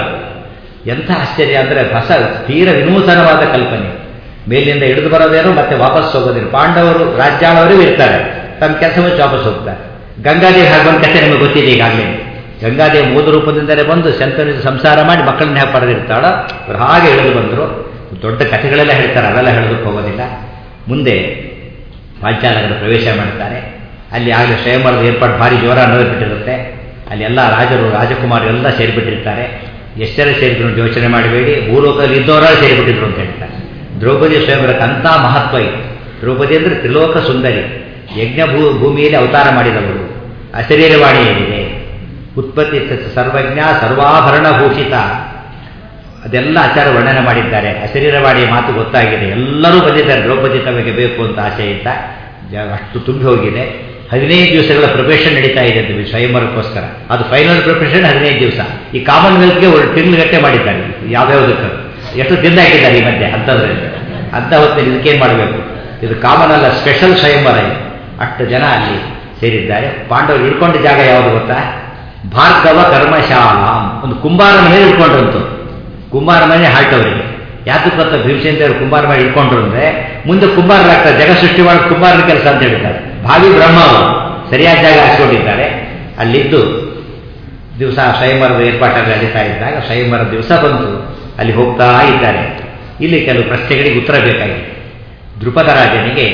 ಎಂಥ ಆಶ್ಚರ್ಯ ಅಂದರೆ ಹೊಸ ತೀರ ವಿನೂತನವಾದ ಕಲ್ಪನೆ ಮೇಲಿಂದ ಇಳಿದು ಬರೋದೇನೋ ಮತ್ತೆ ವಾಪಸ್ ಹೋಗೋದೇನು ಪಾಂಡವರು ರಾಜ್ಯಾಳವರೂ ಇರ್ತಾರೆ ತಮ್ಮ ಕೆಲಸ ಮುಚ್ಚಿ ವಾಪಸ್ ಹೋಗ್ತಾರೆ ಗಂಗಾದೇವಿ ಹಾಗೊಂದು ಕಥೆ ನಿಮಗೆ ಗೊತ್ತಿದೆ ಈಗಾಗಲೇ ಗಂಗಾದೇವಿ ಮೂಲ ರೂಪದಿಂದಲೇ ಬಂದು ಶಂಕರ ಸಂಸಾರ ಮಾಡಿ ಮಕ್ಕಳನ್ನ ಹೇಗೆ ಪಡೆದಿರ್ತಾಳೋ ಅವ್ರು ಹಾಗೆ ಇಳಿದು ಬಂದರು ದೊಡ್ಡ ಕಥೆಗಳೆಲ್ಲ ಹೇಳ್ತಾರೆ ಅವೆಲ್ಲ ಹೇಳೋದಕ್ಕೆ ಹೋಗೋದಿಲ್ಲ ಮುಂದೆ ಪಾಂಚಾಲಗರ ಪ್ರವೇಶ ಮಾಡ್ತಾರೆ ಅಲ್ಲಿ ಆಗಲೇ ಸ್ವಯಂವರದ ಏರ್ಪಾಡು ಭಾರಿ ಜೋರ ಬಿಟ್ಟಿರುತ್ತೆ ಅಲ್ಲಿ ಎಲ್ಲ ರಾಜರು ರಾಜಕುಮಾರರು ಎಲ್ಲ ಸೇರಿಬಿಟ್ಟಿರ್ತಾರೆ ಎಷ್ಟೆಲ್ಲ ಸೇರಿದ್ರು ಯೋಚನೆ ಮಾಡಬೇಡಿ ಭೂಲೋಕದಲ್ಲಿ ಇದ್ದವರ ಸೇರಿಬಿಟ್ಟಿದ್ರು ಅಂತ ಹೇಳ್ತಾರೆ ದ್ರೌಪದಿ ಸ್ವಯಂವರಕ್ಕೆ ಅಂಥ ಮಹತ್ವ ಇತ್ತು ದ್ರೌಪದಿ ಅಂದರೆ ತ್ರಿಲೋಕ ಸುಂದರಿ ಯಜ್ಞ ಭೂ ಭೂಮಿಯಲ್ಲಿ ಅವತಾರ ಮಾಡಿದವರು ಅಶರೀರವಾಣಿ ಏನಿದೆ ಉತ್ಪತ್ತಿ ಸರ್ವಜ್ಞ ಸರ್ವಾಭರಣ ಭೂಷಿತ ಅದೆಲ್ಲ ಆಚಾರ ವರ್ಣನೆ ಮಾಡಿದ್ದಾರೆ ಅಶರೀರವಾಣಿಯ ಮಾತು ಗೊತ್ತಾಗಿದೆ ಎಲ್ಲರೂ ಬಂದಿದ್ದಾರೆ ದ್ರೌಪದಿ ತಮಗೆ ಬೇಕು ಅಂತ ಆಸೆಯಿಂದ ಅಷ್ಟು ತುಂಬಿ ಹೋಗಿದೆ ಹದಿನೈದು ದಿವಸಗಳ ಪ್ರಿಪರೇಷನ್ ನಡೀತಾ ಇದೆ ಅಂತ ಸ್ವಯಂವರಕ್ಕೋಸ್ಕರ ಅದು ಫೈನಲ್ ಪ್ರಿಪರೇಷನ್ ಹದಿನೈದು ದಿವಸ ಈ ಕಾಮನ್ವೆಲ್ತ್ಗೆ ಒಂದು ತಿಂಗ್ಳುಗಟ್ಟೆ ಮಾಡಿದ್ದಾರೆ ಯಾವ್ಯಾವುದಕ್ಕೆ ಎಷ್ಟು ತಿಂದ ಹಾಕಿದ್ದಾರೆ ಈ ಮಧ್ಯೆ ಅಂಥದ್ರಲ್ಲಿ ಅಂಥ ಹೊತ್ತಲ್ಲಿ ಇದಕ್ಕೇನು ಮಾಡಬೇಕು ಇದು ಕಾಮನ್ ಅಲ್ಲ ಸ್ಪೆಷಲ್ ಸ್ವಯಂವರ ಇದು ಅಷ್ಟು ಜನ ಅಲ್ಲಿ ಸೇರಿದ್ದಾರೆ ಪಾಂಡವರು ಇಳ್ಕೊಂಡ ಜಾಗ ಯಾವುದು ಗೊತ್ತಾ ಭಾರ್ಗವ ಕರ್ಮಶಾಲಾ ಒಂದು ಕುಂಬಾರ ಮನೆ ಇಟ್ಕೊಂಡ್ರಂತು ಕುಂಬಾರ ಮನೆ ಹಾಟವರಿಗೆ ಯಾತಕ್ಕೆ ಗೊತ್ತಾ ಭೀಮಸೇಂದ್ರ ಕುಂಬಾರ ಮನೆ ಇಟ್ಕೊಂಡ್ರು ಅಂದ್ರೆ ಮುಂದೆ ಕುಂಬಾರರಾಗ್ತಾರೆ ಜಗ ಸೃಷ್ಟಿ ಮಾಡೋದು ಕುಂಬಾರನ ಕೆಲಸ ಅಂತ ಹೇಳ್ತಾರೆ ಭಾವಿ ಬ್ರಹ್ಮ ಅವರು ಸರಿಯಾದ ಜಾಗ ಹಾಕಿಕೊಂಡಿದ್ದಾರೆ ಅಲ್ಲಿದ್ದು ದಿವಸ ಸ್ವಯಂವರದ ಏರ್ಪಾಟಲ್ಲಿ ನಡೀತಾ ಇದ್ದಾಗ ಸ್ವಯಂವರ ದಿವಸ ಬಂತು ಅಲ್ಲಿ ಹೋಗ್ತಾ ಇದ್ದಾರೆ ಇಲ್ಲಿ ಕೆಲವು ಪ್ರಶ್ನೆಗಳಿಗೆ ಉತ್ತರ ಬೇಕಾಗಿದೆ ದೃಪದ ರಾಜನಿಗೆ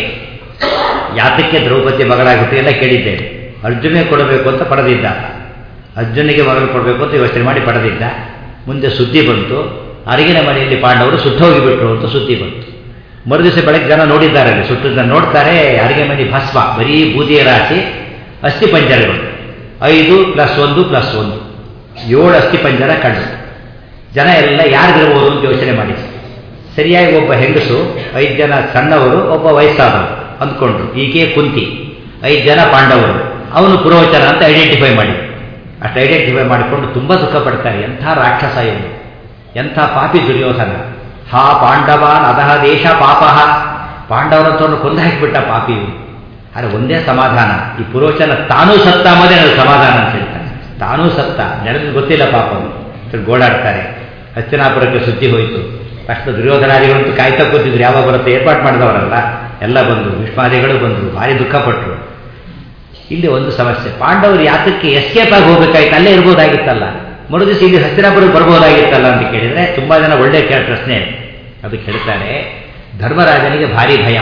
ಯಾತಕ್ಕೆ ದ್ರೌಪದಿ ಮಗಳಾಗುತ್ತೆ ಎಲ್ಲ ಕೇಳಿದ್ದೇನೆ ಅರ್ಜುನಿಗೆ ಕೊಡಬೇಕು ಅಂತ ಪಡೆದಿದ್ದ ಅರ್ಜುನಿಗೆ ಮಗಳು ಕೊಡಬೇಕು ಅಂತ ಯೋಚನೆ ಮಾಡಿ ಪಡೆದಿದ್ದ ಮುಂದೆ ಸುದ್ದಿ ಬಂತು ಅರಿಗಿನ ಮನೆಯಲ್ಲಿ ಪಾಂಡವರು ಸುಟ್ಟೋಗಿಬಿಟ್ರು ಅಂತ ಸುದ್ದಿ ಬಂತು ಮರುದಿವಸ ಬೆಳಗ್ಗೆ ಜನ ನೋಡಿದ್ದಾರೆ ಅಲ್ಲಿ ಸುಟ್ಟದನ್ನ ನೋಡ್ತಾರೆ ಅಡಿಗೆ ಮನೆ ಭಸ್ಮ ಬರೀ ಬೂದಿಯ ರಾಶಿ ಅಸ್ಥಿ ಪಂಜರಗಳು ಐದು ಪ್ಲಸ್ ಒಂದು ಪ್ಲಸ್ ಒಂದು ಏಳು ಅಸ್ಥಿ ಪಂಜರ ಕಂಡು ಜನ ಎಲ್ಲ ಯಾರಿಗಿರ್ಬೋದು ಅಂತ ಯೋಚನೆ ಮಾಡಿ ಸರಿಯಾಗಿ ಒಬ್ಬ ಹೆಂಗಸು ಐದು ಜನ ಸಣ್ಣವರು ಒಬ್ಬ ವಯಸ್ಸಾದವರು ಅಂದ್ಕೊಂಡ್ರು ಈಕೆ ಕುಂತಿ ಐದು ಜನ ಪಾಂಡವರು ಅವನು ಪುರೋಚನ ಅಂತ ಐಡೆಂಟಿಫೈ ಮಾಡಿ ಅಷ್ಟು ಐಡೆಂಟಿಫೈ ಮಾಡಿಕೊಂಡು ತುಂಬ ದುಃಖ ಪಡ್ತಾರೆ ಎಂಥ ರಾಕ್ಷಸ ಇವನು ಎಂಥ ಪಾಪಿ ದುರ್ಯೋಧನ ಹಾ ಪಾಂಡವಾನ್ ಅದಹ ದೇಶ ಪಾಪಃ ಪಾಂಡವರಂತವನ್ನು ಕೊಂದು ಹಾಕಿಬಿಟ್ಟ ಪಾಪಿ ಇವನು ಆದರೆ ಒಂದೇ ಸಮಾಧಾನ ಈ ಪುರೋಚನ ತಾನೂ ಸತ್ತ ಅನ್ನೋದೇ ನನಗೆ ಸಮಾಧಾನ ಅಂತ ಹೇಳ್ತಾನೆ ತಾನೂ ಸತ್ತ ನಡೆದು ಗೊತ್ತಿಲ್ಲ ಪಾಪ ಅವನು ಗೋಳಾಡ್ತಾರೆ ಹಸ್ತಿನಾಪುರಕ್ಕೆ ಸುದ್ದಿ ಹೋಯಿತು ತಕ್ಷಣ ದುರ್ಯೋಧನಾದಿಗಳಂತೂ ಕಾಯ್ತಾ ಕೂತಿದ್ರು ಯಾವಾಗ ಬರುತ್ತೆ ಏರ್ಪಾಡು ಮಾಡಿದವರಲ್ಲ ಎಲ್ಲ ಬಂದರು ವಿಷ್ಮಾದಿಗಳು ಬಂದರು ಭಾರಿ ದುಃಖಪಟ್ಟರು ಇಲ್ಲಿ ಒಂದು ಸಮಸ್ಯೆ ಪಾಂಡವರು ಯಾತಕ್ಕೆ ಎಸ್ಕೇಪ್ ಆಗಿ ಹೋಗ್ಬೇಕಾಯ್ತು ಅಲ್ಲೇ ಇರ್ಬೋದಾಗಿತ್ತಲ್ಲ ಮರುದಿವಸ ಇಲ್ಲಿ ಹಸ್ತಿನಾಪುರಕ್ಕೆ ಬರ್ಬೋದಾಗಿತ್ತಲ್ಲ ಅಂತ ಕೇಳಿದರೆ ತುಂಬ ಜನ ಒಳ್ಳೆ ಕೇಳ ಪ್ರಶ್ನೆ ಅದಕ್ಕೆ ಹೇಳ್ತಾರೆ ಧರ್ಮರಾಜನಿಗೆ ಭಾರಿ ಭಯ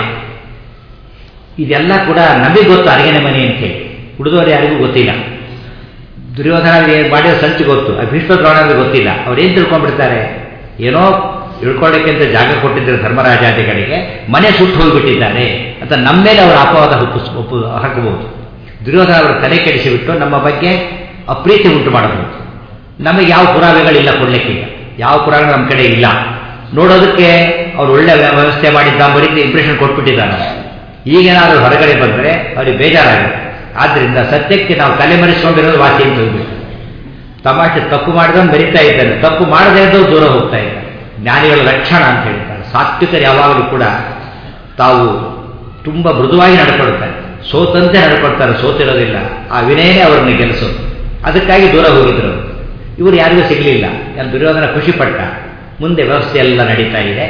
ಇದೆಲ್ಲ ಕೂಡ ನಮಗೆ ಗೊತ್ತು ಅರಿಗೆನೆ ಮನೆ ಅಂತೇಳಿ ಉಳಿದವರು ಯಾರಿಗೂ ಗೊತ್ತಿಲ್ಲ ದುರ್ಯೋಧನ ಮಾಡಿದ ಸಂಚು ಗೊತ್ತು ಆ ಭೀಷ್ಮ ದ್ರೋಣರಿಗೆ ಗೊತ್ತಿಲ್ಲ ಅವ್ರು ಏನು ತಿಳ್ಕೊಂಡ್ಬಿಡ್ತಾರೆ ಏನೋ ಇಳ್ಕೊಳ್ಳೋಕ್ಕೆ ಅಂತ ಜಾಗ ಕೊಟ್ಟಿದ್ದರು ಧರ್ಮರಾಜಾದಿಗಳಿಗೆ ಮನೆ ಸುಟ್ಟು ಹೋಗಿಬಿಟ್ಟಿದ್ದಾರೆ ಅಂತ ನಮ್ಮ ಮೇಲೆ ಅವರ ಅಪವಾದ ಹುಟ್ಟಿಸ್ ಒಪ್ಪು ಹಾಕಬಹುದು ದುರ್ಯೋಧನ ಅವರ ತಲೆ ಕೆಡಿಸಿಬಿಟ್ಟು ನಮ್ಮ ಬಗ್ಗೆ ಅಪ್ರೀತಿ ಉಂಟು ಮಾಡಬಹುದು ನಮಗೆ ಯಾವ ಪುರಾವೆಗಳಿಲ್ಲ ಕೊಡ್ಲಿಕ್ಕೆ ಯಾವ ಪುರಾಣ ನಮ್ಮ ಕಡೆ ಇಲ್ಲ ನೋಡೋದಕ್ಕೆ ಅವ್ರು ಒಳ್ಳೆ ವ್ಯವಸ್ಥೆ ಮಾಡಿದ್ದ ಬರೀ ಇಂಪ್ರೆಷನ್ ಕೊಟ್ಬಿಟ್ಟಿದ್ದಾನೆ ಈಗೇನಾದರೂ ಹೊರಗಡೆ ಬಂದರೆ ಅವ್ರಿಗೆ ಬೇಜಾರಾಗುತ್ತೆ ಆದ್ದರಿಂದ ಸತ್ಯಕ್ಕೆ ನಾವು ತಲೆಮರೆಸ್ಕೊಂಡಿರೋದು ವಾಸಿ ಅಂತ ಹೋಗ್ಬಿಟ್ಟು ತಮಾಷೆ ತಪ್ಪು ಮಾಡಿದವನು ಮರಿತಾ ಇದ್ದಾನೆ ತಪ್ಪು ಮಾಡದೇ ಇದ್ದವು ದೂರ ಹೋಗ್ತಾ ಇದ್ದಾರೆ ಜ್ಞಾನಿಗಳ ಲಕ್ಷಣ ಅಂತ ಹೇಳ್ತಾರೆ ಸಾತ್ವಿಕರು ಯಾವಾಗಲೂ ಕೂಡ ತಾವು ತುಂಬ ಮೃದುವಾಗಿ ನಡ್ಕೊಳ್ತಾರೆ ಸೋತಂತೆ ನಡ್ಕೊಳ್ತಾರೆ ಸೋತಿರೋದಿಲ್ಲ ಆ ವಿನಯನೇ ಅವರನ್ನು ಗೆಲ್ಲಿಸೋದು ಅದಕ್ಕಾಗಿ ದೂರ ಹೋಗಿದ್ರು ಇವರು ಯಾರಿಗೂ ಸಿಗಲಿಲ್ಲ ನಾನು ದುರ್ಯೋಧನ ಖುಷಿ ಪಟ್ಟ ಮುಂದೆ ವ್ಯವಸ್ಥೆ ಎಲ್ಲ ನಡೀತಾ ಇದೆ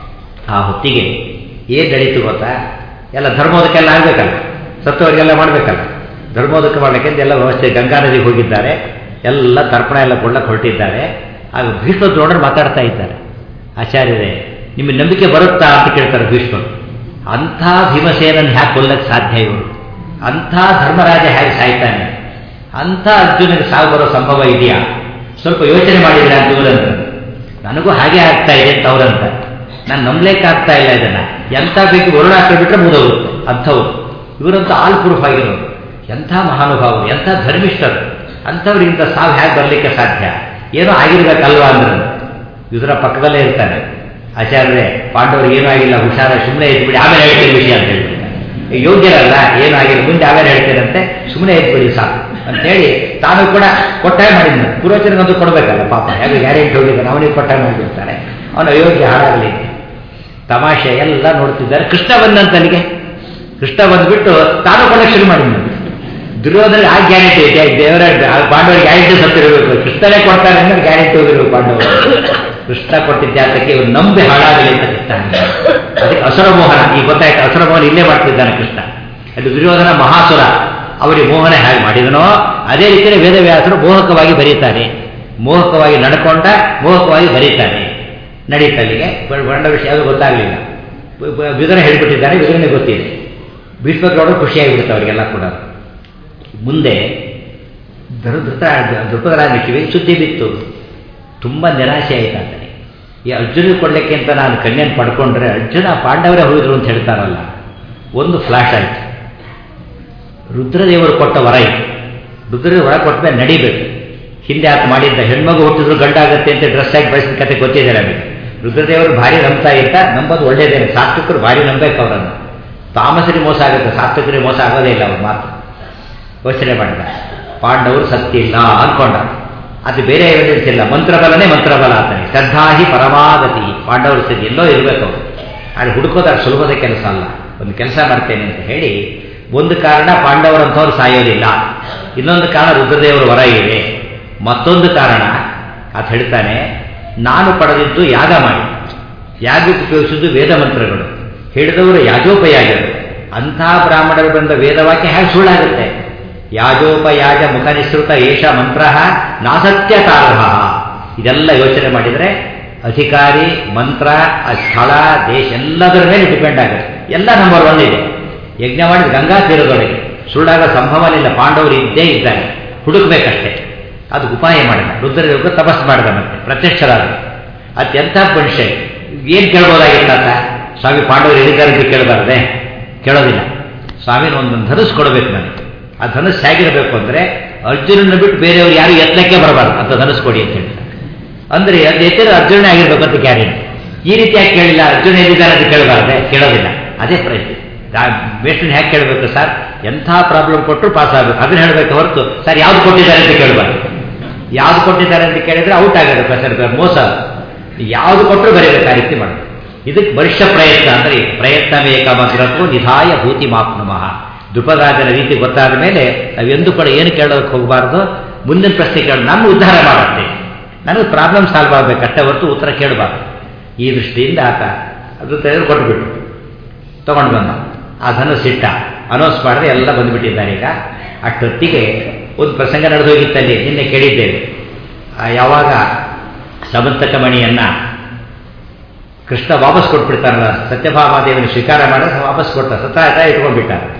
ಆ ಹೊತ್ತಿಗೆ ಏನು ನಡೀತು ಗೊತ್ತಾ ಎಲ್ಲ ಧರ್ಮೋದಕ್ಕೆಲ್ಲ ಆಗಬೇಕಲ್ಲ ಸತ್ತವರಿಗೆಲ್ಲ ಮಾಡಬೇಕಲ್ಲ ಧರ್ಮೋದಕ ಮಾಡಲಿಕ್ಕೆ ಎಲ್ಲ ವ್ಯವಸ್ಥೆ ಗಂಗಾ ನದಿಗೆ ಹೋಗಿದ್ದಾರೆ ಎಲ್ಲ ತರ್ಪಣ ಎಲ್ಲ ಕೊಳ್ಳಕ್ಕೆ ಹೊರಟಿದ್ದಾರೆ ಆಗ ಭೀಷ್ಮ ದ್ರೋಣರು ಮಾತಾಡ್ತಾ ಇದ್ದಾರೆ ಆಚಾರ್ಯರೇ ನಿಮಗೆ ನಂಬಿಕೆ ಬರುತ್ತಾ ಅಂತ ಕೇಳ್ತಾರೆ ಭೀಷ್ಮರು ಅಂಥ ಭೀಮಸೇನನ್ನು ಹ್ಯಾಕೆ ಕೊಲ್ಲಕ್ಕೆ ಸಾಧ್ಯ ಇವರು ಅಂಥ ಧರ್ಮರಾಜ ಹೇಗೆ ಸಾಯ್ತಾನೆ ಅಂಥ ಅರ್ಜುನಿಗೆ ಸಾವು ಬರೋ ಸಂಭವ ಇದೆಯಾ ಸ್ವಲ್ಪ ಯೋಚನೆ ಮಾಡಿದ್ರೆ ಅಂತ ಇವರಂತ ನನಗೂ ಹಾಗೆ ಆಗ್ತಾ ಇದೆ ಅಂತ ಅವರಂತ ನಾನು ನಂಬಲೇಕ್ ಆಗ್ತಾ ಇಲ್ಲ ಇದನ್ನ ಎಂಥ ಬೇಕು ವರುಣ ಹಾಕಿಬಿಟ್ರೆ ಮುಗಿದೋಗುತ್ತೆ ಅಂಥವ್ರು ಇವರಂತೂ ಆಲ್ ಪ್ರೂಫ್ ಆಗಿರೋರು ಎಂಥ ಮಹಾನುಭಾವರು ಎಂಥ ಧರ್ಮಿಷ್ಠರು ಅಂಥವ್ರಿಗಿಂತ ಸಾವು ಹೇಗೆ ಬರಲಿಕ್ಕೆ ಸಾಧ್ಯ ಏನೋ ಆಗಿರ್ಬೇಕಲ್ವಾ ಅಂದ್ರೆ ಇದರ ಪಕ್ಕದಲ್ಲೇ ಇರ್ತಾನೆ ಆಚಾರ್ಯರೇ ಪಾಂಡವ್ರಿಗೆ ಏನೂ ಆಗಿಲ್ಲ ಹುಷಾರ ಸುಮ್ಮನೆ ಇದ್ಬಿಡಿ ಆಮೇಲೆ ಹೇಳ್ತೀನಿ ವಿಷಯ ಅಂತ ಹೇಳ್ಬಿಡ್ತಾನೆ ಯೋಗ್ಯರಲ್ಲ ಏನೂ ಆಗಿಲ್ಲ ಮುಂದೆ ಆಮೇಲೆ ಹೇಳ್ತೇನಂತೆ ಸುಮ್ಮನೆ ಇದ್ಬಿಡಿ ಸಾಕು ಅಂತೇಳಿ ತಾನು ಕೂಡ ಕೊಟ್ಟಾಯ ಮಾಡಿದ್ನ ಪುರೋಚನೆಗಂತೂ ಕೊಡಬೇಕಲ್ಲ ಪಾಪ ಯಾಕೆ ಗ್ಯಾರಂಟಿ ಹೋಗಿದ್ದಾನೆ ಅವನಿಗೆ ಕೊಟ್ಟಾಯ ಮಾಡಿಬಿಡ್ತಾರೆ ಅವನ ಅಯೋಗ್ಯ ಹಾಳಾಗಲಿ ತಮಾಷೆ ಎಲ್ಲ ನೋಡ್ತಿದ್ದಾರೆ ಕೃಷ್ಣ ಬಂದಂತನಿಗೆ ಕೃಷ್ಣ ಬಂದ್ಬಿಟ್ಟು ತಾನು ಕೊಡಕ್ಕೆ ಶುರು ಮಾಡಿದ್ನು ದುರ್ಯೋಧನಿಗೆ ಆ ಗ್ಯಾರಂಟಿ ಇದೆ ದೇವರ ಪಾಂಡವರಿಗೆ ಗ್ಯಾರಂಟಿ ಸತ್ತಿರಬೇಕು ಕೃಷ್ಣನೇ ಕೊಡ್ತಾರೆ ಅಂದ್ರೆ ಗ್ಯಾರಂಟಿ ಹೋಗಿರ್ಬೇಕು ಪಾಂಡವರು ಕೃಷ್ಣ ಕೊಟ್ಟಿದ್ದೆ ಅದಕ್ಕೆ ಇವ್ರು ನಂಬಿ ಹಾಳಾಗಲಿ ಅಂತ ಕೃಷ್ಣ ಅದಕ್ಕೆ ಅಸುರಮೋಹನ ಈಗ ಗೊತ್ತಾಯ್ತು ಅಸುರಮೋಹನ ಇಲ್ಲೇ ಮಾಡ್ತಿದ್ದಾನೆ ಕೃಷ್ಣ ಅದು ದುರ್ಯೋಧನ ಮಹಾಸುರ ಅವರಿಗೆ ಮೋಹನ ಹೇಗೆ ಮಾಡಿದನೋ ಅದೇ ರೀತಿಯಲ್ಲಿ ವೇದವ್ಯಾಸರು ಮೋಹಕವಾಗಿ ಬರೀತಾರೆ ಮೋಹಕವಾಗಿ ನಡ್ಕೊಂಡ ಮೋಹಕವಾಗಿ ಬರೀತಾರೆ ನಡೀತಲ್ಲಿಗೆ ಬಂಡ ವಿಷಯ ಅದು ಗೊತ್ತಾಗಲಿಲ್ಲ ವಿವರಣೆ ಹೇಳಿಬಿಟ್ಟಿದ್ದಾರೆ ವಿವರಣೆ ಗೊತ್ತಿದೆ ಭೀಷ್ಮಗೌಡರು ಖುಷಿಯಾಗಿಬಿಡುತ್ತೆ ಅವರಿಗೆಲ್ಲ ಕೂಡ ಮುಂದೆ ಧೃತ ದೃಪದರಾಜ ಕಿವಿಗೆ ಸುದ್ದಿ ಬಿತ್ತು ತುಂಬ ನಿರಾಶೆ ಆಯ್ತು ಆತನಿಗೆ ಈ ಅರ್ಜುನಿಗೆ ಕೊಡ್ಲಿಕ್ಕೆ ಅಂತ ನಾನು ಕನ್ಯನ್ ಪಡ್ಕೊಂಡ್ರೆ ಅರ್ಜುನ ಪಾಂಡವರೇ ಹೋಗಿದ್ರು ಅಂತ ಹೇಳ್ತಾರಲ್ಲ ಒಂದು ಫ್ಲಾಶ್ ಆಯಿತು ರುದ್ರದೇವರು ಕೊಟ್ಟ ವರ ಇದು ರುದ್ರದೇವ ವರ ಕೊಟ್ಟ ಮೇಲೆ ನಡಿಬೇಕು ಹಿಂದೆ ಆತ ಮಾಡಿದ್ದ ಹೆಣ್ಮಗು ಹುಟ್ಟಿದ್ರು ಗಂಡಾಗತ್ತೆ ಅಂತ ಡ್ರೆಸ್ ಆಗಿ ಬಳಸಿದ ಕತೆ ಗೊತ್ತಿದೆ ನಮಗೆ ರುದ್ರದೇವರು ಭಾರಿ ನಂಬ್ತಾ ಇದ್ದ ನಂಬೋದು ಒಳ್ಳೇದೇನೆ ಸಾತ್ವಿಕರು ಭಾರಿ ನಂಬೇಕು ಅವರನ್ನು ತಾಮಸರಿ ಮೋಸ ಆಗುತ್ತೆ ಸಾತ್ವಿಕರಿಗೆ ಮೋಸ ಆಗೋದೇ ಇಲ್ಲ ಅವ್ರ ಮಾತು ಯೋಚನೆ ಮಾಡಿದ ಪಾಂಡವರು ಸತ್ತಿಲ್ಲ ಅನ್ಕೊಂಡ ಅದು ಬೇರೆ ಎವಿಡೆನ್ಸ್ ಇಲ್ಲ ಮಂತ್ರಬಲನೇ ಮಂತ್ರಬಲ ಆತನೆ ಶ್ರದ್ಧಾಹಿ ಪರಮಾಗತಿ ಪಾಂಡವರು ಸರಿ ಎಲ್ಲೋ ಇರಬೇಕು ಅವರು ಆದರೆ ಹುಡುಕೋದು ಅದು ಸುಲಭದ ಕೆಲಸ ಅಲ್ಲ ಒಂದು ಕೆಲಸ ಮಾಡ್ತೇನೆ ಅಂತ ಹೇಳಿ ಒಂದು ಕಾರಣ ಪಾಂಡವರಂಥವ್ರು ಸಾಯೋದಿಲ್ಲ ಇನ್ನೊಂದು ಕಾರಣ ರುದ್ರದೇವರು ವರ ಇವೆ ಮತ್ತೊಂದು ಕಾರಣ ಅದು ಹೇಳ್ತಾನೆ ನಾನು ಪಡೆದಿದ್ದು ಯಾಗ ಮಾಡಿ ಯಾಗಕ್ಕೆ ಉಪಯೋಗಿಸಿದ್ದು ವೇದ ಮಂತ್ರಗಳು ಹೇಳಿದವರು ಯಾಜೋಪಯಾಗರು ಅಂಥ ಬ್ರಾಹ್ಮಣರು ಬಂದ ವೇದವಾಕ್ಯ ಹೇಗೆ ಸುಳ್ಳಾಗುತ್ತೆ ಯಾಜೋಪಯಾಜ ಮುಖ ನಿಸೃತ ಏಷ ಮಂತ್ರ ನಾಸತ್ಯಕಾರಹ ಇದೆಲ್ಲ ಯೋಚನೆ ಮಾಡಿದರೆ ಅಧಿಕಾರಿ ಮಂತ್ರ ಆ ಸ್ಥಳ ದೇಶ ಎಲ್ಲದರ ಮೇಲೆ ಡಿಪೆಂಡ್ ಆಗುತ್ತೆ ಎಲ್ಲ ನಂಬರ್ ಒನ್ ಇದೆ ಯಜ್ಞ ಮಾಡಿದ ಗಂಗಾ ತೀರದೊಳಗೆ ಸುಳ್ಳಾಗ ಸಂಭವನಿಲ್ಲ ಪಾಂಡವರು ಇದ್ದೇ ಇದ್ದಾರೆ ಹುಡುಕ್ಬೇಕಷ್ಟೇ ಅದು ಉಪಾಯ ಮಾಡಿದ ರುದ್ರದೇವರು ತಪಸ್ ಮಾಡಿದ ಮತ್ತೆ ಪ್ರತ್ಯಕ್ಷರಾದ ಅತ್ಯಂತ ಮನುಷ್ಯ ಏನು ಕೇಳ್ಬೋದಾಗಿತ್ತಾತ ಸ್ವಾಮಿ ಪಾಂಡವರು ಹೇಳಿದ್ದಾರೆ ಅಂತ ಕೇಳಬಾರ್ದೆ ಕೇಳೋದಿಲ್ಲ ಸ್ವಾಮಿನ ಒಂದು ಧನುಸ್ ಕೊಡಬೇಕು ನನಗೆ ಆ ಧನುಸ್ ಹೇಗಿರಬೇಕು ಅಂದರೆ ಅರ್ಜುನನ ಬಿಟ್ಟು ಬೇರೆಯವ್ರು ಯಾರು ಎತ್ತಲಕ್ಕೆ ಬರಬಾರ್ದು ಅಂತ ಧನುಸ್ ಕೊಡಿ ಅಂತ ಹೇಳ್ತಾರೆ ಅಂದರೆ ಅದು ಎತ್ತಿದ್ರೆ ಅರ್ಜುನೇ ಆಗಿರ್ಬೇಕು ಅಂತ ಗ್ಯಾರಂಟಿ ಈ ರೀತಿಯಾಗಿ ಕೇಳಿಲ್ಲ ಅರ್ಜುನ ಎಲ್ಲಿದ್ದಾರೆ ಅಂತ ಕೇಳಬಾರ್ದೆ ಕೇಳೋದಿಲ್ಲ ಅದೇ ಪ್ರಶ್ನೆ ಬೇಸ್ಟನ್ ಹೇಗೆ ಕೇಳಬೇಕು ಸರ್ ಎಂಥ ಪ್ರಾಬ್ಲಮ್ ಕೊಟ್ಟರು ಪಾಸ್ ಆಗಬೇಕು ಅದನ್ನ ಹೇಳಬೇಕು ಹೊರತು ಸರ್ ಯಾವ್ದು ಕೊಟ್ಟಿದ್ದಾರೆ ಅಂತ ಕೇಳಬಾರ್ದು ಯಾವ್ದು ಕೊಟ್ಟಿದ್ದಾರೆ ಅಂತ ಕೇಳಿದ್ರೆ ಔಟ್ ಆಗೋದು ಸರ್ ಮೋಸ ಯಾವ್ದು ಕೊಟ್ಟರು ಬರೀಬೇಕು ಆ ರೀತಿ ಮಾಡಬೇಕು ಇದಕ್ಕೆ ಬರಿಷ್ಠ ಪ್ರಯತ್ನ ಅಂದರೆ ಪ್ರಯತ್ನವೇ ಕಮಗ್ರತ್ವ ನಿಧಾಯ ಭೂತಿ ಮಾಪ್ನುಮಃ ದ್ರುಪದರಾಜನ ರೀತಿ ಗೊತ್ತಾದ ಮೇಲೆ ನಾವೆಂದೂ ಕೂಡ ಏನು ಕೇಳೋದಕ್ಕೆ ಹೋಗಬಾರ್ದು ಮುಂದಿನ ಪ್ರಶ್ನೆ ಕೇಳ ನಾನು ಉದ್ಧಾರ ಮಾಡುತ್ತೆ ನನಗೆ ಪ್ರಾಬ್ಲಮ್ ಸಾಲ್ವ್ ಆಗಬೇಕಷ್ಟೇ ಹೊರತು ಉತ್ತರ ಕೇಳಬಾರ್ದು ಈ ದೃಷ್ಟಿಯಿಂದ ಆತ ಅದು ತೆಗೆದುಕೊಟ್ಬಿಟ್ಟು ತಗೊಂಡು ಬಂದ ಆ ಧನುಸಿಟ್ಟ ಅನೌನ್ಸ್ ಮಾಡಿದ್ರೆ ಎಲ್ಲ ಬಂದುಬಿಟ್ಟಿದ್ದಾರೆ ಈಗ ಅಷ್ಟೊತ್ತಿಗೆ ಒಂದು ಪ್ರಸಂಗ ನಡೆದು ಹೋಗಿತ್ತಲ್ಲಿ ನಿನ್ನೆ ಕೇಳಿದ್ದೇವೆ ಯಾವಾಗ ಸಮಂತಕ ಮಣಿಯನ್ನ ಕೃಷ್ಣ ವಾಪಸ್ ಕೊಟ್ಬಿಡ್ತಾರಲ್ಲ ಸತ್ಯಭಾಮಾದೇವಿನ ಸ್ವೀಕಾರ ಮಾಡಿದ್ರೆ ವಾಪಸ್ ಕೊಟ್ಟ ಸತ್ತಾಯತ ಇಟ್ಕೊಂಡ್ಬಿಟ್ಟಾರೆ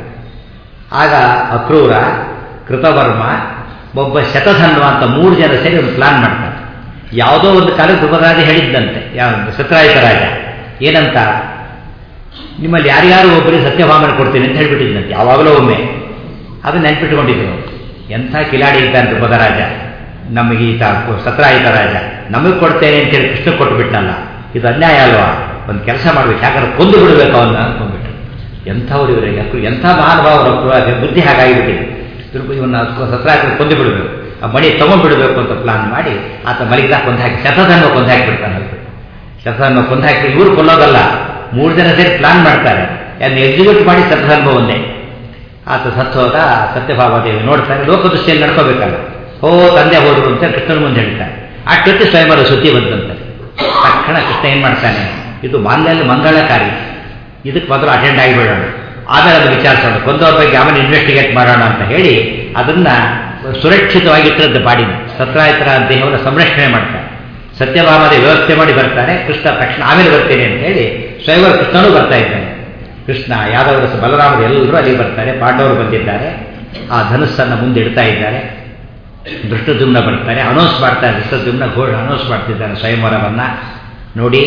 ಆಗ ಅಕ್ರೂರ ಕೃತವರ್ಮ ಒಬ್ಬ ಶತಧನ್ವ ಅಂತ ಮೂರು ಜನ ಸೇರಿ ಒಂದು ಪ್ಲಾನ್ ಮಾಡ್ತಾರೆ ಯಾವುದೋ ಒಂದು ಕಾಲ ಧ್ರುಪದರಾಜ ಹೇಳಿದ್ದಂತೆ ಯಾವ ಸತ್ರಾಯಿತ ರಾಜ ಏನಂತ ನಿಮ್ಮಲ್ಲಿ ಯಾರ್ಯಾರು ಒಬ್ಬರಿಗೆ ಸತ್ಯಭಾಮನ ಕೊಡ್ತೀನಿ ಅಂತ ಹೇಳ್ಬಿಟ್ಟಿದ್ದಂತೆ ಯಾವಾಗಲೂ ಒಮ್ಮೆ ಅದು ನೆನ್ಪಿಟ್ಕೊಂಡಿದ್ರು ಎಂಥ ಕಿಲಾಡಿ ಇದ್ದಾನೆ ಧ್ರುಪದರಾಜ ನಮಗೆ ಈತ ಸತ್ರಾಯಿತ ರಾಜ ನಮಗೆ ಕೊಡ್ತೇನೆ ಅಂತೇಳಿ ಕೃಷ್ಣ ಕೊಟ್ಟುಬಿಟ್ಟಲ್ಲ ಇದು ಅನ್ಯಾಯ ಅಲ್ವಾ ಒಂದು ಕೆಲಸ ಮಾಡ್ಬೇಕು ಯಾಕಂದ್ರೆ ಕೊಂದು ಬಿಡಬೇಕು ಅವನ್ನ ಅಂದ್ಕೊಂಡ್ಬಿಟ್ಟು ಎಂಥವ್ರು ಇವರಿಗೆ ಎಂಥ ಮಹಾನುಭಾವರು ಬುದ್ಧಿ ಹಾಗಾಗಿಬಿಟ್ಟಿದೆ ತಿರುಪತಿ ಇವನ್ನ ಸತ್ರಾಯಿತ ಕೊಂದು ಬಿಡಬೇಕು ಆ ಮಣಿ ತಗೊಂಡ್ಬಿಡಬೇಕು ಅಂತ ಪ್ಲಾನ್ ಮಾಡಿ ಆತ ಮಲಗಿದಾಗ ಕೊಂದು ಹಾಕಿ ಶತಧನ್ವ ಕೊಂದು ಹಾಕಿಬಿಡ್ತಾನೆ ಹೇಳ್ಬಿಟ್ಟು ಶತಧನ್ವ ಕೊಂದು ಹಾಕಿ ಇವ್ರು ಕೊಲ್ಲೋದಲ್ಲ ಮೂರು ಜನ ಸೇರಿ ಪ್ಲಾನ್ ಮಾಡ್ತಾರೆ ಅದನ್ನ ಎಕ್ಸಿಕ್ಯೂಟ್ ಮಾಡಿ ಶತಧನ್ವ ಒಂದೇ ಆತ ಸತ್ತೋದ ಸತ್ಯಭಾಮದೇವಿ ನೋಡ್ತಾರೆ ಲೋಕದೃಷ್ಟಿಯಲ್ಲಿ ನಡ್ಕೋಬೇಕಲ್ಲ ಓ ತಂದೆ ಹೋದ್ರು ಅಂತ ಕೃಷ್ಣನ ಮುಂದೆ ಹೇಳ್ತಾರೆ ಅಷ್ಟೊತ್ತಿ ಸ್ವಯಂವರ ಸುದ್ದಿ ಬಂದಂತೆ ತಕ್ಷಣ ಕೃಷ್ಣ ಏನ್ ಮಾಡ್ತಾನೆ ಇದು ಮಾನ್ಯಲ್ಲಿ ಮಂಗಳ ಕಾರ್ಯ ಇದಕ್ಕೆ ಮೊದಲು ಅಟೆಂಡ್ ಆಗಿಬಿಡೋಣ ಆಮೇಲೆ ಅದು ವಿಚಾರಿಸೋಣ ಕೊಂದವ್ರ ಬಗ್ಗೆ ಆಮೇಲೆ ಇನ್ವೆಸ್ಟಿಗೇಟ್ ಮಾಡೋಣ ಅಂತ ಹೇಳಿ ಅದನ್ನ ಸುರಕ್ಷಿತವಾಗಿಟ್ಟಿರೋದು ಬಾಡಿನ ಸತ್ರಾಯಿತರ ದೇಹವನ್ನು ಸಂರಕ್ಷಣೆ ಮಾಡ್ತಾರೆ ಸತ್ಯಭಾಮದ ವ್ಯವಸ್ಥೆ ಮಾಡಿ ಬರ್ತಾರೆ ಕೃಷ್ಣ ತಕ್ಷಣ ಆಮೇಲೆ ಬರ್ತೇನೆ ಅಂತ ಹೇಳಿ ಸ್ವಯಂವರ ಕೃಷ್ಣನೂ ಬರ್ತಾ ಇದ್ದಾನೆ ಕೃಷ್ಣ ಯಾದವರ ಬಲರಾಮರು ಎಲ್ಲರೂ ಅಲ್ಲಿ ಬರ್ತಾರೆ ಪಾಂಡವರು ಬಂದಿದ್ದಾರೆ ಆ ಧನುಸ್ಸನ್ನು ಮುಂದೆ ಇಡ್ತಾ ಇದ್ದಾರೆ ದೃಷ್ಟದುಮ್ನ ಬರ್ತಾರೆ ಅನೌನ್ಸ್ ಮಾಡ್ತಾರೆ ದೃಷ್ಟದುಮ್ನ ಘೋಷ ಅನೌನ್ಸ್ ಮಾಡ್ತಿದ್ದಾನೆ ಸ್ವಯಂವರವನ್ನ ನೋಡಿ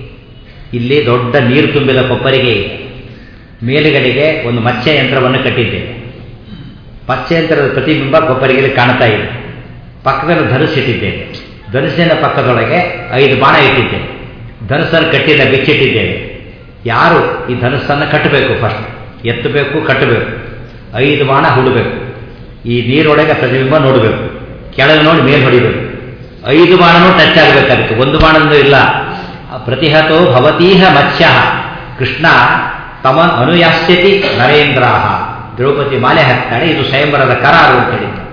ಇಲ್ಲಿ ದೊಡ್ಡ ನೀರು ತುಂಬಿದ ಕೊಪ್ಪರಿಗೆ ಇದೆ ಮೇಲುಗಡೆಗೆ ಒಂದು ಮತ್ಸ್ಯ ಯಂತ್ರವನ್ನು ಕಟ್ಟಿದ್ದೇವೆ ಮತ್ಸ್ಯ ಯಂತ್ರದ ಪ್ರತಿಬಿಂಬ ಕೊಪ್ಪರಿಗೆಯಲ್ಲಿ ಕಾಣ್ತಾ ಇದೆ ಪಕ್ಕದಲ್ಲಿ ಧನುಸ್ಸಿಟ್ಟಿದ್ದೇವೆ ಧನುಸ್ಸಿನ ಪಕ್ಕದೊಳಗೆ ಐದು ಬಾಣ ಇಟ್ಟಿದ್ದೇವೆ ಧನುಸ್ಸನ್ನು ಕಟ್ಟಿದ ಬೆಚ್ಚಿಟ್ಟಿದ್ದೇವೆ ಯಾರು ಈ ಧನುಸ್ಸನ್ನು ಕಟ್ಟಬೇಕು ಫಸ್ಟ್ ಎತ್ತಬೇಕು ಕಟ್ಟಬೇಕು ಐದು ಬಾಣ ಹುಡಬೇಕು ಈ ನೀರೊಳಗೆ ಪ್ರತಿಬಿಂಬ ನೋಡಬೇಕು ಕೆಳಗೆ ನೋಡಿ ಮೇಲೆ ಹೊಡಿಬೇಕು ಐದು ಬಾಣನೂ ಟಚ್ ಆಗಬೇಕು ಅದಕ್ಕೆ ಒಂದು ಬಾಣಂದು ಇಲ್ಲ ಪ್ರತಿಹತೋ ಭವತೀಹ ಮತ್ಸ್ಯ ಕೃಷ್ಣ ತಮ ಅನುಯಾಸ್ಯತಿ ನರೇಂದ್ರಾಹ ದ್ರೌಪದಿ ಮಾಲೆ ಹಾಕ್ತಾಳೆ ಇದು ಸ್ವಯಂವರದ ಕರಾರು ಅಂತ ಹೇಳಿದ್ದು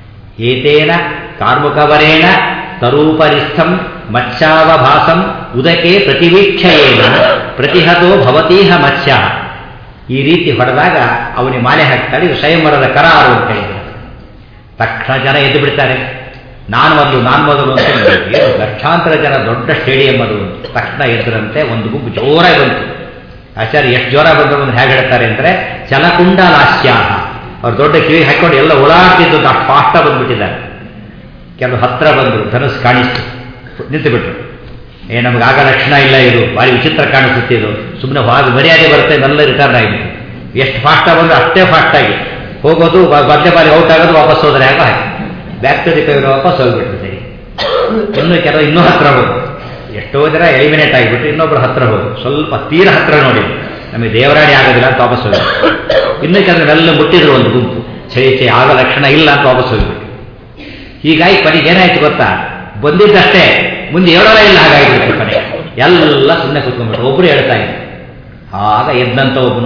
ಏತೇನ ಕಾರ್ಮುಕವರೇಣ ತರೂಪರಿಸ್ಥಂ ಮತ್ಸ್ಯಾವಭಾಸಂ ಉದಕೆ ಪ್ರತಿವೀಕ್ಷಯೇನ ಪ್ರತಿಹತೋ ಭವತೀಹ ಮತ್ಸ್ಯ ಈ ರೀತಿ ಹೊಡೆದಾಗ ಅವನಿಗೆ ಮಾಲೆ ಹಾಕ್ತಾಳೆ ಇದು ಸ್ವಯಂವರದ ಕರಾರು ಅಂತ ಹೇಳಿದ್ದಾರೆ ತಕ್ಷಣ ಜನ ಎದ್ದು ಬಿಡ್ತಾರೆ ನಾನು ಮೊದಲು ನಾನು ಮೊದಲು ಅಂತ ಏನು ಲಕ್ಷಾಂತರ ಜನ ದೊಡ್ಡ ಸ್ಟೇಡಿಯಂ ಅದು ತಕ್ಷಣ ಎದ್ದರಂತೆ ಒಂದು ಗುಂಪು ಜೋರಾಗಿ ಬಂತು ಆಚಾರ್ಯ ಎಷ್ಟು ಜೋರ ಬಂದ್ರು ಅಂತ ಹೇಗೆ ಹೇಳ್ತಾರೆ ಅಂದರೆ ಚಲಕುಂಡಲಾಸ್ಯಾಹ ಅವ್ರು ದೊಡ್ಡ ಕಿವಿ ಹಾಕೊಂಡು ಎಲ್ಲ ಓಡಾಡ್ತಿದ್ದು ಅಷ್ಟು ಫಾಸ್ಟ ಬಂದ್ಬಿಟ್ಟಿದ್ದಾರೆ ಕೆಲವು ಹತ್ರ ಬಂದರು ಧನುಸ್ ಕಾಣಿಸ್ತು ನಿಂತು ಬಿಟ್ರು ಏ ನಮ್ಗೆ ಆಗ ಲಕ್ಷಣ ಇಲ್ಲ ಇದು ಭಾರಿ ವಿಚಿತ್ರ ಕಾಣಿಸುತ್ತಿದ್ದು ಸುಮ್ಮನೆ ಹಾಗೆ ಮರ್ಯಾದೆ ಬರುತ್ತೆ ಎಲ್ಲ ರಿಟರ್ನ್ ಆಗಿಬಿಟ್ಟು ಎಷ್ಟು ಫಾಸ್ಟಾಗಿ ಬಂದ್ರೆ ಅಷ್ಟೇ ಫಾಸ್ಟಾಗಿ ಹೋಗೋದು ಮಧ್ಯ ಬಾರಿ ಔಟ್ ಆಗೋದು ವಾಪಸ್ ಹೋದ್ರೆ ಆಗ ಹಾಗೆ ಬ್ಯಾಕ್ ಟು ದಿ ಕೈವರು ವಾಪಸ್ ಹೋಗ್ಬಿಟ್ರು ಸರಿ ಇನ್ನು ಕೆಲವು ಇನ್ನೂ ಹತ್ರ ಹೋಗು ಎಷ್ಟೋ ಜನ ಎಲಿಮಿನೇಟ್ ಆಗಿಬಿಟ್ಟು ಇನ್ನೊಬ್ರು ಹತ್ರ ಹೋಗು ಸ್ವಲ್ಪ ತೀರ ಹತ್ರ ನೋಡಿ ನಮಗೆ ದೇವರಾಣಿ ಆಗೋದಿಲ್ಲ ಅಂತ ವಾಪಸ್ ಹೋಗಿ ಇನ್ನು ಕೆಲವರೆಲ್ಲ ಮುಟ್ಟಿದ್ರು ಒಂದು ಗುಂಪು ಛೇ ಛೇ ಆಗ ಲಕ್ಷಣ ಇಲ್ಲ ಅಂತ ವಾಪಸ್ ಹೋಗ್ಬಿಟ್ಟು ಹೀಗಾಗಿ ಕೊನೆಗೆ ಏನಾಯ್ತು ಗೊತ್ತಾ ಬಂದಿದ್ದಷ್ಟೇ ಮುಂದೆ ಹೇಳೋಲ್ಲ ಇಲ್ಲ ಹಾಗಾಗಿಬಿಟ್ಟು ಕೊನೆ ಎಲ್ಲ ಸುಮ್ಮನೆ ಕೂತ್ಕೊಂಡ್ಬಿಟ್ಟು ಒಬ್ರು ಹೇಳ್ತಾ ಇದ್ರು ಆಗ ಎದ್ದಂತ ಒಬ್ಬನು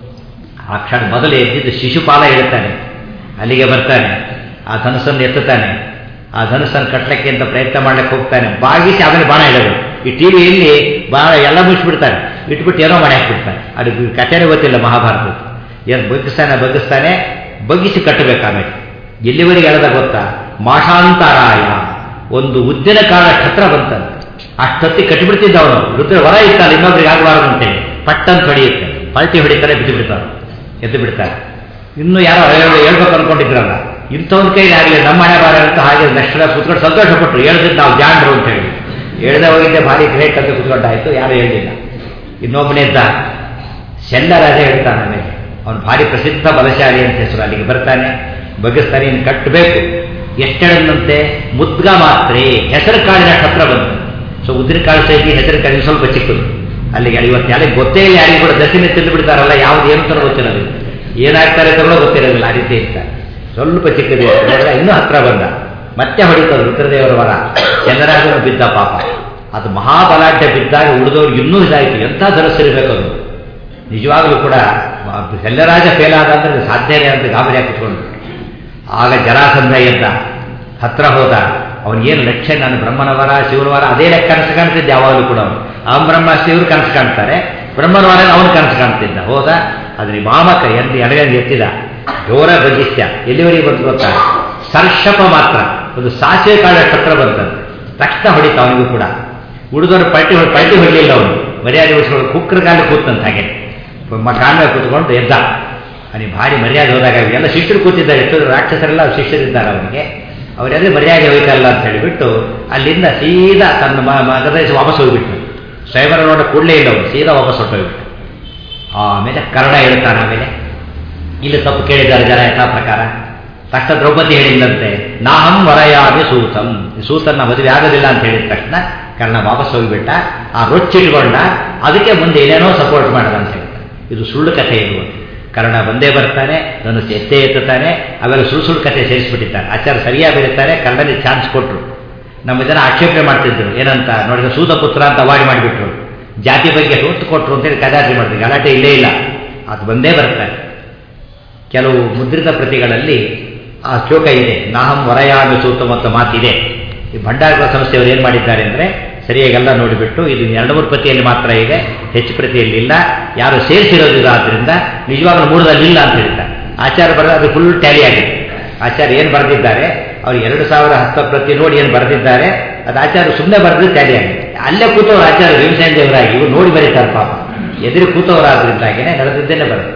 ಆ ಕ್ಷಣ ಮೊದಲು ಎದ್ದಿದ್ದು ಶಿಶುಪಾಲ ಹೇಳ್ತಾನೆ ಅಲ್ಲಿಗೆ ಬರ್ತಾನೆ ಆ ಧನುಸ್ಸನ್ನು ಎತ್ತುತ್ತಾನೆ ಆ ಧನುಸ್ಸನ್ನು ಕಟ್ಟಲಿಕ್ಕೆ ಅಂತ ಪ್ರಯತ್ನ ಮಾಡ್ಲಿಕ್ಕೆ ಹೋಗ್ತಾನೆ ಬಾಗಿಸಿ ಆಮೇಲೆ ಬಾಣ ಇಡೋದು ಈ ಟಿವಿಯಲ್ಲಿ ಬಾಣ ಎಲ್ಲ ಮುಗಿಸ್ಬಿಡ್ತಾನೆ ಇಟ್ಬಿಟ್ಟು ಏನೋ ಮಾಡಿ ಹಾಕ್ಬಿಡ್ತಾನೆ ಅದು ಕಥೆನೇ ಗೊತ್ತಿಲ್ಲ ಮಹಾಭಾರತ ಏನು ಬಗ್ಗಿಸ್ತಾನೆ ಬಗ್ಗಿಸ್ತಾನೆ ಬಗ್ಗಿಸಿ ಕಟ್ಟಬೇಕು ಆಮೇಲೆ ಎಲ್ಲಿವರೆಗೆ ಎಳೆದ ಗೊತ್ತಾ ಮಾಷಾಂತರಾಯ ಒಂದು ಉದ್ದಿನ ಕಾಲ ಛತ್ರ ಬಂತಂತೆ ಅಷ್ಟೊತ್ತಿ ಕಟ್ಟಿಬಿಡ್ತಿದ್ದ ಅವನು ರುದ್ರ ವರ ಇರ್ತಾನೆ ಇನ್ನೊಬ್ರಿಗೆ ಆಗಬಾರದು ಅಂತೇಳಿ ಪಟ್ಟಂತ ಹೊಡೆಯುತ್ತೆ ಪಲ್ಟಿ ಹೊಡಿತಾರೆ ಬಿದ್ದು ಬಿಡ್ತಾರೆ ಎದ್ದು ಬಿಡ್ತಾರೆ ಇನ್ನು ಯಾರೋ ಹೇಳ್ಬೇಕು ಅನ್ಕೊಂಡಿದ್ರಲ್ಲ ಇಂಥವ್ರ ಕೈಲಿ ಆಗಲಿ ನಮ್ಮ ಮನೆ ಬಾರ ಅಂತ ಹಾಗೆ ನೆಕ್ಸ್ಟ್ ಕುತ್ಕೊಂಡು ಸಂತೋಷ ಪಟ್ಟರು ಹೇಳ್ದಿದ್ದು ನಾವು ಜಾಂಡ್ರು ಅಂತ ಹೇಳಿ ಹೇಳ್ದೆ ಹೋಗಿದ್ದೆ ಭಾರಿ ಗ್ರೇಟ್ ಅಂತ ಕುತ್ಕೊಂಡಾಯ್ತು ಯಾರು ಹೇಳಿಲ್ಲ ಇನ್ನೊಬ್ಬನಿದ್ದ ಶೆಲ್ಲ ರಾಜ ಹೇಳ್ತಾನೆ ಆಮೇಲೆ ಅವನು ಭಾರಿ ಪ್ರಸಿದ್ಧ ಬಲಶಾಲಿ ಅಂತ ಹೆಸರು ಅಲ್ಲಿಗೆ ಬರ್ತಾನೆ ಬಗ್ಗಿಸ್ತಾನೆ ಇನ್ನು ಕಟ್ಟಬೇಕು ಎಷ್ಟೆಳಂತೆ ಮುದ್ಗ ಮಾತ್ರೆ ಹೆಸರು ಕಾಳಿನ ಹತ್ರ ಬಂತು ಸೊ ಉದ್ದಿನ ಕಾಳು ಸೈತಿ ಹೆಸರು ಕಾಳಿನ ಸ್ವಲ್ಪ ಚಿಕ್ಕದು ಅಲ್ಲಿಗೆ ಇವತ್ತು ಯಾರಿಗೆ ಗೊತ್ತೇ ಇಲ್ಲ ಯಾರಿಗೂ ಕೂಡ ದಸಿನ ತಿಂದು ಬಿಡ್ತಾರಲ್ಲ ಯಾವ್ದು ಏನು ತರ ಗೊತ್ತಿರೋದಿಲ್ಲ ಏನಾಗ್ತಾರೆ ಅಂತ ಕೂಡ ಗೊತ್ತಿರೋದಿಲ್ಲ ಆ ರೀತಿ ಇರ್ತಾರೆ ಸ್ವಲ್ಪ ಚಿಕ್ಕದೇ ನೋಡಿದ್ರೆ ಇನ್ನೂ ಹತ್ರ ಬಂದ ಮತ್ತೆ ಹೊಡಿತದ ರುದ್ರದೇವರ ವರ ಚಂದ್ರಾಜನು ಬಿದ್ದ ಪಾಪ ಅದು ಮಹಾಬಲಾಢ್ಯ ಬಿದ್ದಾಗ ಉಳಿದವ್ರಿಗೆ ಇನ್ನೂ ಇದಾಯಿತು ಎಂಥ ಧರಸಿರಬೇಕು ಅದು ನಿಜವಾಗಲೂ ಕೂಡ ಶಲ್ಯರಾಜ ಫೇಲ್ ಆದ ಅಂದ್ರೆ ಸಾಧ್ಯನೇ ಅಂತ ಗಾಬರಿ ಹಾಕಿಸ್ಕೊಂಡು ಆಗ ಜರಾಸಂಧ ಎದ್ದ ಹತ್ರ ಹೋದ ಅವನಿಗೇನು ಲಕ್ಷ್ಯ ನಾನು ಬ್ರಹ್ಮನವರ ಶಿವನವರ ಅದೇ ಲೆಕ್ಕ ಕನಸು ಕಾಣ್ತಿದ್ದೆ ಯಾವಾಗಲೂ ಕೂಡ ಅವನು ಆ ಬ್ರಹ್ಮ ಶಿವರು ಕನಸು ಕಾಣ್ತಾರೆ ಬ್ರಹ್ಮನವರ ಅವನು ಕನಸು ಕಾಣ್ತಿದ್ದ ಹೋದ ಅದ್ರ ಮಾಮಕ ಎಂದು ಎಡಗಂಗೆ ಎತ್ತಿದ ಜೋರ ಬಗಿಸ್ಯ ಎಲ್ಲಿವರೆಗೆ ಬಂತು ಗೊತ್ತಾ ಸರ್ಷಪ ಮಾತ್ರ ಒಂದು ಸಾಸಿವೆ ಕಾಳ ಹತ್ರ ಬಂತದ್ದು ತಕ್ಷಣ ಹೊಡಿತ ಅವನಿಗೂ ಕೂಡ ಉಳಿದವರು ಪಲ್ಟಿ ಹೊಡಿ ಪಲ್ಟಿ ಹೊಡಲಿಲ್ಲ ಅವನು ಮರ್ಯಾದೆ ಉಳಿಸ್ಕೊಂಡು ಕುಕ್ಕರ ಕಾಲ ಕೂತಂತ ಹಾಗೆ ಕಾಲ ಕೂತ್ಕೊಂಡು ಎದ್ದ ಅವನಿಗೆ ಭಾರಿ ಮರ್ಯಾದೆ ಹೋದಾಗ ಎಲ್ಲ ಶಿಷ್ಯರು ಕೂತಿದ್ದಾರೆ ಎಷ್ಟು ರಾಕ್ಷಸರೆಲ್ಲ ಶಿಷ್ಯರಿದ್ದಾರೆ ಅವನಿಗೆ ಅವರೆಲ್ಲ ಮರ್ಯಾದೆ ಹೋಯ್ತಲ್ಲ ಅಂತ ಹೇಳಿಬಿಟ್ಟು ಅಲ್ಲಿಂದ ಸೀದಾ ತನ್ನ ಮಗದ ವಾಪಸ್ ಹೋಗ್ಬಿಟ್ಟು ಸ್ವಯಂವರ ನೋಡ ಕೂಡಲೇ ಇಲ್ಲ ಅವನು ಸೀದಾ ವಾಪಸ್ ಹೊಟ್ಟೋಗ್ಬಿಟ್ಟು ಆಮೇಲೆ ಕನ್ನಡ ಹೇಳ್ತಾನೆ ಆಮೇಲೆ ಇಲ್ಲಿ ತಪ್ಪು ಕೇಳಿದ್ದಾರೆ ಜನ ಯಥಾ ಪ್ರಕಾರ ತಕ್ಷಣ ದ್ರೌಪದಿ ಹೇಳಿದಂತೆ ನಾಹಂ ವರಯಾಮಿ ಸೂತಂ ಸೂತನ್ನ ಮದುವೆ ಆಗೋದಿಲ್ಲ ಅಂತ ಹೇಳಿದ ತಕ್ಷಣ ಕರ್ಣ ವಾಪಸ್ ಹೋಗಿಬಿಟ್ಟ ಆ ರೊಚ್ಚಿಟ್ಕೊಂಡ ಅದಕ್ಕೆ ಮುಂದೆ ಏನೇನೋ ಸಪೋರ್ಟ್ ಮಾಡದ ಅಂತ ಹೇಳ್ತಾರೆ ಇದು ಸುಳ್ಳು ಕಥೆ ಇರುವುದು ಕರ್ಣ ಬಂದೇ ಬರ್ತಾನೆ ನನ್ನ ಎತ್ತೇ ಎತ್ತುತ್ತಾನೆ ಅವೆಲ್ಲ ಸುಳ್ಳು ಸುಳ್ಳು ಕಥೆ ಸೇರಿಸ್ಬಿಟ್ಟಿದ್ದಾರೆ ಆಚಾರ ಸರಿಯಾಗಿ ಬರೀತಾರೆ ಕನ್ನಡದಲ್ಲಿ ಚಾನ್ಸ್ ಕೊಟ್ಟರು ನಮ್ಮ ಜನ ಆಕ್ಷೇಪಣೆ ಮಾಡ್ತಿದ್ರು ಏನಂತ ನೋಡಿದ್ರೆ ಸೂತ ಪುತ್ರ ಅಂತ ಅವಾಯ್ಡ್ ಮಾಡಿಬಿಟ್ರು ಜಾತಿ ಬಗ್ಗೆ ಹೊತ್ತು ಕೊಟ್ಟರು ಅಂತೇಳಿ ಗಲಾಟೆ ಮಾಡ್ತಾರೆ ಗಲಾಟೆ ಇಲ್ಲೇ ಇಲ್ಲ ಅದು ಬಂದೇ ಬರ್ತಾರೆ ಕೆಲವು ಮುದ್ರಿತ ಪ್ರತಿಗಳಲ್ಲಿ ಆ ಶ್ಲೋಕ ಇದೆ ನಾಹಂ ವರಯಾಮಿ ಸೂತಂ ಅಂತ ಮಾತಿದೆ ಈ ಭಂಡಾರ ಸಂಸ್ಥೆಯವರು ಏನು ಮಾಡಿದ್ದಾರೆ ಅಂದರೆ ಸರಿಯಾಗೆಲ್ಲ ನೋಡಿಬಿಟ್ಟು ಇದು ಎರಡು ಮೂರು ಪ್ರತಿಯಲ್ಲಿ ಮಾತ್ರ ಇದೆ ಹೆಚ್ಚು ಪ್ರತಿಯಲ್ಲಿ ಇಲ್ಲ ಯಾರು ಸೇರಿಸಿರೋದಿಲ್ಲ ಆದ್ದರಿಂದ ನಿಜವಾಗ್ಲೂ ಮೂರದಲ್ಲಿ ಇಲ್ಲ ಅಂತ ಹೇಳ್ತಾರೆ ಆಚಾರ ಬರೆದ ಅದು ಫುಲ್ ಟ್ಯಾಲಿ ಆಗಿದೆ ಆಚಾರ್ಯ ಏನು ಬರೆದಿದ್ದಾರೆ ಅವ್ರು ಎರಡು ಸಾವಿರ ಹತ್ತ ಪ್ರತಿ ನೋಡಿ ಏನು ಬರೆದಿದ್ದಾರೆ ಅದು ಆಚಾರ್ಯ ಸುಮ್ಮನೆ ಬರೆದು ಟ್ಯಾಲಿ ಆಗಿದೆ ಅಲ್ಲೇ ಕೂತವ್ರು ಆಚಾರ್ಯ ಭೀಮಸೇನ ದೇವರಾಗಿ ಇವರು ನೋಡಿ ಬರೀತಾರೆ ಪಾಪ ಎದುರು ಕೂತವರಾದ್ರಿಂದಾಗೇನೆ ನಡೆದಿದ್ದೇನೆ ಬರೆದು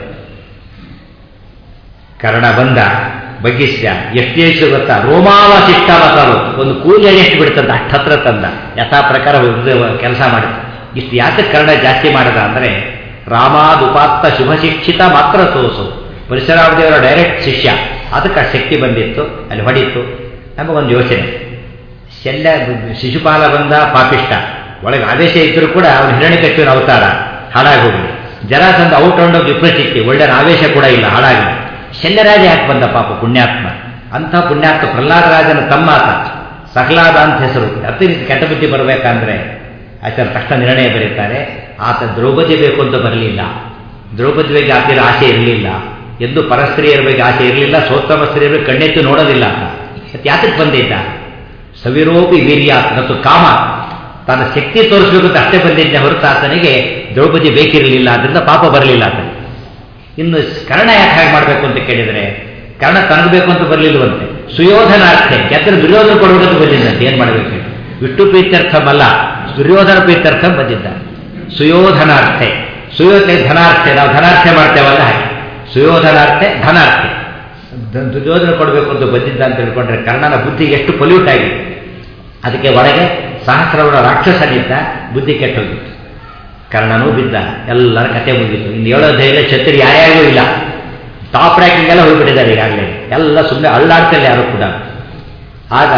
ಕರ್ಣ ಬಂದ ಬಗ್ಗಿಸ್ಯ ಎಷ್ಟು ಎಷ್ಟು ಗೊತ್ತಾ ರೋಮಾವಶಿಷ್ಟ ಮಸಾಲು ಒಂದು ಕೂಲಿ ಎಷ್ಟು ಬಿಡ್ತಂತ ಅಷ್ಟು ಹತ್ರ ತಂದ ಯಥಾ ಪ್ರಕಾರ ಕೆಲಸ ಮಾಡಿದ ಇಷ್ಟು ಯಾಕೆ ಕರ್ಣ ಜಾಸ್ತಿ ಮಾಡದ ಅಂದರೆ ರಾಮಾದುಪಾತ್ತ ಶುಭ ಶಿಕ್ಷಿತ ಮಾತ್ರ ತೋಸು ಪರಶುರಾಮ ದೇವರ ಡೈರೆಕ್ಟ್ ಶಿಷ್ಯ ಅದಕ್ಕೆ ಶಕ್ತಿ ಬಂದಿತ್ತು ಅಲ್ಲಿ ಹೊಡಿತ್ತು ನಮಗೊಂದು ಯೋಚನೆ ಶಲ್ಯ ಶಿಶುಪಾಲ ಬಂದ ಪಾಪಿಷ್ಟ ಒಳಗೆ ಆದೇಶ ಇದ್ದರೂ ಕೂಡ ಅವನು ಹಿರಣ್ಯಕಟ್ಟಿನ ಅವತಾರ ಹಾಳಾಗಿ ಹೋಗಲಿ ಜರಾಸಂದ ಔಟ್ ಔಂಡ್ ವಿಪ್ರಚಿತ್ತಿ ಒಳ್ಳೆ ಆವೇಶ ಕೂಡ ಇಲ್ಲ ಹಾಳಾಗಿ ಶಲ್ಯರಾಜ ಯಾಕೆ ಬಂದ ಪಾಪ ಪುಣ್ಯಾತ್ಮ ಅಂಥ ಪುಣ್ಯಾತ್ಮ ಪ್ರಹ್ಲಾದರಾಜನ ತಮ್ಮ ಆತ ಸಹ್ಲಾದ ಅಂತ ಹೆಸರು ಅತಿ ಕೆಟ್ಟ ಬುದ್ಧಿ ಬರಬೇಕಂದ್ರೆ ಆಚಾರ ತಕ್ಷಣ ನಿರ್ಣಯ ಬರೀತಾರೆ ಆತ ದ್ರೌಪದಿ ಬೇಕು ಅಂತ ಬರಲಿಲ್ಲ ದ್ರೌಪದಿ ಬಗ್ಗೆ ಆತನ ಆಸೆ ಇರಲಿಲ್ಲ ಎಂದು ಪರಸ್ತ್ರೀಯರ ಬಗ್ಗೆ ಆಸೆ ಇರಲಿಲ್ಲ ಸೋತ್ತಮ ಸ್ತ್ರೀಯರ ಬಗ್ಗೆ ಕಣ್ಣೆತ್ತು ನೋಡೋದಿಲ್ಲ ಮತ್ತೆ ಯಾತಕ್ಕೆ ಬಂದಿದ್ದ ಸವಿರೋಪಿ ವೀರ್ಯ ಮತ್ತು ಕಾಮ ತನ್ನ ಶಕ್ತಿ ತೋರಿಸಬೇಕು ಅಂತ ಅಷ್ಟೇ ಬಂದಿದ್ದ ಹೊರತು ಆತನಿಗೆ ದ್ರೌಪದಿ ಬೇಕಿರಲಿಲ್ಲ ಅದರಿಂದ ಪಾಪ ಬರಲಿಲ್ಲ ಆತನಿಗೆ ಇನ್ನು ಕರ್ಣ ಯಾಕೆ ಹಾಗೆ ಮಾಡಬೇಕು ಅಂತ ಕೇಳಿದರೆ ಕರ್ಣ ತನಗಬೇಕು ಅಂತ ಬರಲಿಲ್ಲವಂತೆ ಸುಯೋಧನಾರ್ಥೆ ಯಾಕಂದ್ರೆ ದುರ್ಯೋಧನ ಕೊಡಬೇಕಂತ ಬಂದಿದ್ದಂತೆ ಏನು ಮಾಡಬೇಕು ವಿಷ್ಣು ಪ್ರೀತ್ಯರ್ಥಂ ಅಲ್ಲ ದುರ್ಯೋಧನ ಪ್ರೀತ್ಯರ್ಥಂ ಬಂದಿದ್ದ ಸುಯೋಧನಾರ್ಥೆ ಸುಯೋಧನೆ ಧನಾರ್ಥೆ ನಾವು ಧನಾರ್ಥೆ ಮಾಡ್ತೇವಲ್ಲ ಹಾಗೆ ಸುಯೋಧನಾರ್ಥೆ ಧನಾರ್ಥೆ ದುರ್ಯೋಧನ ಕೊಡಬೇಕು ಅಂತ ಬಂದಿದ್ದ ಅಂತ ತಿಳ್ಕೊಂಡ್ರೆ ಕರ್ಣನ ಬುದ್ಧಿ ಎಷ್ಟು ಪೊಲ್ಯೂಟ್ ಆಗಿದೆ ಅದಕ್ಕೆ ಒಳಗೆ ಸಹಸ್ರವರ ರಾಕ್ಷಸನಿದ್ದ ಬುದ್ಧಿ ಕೆಟ್ಟೋಗಿತ್ತು ಕರ್ಣನೂ ಬಿದ್ದ ಎಲ್ಲರ ಕತೆ ಮುಗಿತು ಇನ್ನು ಏಳೋ ಧೈರ್ಯ ಛತ್ರಿ ಯಾರ್ಯಾರಿಗೂ ಇಲ್ಲ ಟಾಪ್ ರ್ಯಾಂಕಿಂಗ್ ಎಲ್ಲ ಹೋಗ್ಬಿಟ್ಟಿದ್ದಾರೆ ಈಗಾಗಲೇ ಎಲ್ಲ ಸುಮ್ಮನೆ ಅಳ್ಳಾಡ್ತಿಲ್ಲ ಯಾರು ಕೂಡ ಆಗ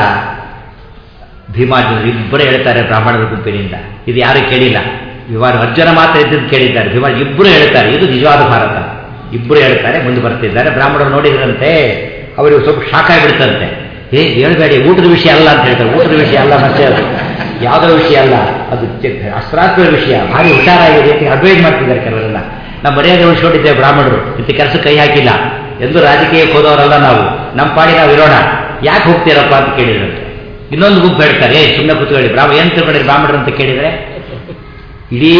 ಭೀಮಾರ್ಜುನರು ಇಬ್ಬರೇ ಹೇಳ್ತಾರೆ ಬ್ರಾಹ್ಮಣರ ಗುಂಪಿನಿಂದ ಇದು ಯಾರು ಕೇಳಿಲ್ಲ ವಿವಾದ ಅರ್ಜುನ ಮಾತ್ರ ಇದ್ದದ್ದು ಕೇಳಿದ್ದಾರೆ ಭೀಮಾ ಇಬ್ಬರು ಹೇಳ್ತಾರೆ ಇದು ನಿಜವಾದ ಭಾರತ ಇಬ್ಬರು ಹೇಳ್ತಾರೆ ಮುಂದೆ ಬರ್ತಿದ್ದಾರೆ ಬ್ರಾಹ್ಮಣರು ನೋಡಿದ್ರಂತೆ ಅವರಿಗೆ ಸ್ವಲ್ಪ ಶಾಕ್ ಆಗಿಬಿಡ್ತಂತೆ ಏ ಹೇಳ್ಬೇಡಿ ಊಟದ ವಿಷಯ ಅಲ್ಲ ಅಂತ ಹೇಳ್ತಾರೆ ಊಟದ ವಿಷಯ ಅಲ್ಲ ಮತ್ತೆ ಅದು ಯಾವುದೋ ವಿಷಯ ಅಲ್ಲ ಅದು ಅಸ್ತ್ರಾಸ್ತ್ರ ವಿಷಯ ಭಾರಿ ಹುಷಾರಾಗಿದೆ ಅಂತ ಅಡ್ವೈಸ್ ಮಾಡ್ತಿದ್ದಾರೆ ಕೆಲವರೆಲ್ಲ ನಾವು ಮರ್ಯಾದೆ ಉಳಿಸ್ಕೊಂಡಿದ್ದೇವೆ ಬ್ರಾಹ್ಮಣರು ಇಂಥ ಕೆಲಸ ಕೈ ಹಾಕಿಲ್ಲ ಎಂದು ರಾಜಕೀಯಕ್ಕೆ ಹೋದವರಲ್ಲ ನಾವು ನಮ್ಮ ಪಾಡಿ ನಾವು ಇರೋಣ ಯಾಕೆ ಹೋಗ್ತೀರಪ್ಪ ಅಂತ ಕೇಳಿದ್ರಂತೆ ಇನ್ನೊಂದು ಗುಂಪು ಹೇಳ್ತಾರೆ ಏ ಸುಮ್ಮನೆ ಕೂತ್ಕೊಳ್ಳಿ ಬ್ರಾಹ್ಮಣ ಏನು ತಿಳ್ಕೊಂಡಿರಿ ಬ್ರಾಹ್ಮಣರು ಅಂತ ಕೇಳಿದರೆ ಇಡೀ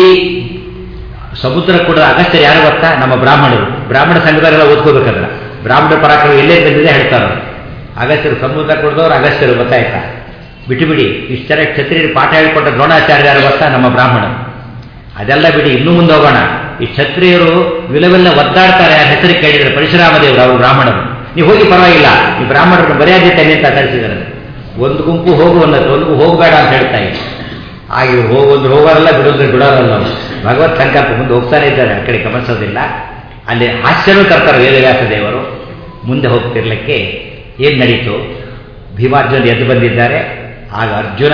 ಸಮುದ್ರ ಕೂಡ ಅಗಸ್ತ್ಯರು ಯಾರು ಗೊತ್ತಾ ನಮ್ಮ ಬ್ರಾಹ್ಮಣರು ಬ್ರಾಹ್ಮಣ ಸಂಘದವರೆಲ್ಲ ಓದ್ಕೋಬೇಕಾದ್ರೆ ಬ್ರಾಹ್ಮಣ ಪರಾಕ್ರಮ ಎಲ್ಲೇ ಬಂದಿದೆ ಹೇಳ್ತಾರೆ ಅಗಸ್ತ್ಯರು ಸಮುದ್ರ ಕೊಡ್ದವ್ರು ಅಗಸ್ತ್ಯರು ಗೊತ್ತಾಯ್ತಾ ಬಿಟ್ಟು ಬಿಡಿ ಇಷ್ಟರ ಕ್ಷತ್ರಿಯರು ಪಾಠ ಹೇಳಿಕೊಟ್ಟ ದ್ರೋಣಾಚಾರ್ಯ ಯಾರು ಗೊತ್ತಾ ನಮ್ಮ ಬ್ರಾಹ್ಮಣರು ಅದೆಲ್ಲ ಬಿಡಿ ಇನ್ನೂ ಮುಂದೆ ಹೋಗೋಣ ಈ ಕ್ಷತ್ರಿಯರು ವಿಲವೆಲ್ಲ ಒದ್ದಾಡ್ತಾರೆ ಆ ಹೆಸರು ಕೇಳಿದರೆ ಪರಶುರಾಮ ದೇವರು ಅವರು ಬ್ರಾಹ್ಮಣರು ನೀವು ಹೋಗಿ ಪರವಾಗಿಲ್ಲ ಈ ಬ್ರಾಹ್ಮಣರು ಮರ್ಯಾದೆ ತನ್ನಿ ಅಂತ ಕಳಿಸಿದ್ದಾರೆ ಒಂದು ಗುಂಪು ಹೋಗು ಅನ್ನೋದು ಒಂದು ಗುಂಪು ಹೋಗಬೇಡ ಅಂತ ಹೇಳ್ತಾ ಇದ್ದಾರೆ ಹಾಗೆ ಹೋಗೋದು ಹೋಗೋರಲ್ಲ ಬಿಡೋದ್ರೆ ಬಿಡೋರಲ್ಲ ಅವ್ರು. ಭಗವತ್ ಸಂಕಲ್ಪ ಮುಂದೆ ಹೋಗ್ತಾನೆ ಇದ್ದಾರೆ ಆ ಕಡೆ ಗಮನಿಸೋದಿಲ್ಲ ಅಲ್ಲಿ ಹಾಸ್ಯನೂ ಕರ್ತಾರೆ ವೇದವ್ಯಾಸ ದೇವರು ಮುಂದೆ ಹೋಗ್ತಿರ್ಲಿಕ್ಕೆ ಏನು ನಡೀತು ಭೀಮಾರ್ಜುನ ಎದ್ದು ಬಂದಿದ್ದಾರೆ ಆಗ ಅರ್ಜುನ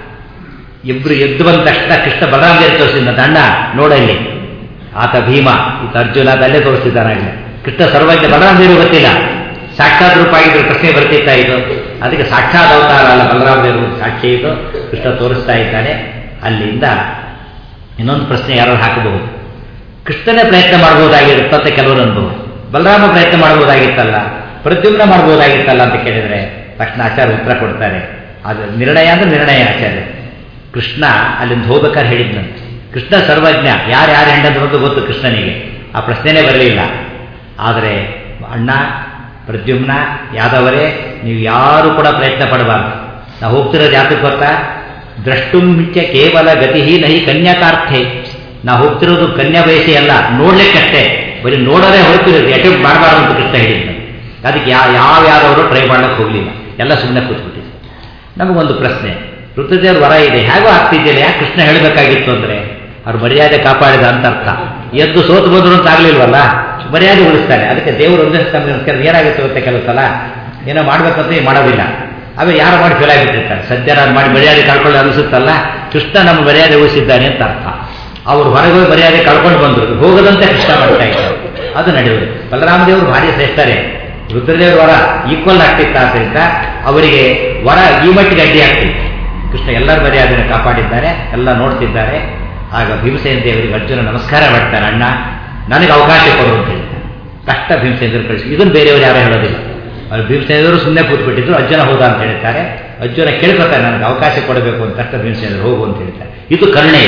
ಇಬ್ರು ಎದ್ದು ಬಂದ ತಕ್ಷಣ ಕೃಷ್ಣ ಬಲರಾಮದೇವರು ತೋರಿಸಿದ ಅಣ್ಣ ನೋಡಲ್ಲಿ ಆತ ಭೀಮ ಈತ ಅರ್ಜುನ ಅದಲ್ಲೇ ತೋರಿಸ್ತಿದ್ದಾನಾಗಲೇ ಕೃಷ್ಣ ಸರ್ವಜ್ಞ ಬಲರಾಮದೇವರು ಗೊತ್ತಿಲ್ಲ ಸಾಕ್ಷಾತ್ ರೂಪ ಆಗಿದ್ರು ಪ್ರಶ್ನೆ ಬರ್ತಿತ್ತಾ ಇದು ಅದಕ್ಕೆ ಸಾಕ್ಷಾತ್ ಅವತಾರ ಅಲ್ಲ ಬಲರಾಮದೇವರು ಸಾಕ್ಷಿ ಇದು ಕೃಷ್ಣ ತೋರಿಸ್ತಾ ಇದ್ದಾನೆ ಅಲ್ಲಿಂದ ಇನ್ನೊಂದು ಪ್ರಶ್ನೆ ಯಾರು ಹಾಕಬಹುದು ಕೃಷ್ಣನೇ ಪ್ರಯತ್ನ ಮಾಡಬಹುದಾಗಿರುತ್ತಂತೆ ಕೆಲವರು ಅನ್ಬಹುದು ಬಲರಾಮ ಪ್ರಯತ್ನ ಮಾಡಬಹುದಾಗಿತ್ತಲ್ಲ ಪ್ರದ್ಯುಮ್ನ ಮಾಡಬಹುದಾಗಿತ್ತಲ್ಲ ಅಂತ ಕೇಳಿದ್ರೆ ತಕ್ಷಣ ಆಚಾರ್ಯ ಉತ್ತರ ಕೊಡ್ತಾರೆ ಅದು ನಿರ್ಣಯ ಅಂದ್ರೆ ನಿರ್ಣಯ ಆಚಾರ್ಯ ಕೃಷ್ಣ ಅಲ್ಲಿಂದ ಹೋಗ್ಬೇಕಾದ್ರೆ ಹೇಳಿದ್ನಂತೆ ಕೃಷ್ಣ ಸರ್ವಜ್ಞ ಯಾರು ಯಾರು ಹೆಂಡಂತ ಗೊತ್ತು ಕೃಷ್ಣನಿಗೆ ಆ ಪ್ರಶ್ನೆನೇ ಬರಲಿಲ್ಲ ಆದರೆ ಅಣ್ಣ ಪ್ರದ್ಯುಮ್ನ ಯಾದವರೇ ನೀವು ಯಾರು ಕೂಡ ಪ್ರಯತ್ನ ಪಡಬಾರ್ದು ನಾವು ಹೋಗ್ತಿರೋದು ಯಾತಕ್ಕೆ ಗೊತ್ತಾ ದ್ರಷ್ಟುಂಚ ಕೇವಲ ಗತಿಹಿ ನಹಿ ಕನ್ಯಾಕಾರ್ಥೆ ನಾವು ಹೋಗ್ತಿರೋದು ಕನ್ಯಾ ಬಯಸಿ ಅಲ್ಲ ನೋಡ್ಲಿಕ್ಕಷ್ಟೇ ಬರೀ ನೋಡೋದೇ ಹೊರತಿರೋದು ಅಟೆಂಪ್ಟ್ ಮಾಡಬಾರ್ದು ಅಂತ ಕೃಷ್ಣ ಹೇಳಿದ್ನು ಅದಕ್ಕೆ ಯಾ ಯಾವ ಯಾರವರು ಟ್ರೈ ಮಾಡಕ್ಕೆ ಹೋಗಲಿಲ್ಲ ಎಲ್ಲ ಸುಮ್ಮನೆ ಕೂತ್ಬಿಟ್ಟಿದ್ರು ನಮಗೊಂದು ಪ್ರಶ್ನೆ ಋತುದೇವ್ರ ವರ ಇದೆ ಹೇಗೋ ಆಗ್ತಿದ್ದಿಲ್ಲ ಯಾಕೆ ಕೃಷ್ಣ ಹೇಳಬೇಕಾಗಿತ್ತು ಅಂದ್ರೆ ಅವ್ರು ಮರ್ಯಾದೆ ಕಾಪಾಡಿದ ಅಂತ ಅರ್ಥ ಎದ್ದು ಸೋತು ಬಂದ್ರು ಅಂತ ಆಗ್ಲಿಲ್ವಲ್ಲ ಮರ್ಯಾದೆ ಉಳಿಸ್ತಾನೆ ಅದಕ್ಕೆ ದೇವರು ಒಂದೇ ನಮಸ್ಕಾರ ಏನಾಗುತ್ತೆ ಗೊತ್ತೆ ಕೆಲವು ಸಲ ಏನೋ ಮಾಡ್ಬೇಕಂದ್ರೆ ಮಾಡೋದಿಲ್ಲ ಆಮೇಲೆ ಯಾರು ಮಾಡಿ ಫೇಲ್ ಆಗಿಬಿಟ್ಟಿರ್ತಾರೆ ಸದ್ಯ ನಾನು ಮಾಡಿ ಮರ್ಯಾದೆ ಕಳ್ಕೊಳ್ಳಿ ಅನಿಸುತ್ತಲ್ಲ ಕೃಷ್ಣ ನಮ್ಮ ಮರ್ಯಾದೆ ಉಳಿಸಿದ್ದಾನೆ ಅಂತ ಅರ್ಥ ಅವರು ಹೊರಗೆ ಹೋಗಿ ಮರ್ಯಾದೆ ಕಳ್ಕೊಂಡು ಬಂದರು ಹೋಗದಂತೆ ಕೃಷ್ಣ ಮಾಡ್ತಾ ಇದ್ದಾರೆ ಅದು ನಡೆಯುವುದು ಬಲರಾಮದೇವರು ಭಾರಿ ಶ್ರೇಷ್ಠರೇ ರುದ್ರದೇವ್ರ ವರ ಈಕ್ವಲ್ ಆಗ್ತಿತ್ತ ಆದ್ದರಿಂದ ಅವರಿಗೆ ವರ ಈ ಮಟ್ಟಿಗೆ ಅಡ್ಡಿ ಆಗ್ತಿತ್ತು ಕೃಷ್ಣ ಎಲ್ಲರ ಮರ್ಯಾದೆಯನ್ನು ಕಾಪಾಡಿದ್ದಾರೆ ಎಲ್ಲ ನೋಡ್ತಿದ್ದಾರೆ ಆಗ ಭೀಮಸೇನ ದೇವರಿಗೆ ಅರ್ಜುನ ನಮಸ್ಕಾರ ಮಾಡ್ತಾರೆ ಅಣ್ಣ ನನಗೆ ಅವಕಾಶ ಕೊಡು ಅಂತ ಹೇಳ್ತಾರೆ ಕಷ್ಟ ಭೀಮಸೇಂದ್ರ ಕಳಿಸಿ ಇದನ್ನು ಬೇರೆಯವರು ಯಾರು ಹೇಳೋದಿಲ್ಲ ಅವ್ರು ಭೀಮಸೇನರು ಸುಮ್ಮನೆ ಕೂತ್ಬಿಟ್ಟಿದ್ರು ಅರ್ಜುನ ಹೋದ ಅಂತ ಹೇಳ್ತಾರೆ ಅರ್ಜುನ ಕೇಳ್ಕೊತಾರೆ ನನಗೆ ಅವಕಾಶ ಕೊಡಬೇಕು ಅಂತ ತಕ್ಷಣ ಭೀಮಸೇನರು ಹೋಗು ಅಂತ ಹೇಳ್ತಾರೆ ಇದು ಕರುಣೆ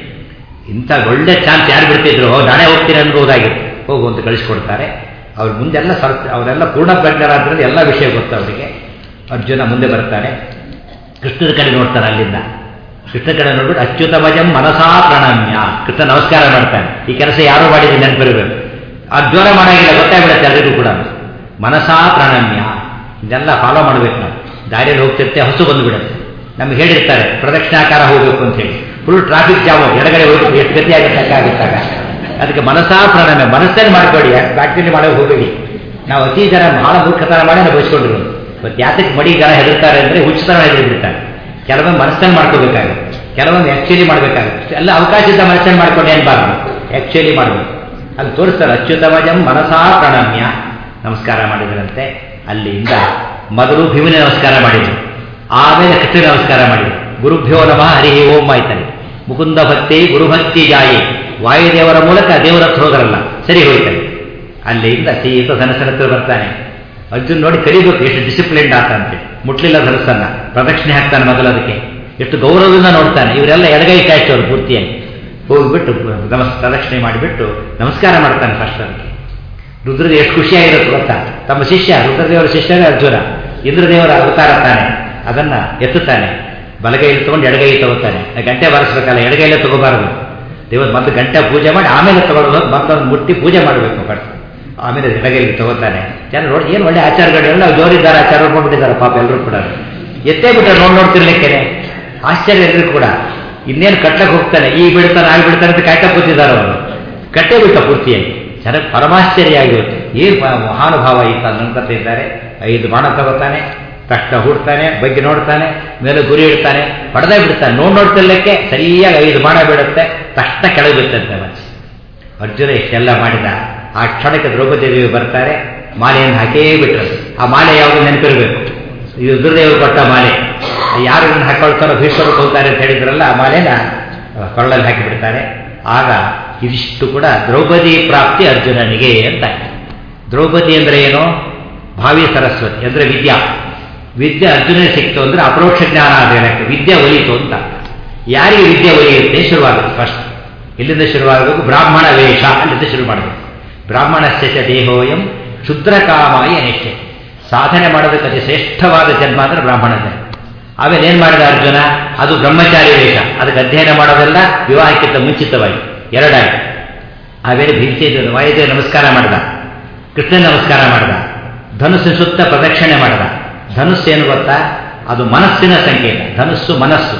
ಇಂಥ ಒಳ್ಳೆ ಚಾನ್ಸ್ ಯಾರು ಬಿಡ್ತಿದ್ರು ನಾನೇ ಹೋಗ್ತೀನಿ ಅನ್ಬೋದಾಗಿತ್ತು ಹೋಗು ಅಂತ ಕಳಿಸ್ಕೊಡ್ತಾರೆ ಅವ್ರ ಮುಂದೆಲ್ಲ ಸರ್ ಅವರೆಲ್ಲ ಪೂರ್ಣ ಪ್ರಜ್ಞರಾದ್ರಲ್ಲಿ ಎಲ್ಲ ವಿಷಯ ಗೊತ್ತು ಅವರಿಗೆ ಅರ್ಜುನ ಮುಂದೆ ಬರ್ತಾನೆ ಕೃಷ್ಣನ ಕಡೆ ನೋಡ್ತಾರೆ ಅಲ್ಲಿಂದ ಕೃಷ್ಣ ಕಡೆ ನೋಡ್ಬಿಟ್ಟು ಅಚ್ಯುತ ಭಜಂ ಮನಸಾ ಪ್ರಣಮ್ಯ ಕೃಷ್ಣ ನಮಸ್ಕಾರ ಮಾಡ್ತಾನೆ ಈ ಕೆಲಸ ಯಾರು ಮಾಡಿದ್ರೆ ನೆನಪಿರಬೇಕು ಆ ಜ್ವರ ಮಾಡಾಗಿಲ್ಲ ಗೊತ್ತಾಗ್ಬಿಡುತ್ತೆ ಎಲ್ಲರಿಗೂ ಕೂಡ ಮನಸಾ ಪ್ರಣಮ್ಯ ಇದೆಲ್ಲ ಫಾಲೋ ಮಾಡ್ಬೇಕು ನಾವು ದಾರಿಯಲ್ಲಿ ಹೋಗ್ತಿರ್ತೆ ಹಸು ಬಂದುಬಿಡುತ್ತೆ ನಮ್ಗೆ ಹೇಳಿರ್ತಾರೆ ಪ್ರದಕ್ಷಿಣಾಕಾರ ಹೋಗ್ಬೇಕು ಅಂತ ಹೇಳಿ ಫುಲ್ ಟ್ರಾಫಿಕ್ ಜಾಮು ಎಡಗಡೆ ಹೋಗ್ಬೇಕು ಎಷ್ಟು ಗತಿ ಆಗುತ್ತೆ ಆಗುತ್ತಾಗ ಅದಕ್ಕೆ ಮನಸಾ ಪ್ರಣಮ್ಯ ಮನಸ್ಸಲ್ಲಿ ಮಾಡ್ಬೇಡಿ ಬ್ಯಾಟ್ರಿಲಿ ಮಾಡೋ ಹೋಗಬೇಡಿ ನಾವು ಅತಿ ಜನ ಬಹಳ ಮೂರ್ಖತನ ಮಾಡಿ ನಾವು ಬಯಸ್ಕೊಂಡಿರೋದು ಇವತ್ತು ಯಾತಕ್ಕೆ ಮಡಿ ಜನ ಹೆದರ್ತಾರೆ ಅಂದರೆ ಹುಚ್ಚತನ ಹೆದರ್ಬಿಡ್ತಾರೆ ಕೆಲವೊಮ್ಮೆ ಮನಸ್ಸನ್ನು ಮಾಡ್ಕೋಬೇಕಾಗುತ್ತೆ ಕೆಲವೊಮ್ಮೆ ಆ್ಯಕ್ಚುಲಿ ಮಾಡಬೇಕಾಗುತ್ತೆ ಎಲ್ಲ ಅವಕಾಶ ಇದ್ದ ಮನಸ್ಸನ್ನು ಮಾಡ್ಕೊಂಡು ಏನ್ಬಾರ್ದು ಆ್ಯಕ್ಚುಲಿ ಮಾಡಬೇಕು ಅಲ್ಲಿ ತೋರಿಸ್ತಾರೆ ಅಚ್ಯುತವಜಂ ಮನಸಾ ಪ್ರಣಮ್ಯ ನಮಸ್ಕಾರ ಮಾಡಿದ್ರಂತೆ ಅಲ್ಲಿಂದ ಮೊದಲು ಭೀಮನ ನಮಸ್ಕಾರ ಮಾಡಿದರು ಆಮೇಲೆ ಕೃಷ್ಣ ನಮಸ್ಕಾರ ಮಾಡಿದರು ಗುರುಭ್ಯೋ ನಮಃ ಹರಿ ಓಂ ಆಯ್ತಾನೆ ಮುಕುಂದ ಭಕ್ತಿ ಗುರುಭಕ್ತಿ ಜಾಯಿ ವಾಯುದೇವರ ಮೂಲಕ ದೇವರ ಹತ್ರ ಹೋಗರಲ್ಲ ಸರಿ ಹೋಯ್ತಾನೆ ಅಲ್ಲಿಂದ ಸೀತ ಧನಸನ ಹತ್ರ ಬರ್ತಾನೆ ಅರ್ಜುನ್ ನೋಡಿ ಕರಿಬೇಕು ಎಷ್ಟು ಡಿಸಿಪ್ಲಿನ್ಡ್ ಆತ ಅಂತೇಳಿ ಮುಟ್ಲಿಲ್ಲ ಧನಸ್ಸನ್ನ ಪ್ರದಕ್ಷಿಣೆ ಹಾಕ್ತಾನೆ ಮೊದಲು ಅದಕ್ಕೆ ಎಷ್ಟು ಗೌರವದಿಂದ ನೋಡ್ತಾನೆ ಇವರೆಲ್ಲ ಎಡಗೈ ಕಾಯ್ತವ್ರು ಪೂರ್ತಿಯಾಗಿ ಹೋಗ್ಬಿಟ್ಟು ನಮಸ್ ಪ್ರದಕ್ಷಿಣೆ ಮಾಡಿಬಿಟ್ಟು ನಮಸ್ಕಾರ ಮಾಡ್ತಾನೆ ಫಸ್ಟ್ ಅದಕ್ಕೆ ರುದ್ರದ ಎಷ್ಟು ಖುಷಿಯಾಗಿರುತ್ತೆ ಗೊತ್ತಾ ತಮ್ಮ ಶಿಷ್ಯ ರುದ್ರದೇವರ ಶಿಷ್ಯನೇ ಅರ್ಜುನ ಇಂದ್ರದೇವರ ಅವತಾರ ತಾನೆ ಅದನ್ನ ಎತ್ತುತ್ತಾನೆ ಬಲಗೈಲಿ ತಗೊಂಡು ಎಡಗೈ ತಗೋತಾನೆ ಗಂಟೆ ಬಾರಿಸ್ಬೇಕಲ್ಲ ಎಡಗೈಲೇ ತಗೋಬಾರದು ದೇವರ ಮತ್ತೆ ಗಂಟೆ ಪೂಜೆ ಮಾಡಿ ಆಮೇಲೆ ತಗೊಳ್ಳೋದು ಮತ್ತೊಂದು ಮುಟ್ಟಿ ಪೂಜೆ ಮಾಡಬೇಕು ಫಸ್ಟ್ ಆಮೇಲೆ ಎಡಗೈಲಿ ತಗೋತಾನೆ ಜನ ನೋಡಿ ಏನು ಒಳ್ಳೆ ಆಚಾರಗಳೆಲ್ಲ ಜೋರಿದ್ದಾರೆ ಆಚಾರ ನೋಡ್ಬಿಟ್ಟಿದ್ದಾರೆ ಪಾಪ ಎಲ್ಲರೂ ಕೂಡ ಎತ್ತೇ ಬಿಟ್ಟ ನೋಡ್ ನೋಡ್ತಿರ್ಲಿಕ್ಕೇನೆ ಆಶ್ಚರ್ಯ ಎಲ್ಲರೂ ಕೂಡ ಇನ್ನೇನು ಕಟ್ಟಕ್ಕೆ ಹೋಗ್ತಾನೆ ಈ ಬಿಡ್ತಾನೆ ಆಗಿ ಬಿಡ್ತಾನೆ ಅಂತ ಕಾಯ್ತಾ ಕೂತಿದ್ದಾರೆ ಅವರು ಕಟ್ಟೆ ಬಿಟ್ಟ ಪೂರ್ತಿಯಾಗಿ ಜನ ಪರಮಾಶ್ಚರ್ಯ ಆಗಿರುತ್ತೆ ಏನು ಮಹಾನುಭಾವ ಈತ ಅನ್ಕೊತಾ ಇದ್ದಾರೆ ಐದು ಬಾಣ ತಗೋತಾನೆ ತಕ್ಷಣ ಹುಡ್ತಾನೆ ಬಗ್ಗೆ ನೋಡ್ತಾನೆ ಮೇಲೆ ಗುರಿ ಇಡ್ತಾನೆ ಹೊಡೆದೇ ಬಿಡ್ತಾನೆ ನೋಡ್ ನೋಡ್ತಿರ್ಲಿಕ್ಕೆ ಸರಿಯಾಗಿ ಐದು ಬಾಣ ಬಿಡುತ್ತೆ ತಕ್ಷಣ ಕೆಳಗೆ ಬಿತ್ತಂತೆ ಮನಸ್ಸು ಅರ್ಜುನ ಇಷ್ಟೆಲ್ಲ ಮಾಡಿದ ಆ ಕ್ಷಣಕ್ಕೆ ದ್ರೌಪದಿ ದೇವಿ ಬರ್ತಾರೆ ಮಾಲೆಯನ್ನು ಹಾಕೇ ಬಿಟ್ರು ಆ ಮಾಲೆ ಯಾವುದು ನೆನಪಿರಬೇಕು ಇದು ದುರ್ದೇವರು ಕೊಟ್ಟ ಮಾಲೆ ಯಾರು ಇದನ್ನು ಹಾಕೊಳ್ತಾರೋ ಭೀಷ್ಮರು ಹೋಗ್ತಾರೆ ಅಂತ ಹೇಳಿದ್ರಲ್ಲ ಆ ಮಾಲೆನ ಕೊಳ್ಳಲ್ಲಿ ಹಾಕಿಬಿಡ್ತಾರೆ ಆಗ ಇದಿಷ್ಟು ಕೂಡ ದ್ರೌಪದಿ ಪ್ರಾಪ್ತಿ ಅರ್ಜುನನಿಗೆ ಅಂತ ದ್ರೌಪದಿ ಅಂದ್ರೆ ಏನು ಭಾವಿ ಸರಸ್ವತಿ ಅಂದ್ರೆ ವಿದ್ಯಾ ವಿದ್ಯೆ ಅರ್ಜುನಿಗೆ ಸಿಕ್ತು ಅಂದ್ರೆ ಅಪರೋಕ್ಷ ಜ್ಞಾನ ಅದೇನಕ್ಕೆ ವಿದ್ಯೆ ಒಲಿತು ಅಂತ ಯಾರಿಗೆ ವಿದ್ಯೆ ಒಲಿಯುತ್ತೆ ಶುರುವಾಗುತ್ತೆ ಫಸ್ಟ್ ಇಲ್ಲಿಂದ ಶುರುವಾಗಬೇಕು ಬ್ರಾಹ್ಮಣ ವೇಷ ಅಲ್ಲಿಂದ ಶುರು ಮಾಡಬೇಕು ಬ್ರಾಹ್ಮಣಸ್ಯ ಚ ದೇಹೋಯಂ ಕ್ಷುದ್ರಕಾಮಾಯ ನಿಷ್ಠೆ ಸಾಧನೆ ಮಾಡೋದಕ್ಕೆ ಅತಿ ಶ್ರೇಷ್ಠವಾದ ಜನ್ಮ ಅಂದ್ರೆ ಬ್ರಾಹ್ಮಣ ಜನ್ಮ ಆಮೇಲೆ ಏನ್ ಮಾಡಿದ ಅರ್ಜುನ ಅದು ಬ್ರಹ್ಮಚಾರಿ ವೇಷ ಅದಕ್ಕೆ ಅಧ್ಯಯನ ಮಾಡೋದೆಲ್ಲ ವಿವಾಹಕ್ಕಿಂತ ಮುಂಚಿತವಾಗಿ ಎರಡಾಗಿ ಆಮೇಲೆ ಭೀಮಸೇನ ವಾಯುದೇವ ನಮಸ್ಕಾರ ಮಾಡಿದ ಕೃಷ್ಣ ನಮಸ್ಕಾರ ಮಾಡಿದ ಧನುಸ್ಸಿನ ಸುತ್ತ ಪ್ರದಕ್ಷಿಣೆ ಮಾಡಿದ ಧನುಸ್ಸು ಏನು ಗೊತ್ತಾ ಅದು ಮನಸ್ಸಿನ ಸಂಕೇತ ಧನುಸ್ಸು ಮನಸ್ಸು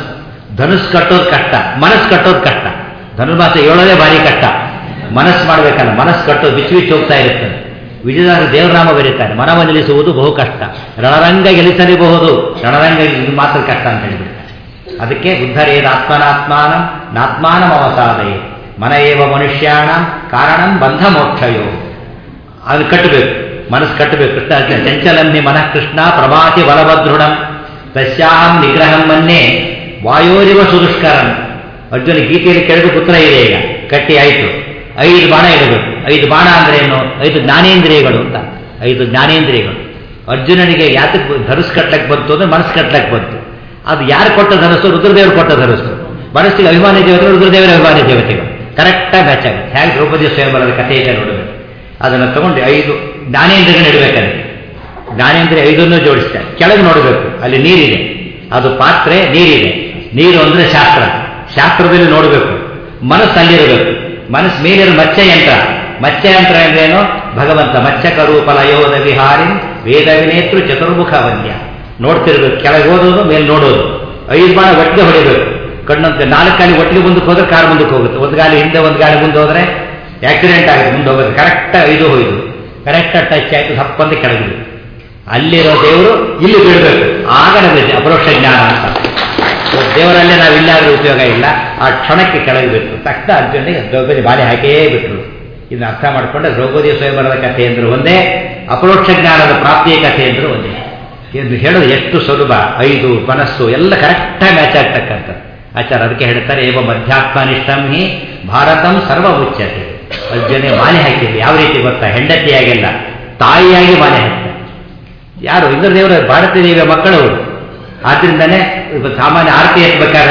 ಧನುಸ್ ಕಟ್ಟೋದು ಕಷ್ಟ ಮನಸ್ಸು ಕಟ್ಟೋದು ಕಷ್ಟ ಧನುರ್ಮಾಸ ಏಳೋದೇ ಭಾರಿ ಕಷ್ಟ ಮನಸ್ಸು ಮಾಡಬೇಕಲ್ಲ ಮನಸ್ಸು ಕಟ್ಟೋದು ಬಿಚ್ಚಿ ಬಿಚ್ಚಿ ಹೋಗ್ತಾ ಇರುತ್ತದೆ ವಿಜಯದಾಸ ದೇವರಾಮ ಬರೀತಾರೆ ಮನವ ನಿಲ್ಲಿಸುವುದು ಬಹು ಕಷ್ಟ ರಣರಂಗ ಗೆಲ್ಲಿಸಲಿಬಹುದು ರಣರಂಗ ಇದು ಮಾತ್ರ ಕಷ್ಟ ಅಂತ ಹೇಳಿಬಿಡ್ತಾರೆ ಅದಕ್ಕೆ ಬುದ್ಧರೇದ ಆತ್ಮನಾತ್ಮಾನಂ ನಾತ್ಮಾನಂ ಅವಸಾದಯೇ ಮನ ಏವ ಮನುಷ್ಯಾಣ ಕಾರಣಂ ಬಂಧ ಮೋಕ್ಷಯೋ ಅದು ಕಟ್ಟಬೇಕು ಮನಸ್ಸು ಕಟ್ಟಬೇಕು ಕೃಷ್ಣ ಅದಕ್ಕೆ ಚಂಚಲನ್ನಿ ಮನಃ ಕೃಷ್ಣ ಪ್ರಭಾತಿ ಬಲಭದೃಢಂ ತಸ್ಯಾಹಂ ನಿಗ್ರಹಂ ಮನ್ನೆ ವಾಯೋರಿವ ಸುದುಷ್ಕರಂ ಅರ್ಜುನ ಗೀತೆಯಲ್ಲಿ ಕೆಳಗೆ ಪುತ್ರ ಇದೆ ಈಗ ಕಟ್ಟಿ ಆಯಿತು ಐದು ಬಾಣ ಇಡಬೇಕು ಐದು ಬಾಣ ಅಂದ್ರೆ ಏನು ಐದು ಜ್ಞಾನೇಂದ್ರಿಯಗಳು ಅಂತ ಐದು ಜ್ಞಾನೇಂದ್ರಿಯಗಳು ಅರ್ಜುನನಿಗೆ ಯಾತಕ್ಕೆ ಧನುಸ್ ಕಟ್ಲಕ್ಕೆ ಬಂತು ಅಂದ್ರೆ ಮನಸ್ಸು ಕಟ್ಲಕ್ಕೆ ಬಂತು ಅದು ಯಾರು ಕೊಟ್ಟ ಧನಸ್ಸು ರುದ್ರದೇವರು ಕೊಟ್ಟ ಧನಸ್ಸು ಮನಸ್ಸಿಗೆ ಅಭಿಮಾನಿ ದೇವತೆಗಳು ರುದ್ರದೇವರ ಅಭಿಮಾನಿ ದೇವತೆಗಳು ಕರೆಕ್ಟಾಗಿ ಮ್ಯಾಚ್ ಆಗುತ್ತೆ ಹೇಗೆ ದ್ರೌಪದಿ ಸ್ವಯಂವರದ ಕಥೆ ಇದೆ ನೋಡಬೇಕು ಅದನ್ನು ತಗೊಂಡು ಐದು ಜ್ಞಾನೇಂದ್ರಿಯಗಳು ಇಡಬೇಕಾದ್ರೆ ಜ್ಞಾನೇಂದ್ರಿಯ ಐದನ್ನು ಜೋಡಿಸ್ತಾರೆ ಕೆಳಗೆ ನೋಡಬೇಕು ಅಲ್ಲಿ ನೀರಿದೆ ಅದು ಪಾತ್ರೆ ನೀರಿದೆ ನೀರು ಅಂದ್ರೆ ಶಾಸ್ತ್ರ ಶಾಸ್ತ್ರದಲ್ಲಿ ನೋಡಬೇಕು ಮನಸ್ಸು ಅಲ್ಲಿರಬೇಕು ಮನಸ್ಸು ಮೇಲಿರೋ ಮಚ್ಚ ಯಂತ್ರ ಮಚ್ಚ ಯಂತ್ರ ಅಂದ್ರೇನು ಭಗವಂತ ಮಚ್ಚಕ ರೂಪಲಯೋಧ ವಿಹಾರಿನ್ ವೇದ ವಿನೇತೃ ಚತುರ್ಮುಖ ವಂದ್ಯ ನೋಡ್ತಿರ್ಬೇಕು ಕೆಳಗೆ ಓದೋದು ಮೇಲೆ ನೋಡೋದು ಐದು ಬಾಣ ಒಟ್ಟಿಗೆ ಹೊಡಿಬೇಕು ಕಣ್ಣಂತೆ ನಾಲ್ಕು ಗಾಲಿ ಒಟ್ಟಿಗೆ ಮುಂದಕ್ಕೆ ಹೋದ್ರೆ ಕಾರ್ ಮುಂದಕ್ಕೆ ಹೋಗುತ್ತೆ ಒಂದು ಗಾಲಿ ಹಿಂದೆ ಒಂದು ಗಾಲಿ ಮುಂದೆ ಹೋದ್ರೆ ಆಕ್ಸಿಡೆಂಟ್ ಆಗುತ್ತೆ ಮುಂದೆ ಹೋಗೋದು ಕರೆಕ್ಟಾಗಿ ಐದು ಹೋಯ್ತು ಕರೆಕ್ಟಾಗಿ ಟಚ್ ಆಯ್ತು ಸಪ್ಪಂದು ಕೆಳಗಿದೆ ಅಲ್ಲಿರೋ ದೇವರು ಇಲ್ಲಿ ಬೀಳಬೇಕು ಆಗ ನಮಗೆ ಅಪರೋಕ್ಷ ಜ್ಞಾನ ಅಂತ ದೇವರಲ್ಲೇ ನಾವು ಇಲ್ಲಾದ್ರೂ ಉಪಯೋಗ ಇಲ್ಲ ಆ ಕ್ಷಣಕ್ಕೆ ಕೆಳಗೆ ಬಿಟ್ಟು ತಕ್ಷಣ ಅರ್ಜುನಿಗೆ ದ್ರೌಪದಿ ಬಾಲಿ ಹಾಕೇ ಬಿಟ್ರು ಇದನ್ನ ಅರ್ಥ ಮಾಡಿಕೊಂಡ್ರೆ ದ್ರೌಪದಿ ಸ್ವಯಂವರದ ಕಥೆ ಅಂದ್ರೆ ಒಂದೇ ಅಪರೋಕ್ಷ ಜ್ಞಾನದ ಪ್ರಾಪ್ತಿಯ ಕಥೆ ಅಂದ್ರೆ ಒಂದೇ ಎಂದು ಹೇಳೋದು ಎಷ್ಟು ಸುಲಭ ಐದು ಮನಸ್ಸು ಎಲ್ಲ ಕರೆಕ್ಟಾಗಿ ಮ್ಯಾಚ್ ಆಗ್ತಕ್ಕಂಥದ್ದು ಆಚಾರ ಅದಕ್ಕೆ ಹೇಳ್ತಾರೆ ಏವ ಮಧ್ಯಾತ್ಮನಿಷ್ಠಂ ಹಿ ಭಾರತಂ ಸರ್ವ ಮುಚ್ಚತೆ ಅರ್ಜುನೆ ಮಾಲೆ ಹಾಕಿದ್ರು ಯಾವ ರೀತಿ ಗೊತ್ತಾ ಹೆಂಡತಿಯಾಗಿಲ್ಲ ತಾಯಿಯಾಗಿ ಮಾಲೆ ಹಾಕ್ತಾರೆ ಯಾರು ಇಂದ್ರದೇವರ ಭಾರತೀಯ ದೇವಿಯ ಮಕ್ಕಳು ಆದ್ರಿಂದನೇ ಸಾಮಾನ್ಯ ಆರತಿ ಎತ್ತಬೇಕಾದ್ರೆ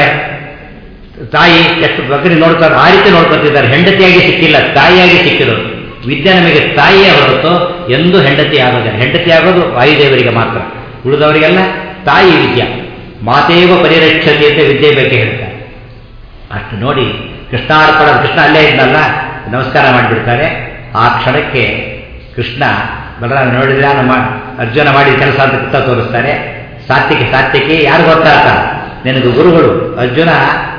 ತಾಯಿ ಎಷ್ಟು ಬಗ್ಗೆ ನೋಡ್ತಾರೆ ಆ ರೀತಿ ನೋಡ್ಕೊತಿದ್ದಾರೆ ಹೆಂಡತಿಯಾಗಿ ಸಿಕ್ಕಿಲ್ಲ ತಾಯಿಯಾಗಿ ಸಿಕ್ಕಿರೋದು ವಿದ್ಯೆ ನಮಗೆ ತಾಯಿಯೇ ಹೊರತು ಎಂದೂ ಹೆಂಡತಿ ಆಗೋದಿಲ್ಲ ಹೆಂಡತಿ ಆಗೋದು ವಾಯುದೇವರಿಗೆ ಮಾತ್ರ ಉಳಿದವರಿಗೆಲ್ಲ ತಾಯಿ ವಿದ್ಯೆ ಮಾತೇವ ಪರಿರಕ್ಷತೆ ಅಂತ ವಿದ್ಯೆ ಬಗ್ಗೆ ಹೇಳ್ತಾರೆ ಅಷ್ಟು ನೋಡಿ ಕೃಷ್ಣಾರ್ಪಣ ಕೃಷ್ಣ ಅಲ್ಲೇ ಇದ್ನಲ್ಲ ನಮಸ್ಕಾರ ಮಾಡಿಬಿಡ್ತಾರೆ ಆ ಕ್ಷಣಕ್ಕೆ ಕೃಷ್ಣ ಬಲರಾಮ ನೋಡಿದ್ರೆ ನಮ್ಮ ಅರ್ಜುನ ಮಾಡಿದ ಕೆಲಸ ಅಂತ ಕೃತ ತೋರಿಸ್ತಾರೆ ಸಾತ್ವಿಕೆ ಸಾತ್ವಿಕೆ ಯಾರು ಗೊತ್ತಾಗ್ತ ನಿನಗೆ ಗುರುಗಳು ಅರ್ಜುನ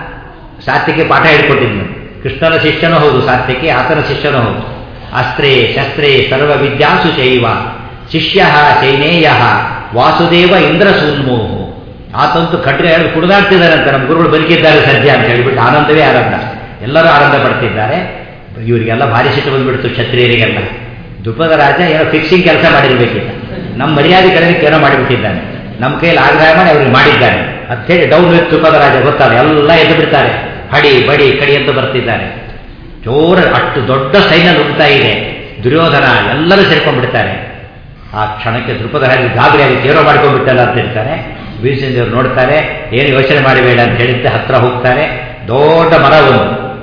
ಸಾತ್ವಿಕೆ ಪಾಠ ಹೇಳ್ಕೊಟ್ಟಿದ್ನು ಕೃಷ್ಣನ ಶಿಷ್ಯನೂ ಹೌದು ಸಾತ್ವಿಕೆ ಆತನ ಶಿಷ್ಯನೂ ಹೌದು ಅಸ್ತ್ರೇ ಶಸ್ತ್ರೇ ಸರ್ವ ವಿದ್ಯಾಸು ಚೈವ ಶಿಷ್ಯ ಚೈನೇಯ ವಾಸುದೇವ ಇಂದ್ರ ಸೂನ್ಮೋಹು ಆತಂತೂ ಖಡ್ಗ ಹೇಳಿ ಕುಡಿದಾಡ್ತಿದ್ದಾರಂತೆ ನಮ್ಮ ಗುರುಗಳು ಬದುಕಿದ್ದಾರೆ ಸದ್ಯ ಅಂತ ಹೇಳಿಬಿಟ್ಟು ಆನಂದವೇ ಆನಂದ ಎಲ್ಲರೂ ಆನಂದ ಪಡ್ತಿದ್ದಾರೆ ಇವರಿಗೆಲ್ಲ ಭಾರಿ ಸಿಟ್ಟು ಬಂದ್ಬಿಡ್ತು ಕ್ಷತ್ರಿಯರಿಗೆಲ್ಲ ದುಪ್ಪದ ರಾಜ ಏನೋ ಫಿಕ್ಸಿಂಗ್ ಕೆಲಸ ಮಾಡಿರ್ಬೇಕಿಲ್ಲ ನಮ್ಮ ಮರ್ಯಾದೆ ಕಡೆಗೆ ಏನೋ ಮಾಡಿಬಿಟ್ಟಿದ್ದಾನೆ ನಮ್ಮ ಕೈಯಲ್ಲಿ ಆಗ್ರಹ ಮಾಡಿ ಅವ್ರಿಗೆ ಮಾಡಿದ್ದಾನೆ ಅಂತ ಹೇಳಿ ಡೌನ್ ವಿತ್ ತುಪ್ಪದ ರಾಜ ಗೊತ್ತಲ್ಲ ಎಲ್ಲ ಎದ್ದು ಬಿಡ್ತಾರೆ ಹಡಿ ಬಡಿ ಕಡಿ ಎಂದು ಬರ್ತಿದ್ದಾರೆ ಜೋರ ಅಷ್ಟು ದೊಡ್ಡ ಸೈನ್ಯ ನುಗ್ತಾ ಇದೆ ದುರ್ಯೋಧನ ಎಲ್ಲರೂ ಸೇರ್ಕೊಂಡ್ಬಿಡ್ತಾರೆ ಆ ಕ್ಷಣಕ್ಕೆ ದೃಪದ ರಾಜ ಗಾಬರಿಯಾಗಿ ಜೇರೋ ಮಾಡ್ಕೊಂಡ್ಬಿಟ್ಟಲ್ಲ ಅಂತ ಹೇಳ್ತಾರೆ ಬೀಸೇಂದ್ರವ್ರು ನೋಡ್ತಾರೆ ಏನು ಯೋಚನೆ ಮಾಡಬೇಡ ಅಂತ ಹೇಳಿದ್ದೆ ಹತ್ರ ಹೋಗ್ತಾರೆ ದೊಡ್ಡ ಮರ ಒಂದು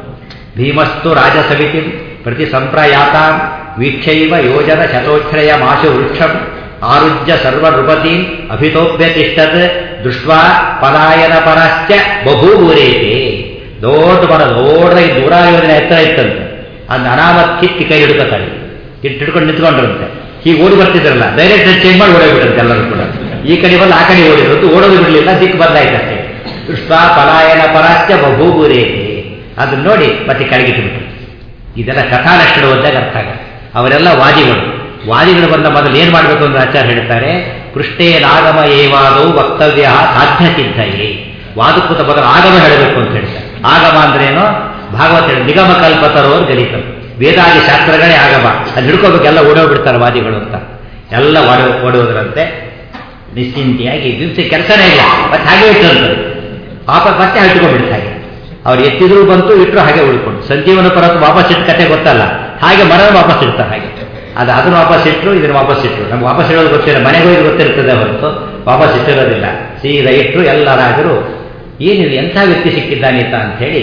ಭೀಮಸ್ತು ರಾಜ ಸಮಿತಿ ಪ್ರತಿ ಸಂಪ್ರಯಾತ ವೀಕ್ಷೈವ ಯೋಜನ ಶತೋಚ್ಛ್ರಯ ಮಾಶು ವೃಕ್ಷಂ ಆರುಜ್ಯ ಸರ್ವನೃಪತಿ ಅಭಿತೋಪ್ಯತಿಷ್ಠತ್ ದೃಷ್ಟ್ವಾ ಪಲಾಯನ ಪರಶ್ಚ ಬಭೂವೂರೇತೆ ದೊಡ್ಡ ಮರ ದೊಡ್ಡದಾಗಿ ದೂರ ಯೋಜನೆ ಎತ್ತರ ಇತ್ತಂತೆ ಅದನ್ನ ಅನಾಮತ್ ಕಿತ್ತಿ ಕೈ ಹಿಡ್ಕೊತಾರೆ ಕಿತ್ತು ಹಿಡ್ಕೊಂಡು ನಿಂತ್ಕೊಂಡ್ರಂತೆ ಹೀಗೆ ಓಡಿ ಬರ್ತಿದ್ರಲ್ಲ ಡೈರೆಕ್ಟ್ ಚೇಂಜ್ ಮಾಡಿ ಓಡೋಗ್ಬಿಟ್ಟಂತೆ ಎಲ್ಲರೂ ಕೂಡ ಈ ಕಡೆ ಬಂದು ಆ ಕಡೆ ಓಡಿರೋದು ಓಡೋದು ಬಿಡಲಿಲ್ಲ ದಿಕ್ಕು ಬದಲಾಯ್ತಷ್ಟೇ ದೃಷ್ಟ ಪಲಾಯನ ಪರಾಶ್ಚ ಬಭೂವೂರೇತೆ ಅದನ್ನ ನೋಡಿ ಮತ್ತೆ ಕೆಳಗಿಟ್ಬಿಟ್ರು ಇದೆಲ್ಲ ಕಥಾಲಕ್ಷಣ ಓದಿದಾಗ ಅರ್ಥ ಆಗ ಅವರೆಲ್ಲ ವಾದಿಗಳು ವಾದಿಗಳು ಬಂದ ಮೊದಲು ಏನು ಮಾಡಬೇಕು ಅಂತ ಆಚಾರ್ಯ ಹೇಳ್ತಾರೆ ಪೃಷ್ಠೇನಾಗಮ ಏವಾದವು ವಕ್ತವ್ಯ ಸಾಧ್ಯ ಸಿದ್ಧಯೇ ವಾದಕ್ಕೂತ ಬದಲು ಆಗಮ ಹೇಳಬೇಕು ಅಂತ ಹೇಳ್ತಾರೆ ಆಗಮ ಅಂದ್ರೇನು ಭಾಗವತ ಹೇಳಿ ನಿಗಮ ಕಲ್ಪತರೋರು ಗಲಿತರು ವೇದಾದಿ ಶಾಸ್ತ್ರಗಳೇ ಆಗಮ ಅಲ್ಲಿ ಹಿಡ್ಕೋಬೇಕೆಲ್ಲ ಓಡೋಗ್ಬಿಡ್ತಾರೆ ವಾದಿಗಳು ಅಂತ ಎಲ್ಲ ಓಡ ಓಡೋದ್ರಂತೆ ನಿಶ್ಚಿಂತೆಯಾಗಿ ದಿವಸ ಕೆಲಸನೇ ಇಲ್ಲ ಮತ್ತೆ ಹಾಗೆ ಇಟ್ಟಿರ್ತಾರೆ ಪಾಪ ಮತ್ತೆ ಹಚ್ಕೊಂಡ್ಬಿಡ್ತಾರೆ ಅವ್ರು ಎತ್ತಿದ್ರು ಬಂತು ಇಟ್ಟರು ಹಾಗೆ ಉಳ್ಕೊಂಡು ಸಂಜೀವನ ಪರತ್ತು ವಾಪಸ್ ಇಟ್ಟು ಕತೆ ಗೊತ್ತಲ್ಲ ಹಾಗೆ ಮರ ವಾಪಸ್ ಇಡ್ತಾರೆ ಹಾಗೆ ಅದು ಅದನ್ನು ವಾಪಸ್ ಇಟ್ಟರು ಇದನ್ನು ವಾಪಸ್ ಇಟ್ಟರು ನಮ್ಗೆ ವಾಪಸ್ ಇಡೋದು ಗೊತ್ತಿಲ್ಲ ಮನೆಗೆ ಹೋಗಿ ಗೊತ್ತಿರ್ತದೆ ಹೊರತು ವಾಪಸ್ ಇಟ್ಟಿರೋದಿಲ್ಲ ಸೀದಾ ಇಟ್ಟರು ಎಲ್ಲರಾದರೂ ಏನಿದೆ ಎಂಥ ವ್ಯಕ್ತಿ ಸಿಕ್ಕಿದ್ದಾನೆ ಅಂತ ಅಂಥೇಳಿ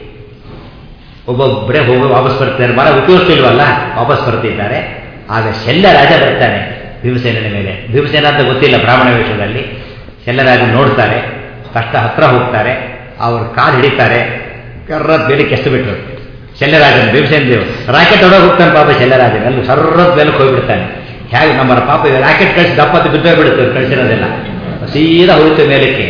ಒಬ್ಬೊಬ್ಬರೇ ಹೋಗಿ ವಾಪಸ್ ಬರ್ತಾರೆ ಮರ ಉಪಯೋಗಿಸ್ತಿಲ್ವಲ್ಲ ವಾಪಸ್ ಬರ್ತಿದ್ದಾರೆ ಆಗ ಶಲ್ಯ ರಾಜ ಬರ್ತಾನೆ ಭೀಮಸೇನ ಮೇಲೆ ಭೀಮಸೇನ ಅಂತ ಗೊತ್ತಿಲ್ಲ ಬ್ರಾಹ್ಮಣ ವೇಷದಲ್ಲಿ ಶಲ್ಯರಾಜ ನೋಡ್ತಾರೆ ಕಷ್ಟ ಹತ್ರ ಹೋಗ್ತಾರೆ ಅವ್ರ ಕಾಲು ಹಿಡಿತಾರೆ ಕರ್ರದ ಬೇರೆ ಕೆಸ್ತು ಬಿಟ್ಟರು ಶಲ್ಯರಾಜನ್ ಭೀಮಸೇನ ದೇವ್ ರಾಕೆಟ್ ಹೊಡೋಗಿ ಹೋಗ್ತಾನೆ ಪಾಪ ಶಲ್ಯರಾಜನ್ ಅಲ್ಲಿ ಸರ್ರದ ಬೇಲಕ್ಕೆ ಹೋಗ್ಬಿಡ್ತಾನೆ ಹೇಗೆ ನಮ್ಮ ಪಾಪ ರಾಕೆಟ್ ಕಳಿಸಿ ದಪ್ಪತ್ತು ಬಿದ್ದೋಗ್ಬಿಡುತ್ತೆ ಕಳಿಸಿರೋದೆಲ್ಲ ಸೀದಾ ಹೋಗುತ್ತೆ ಮೇಲಕ್ಕೆ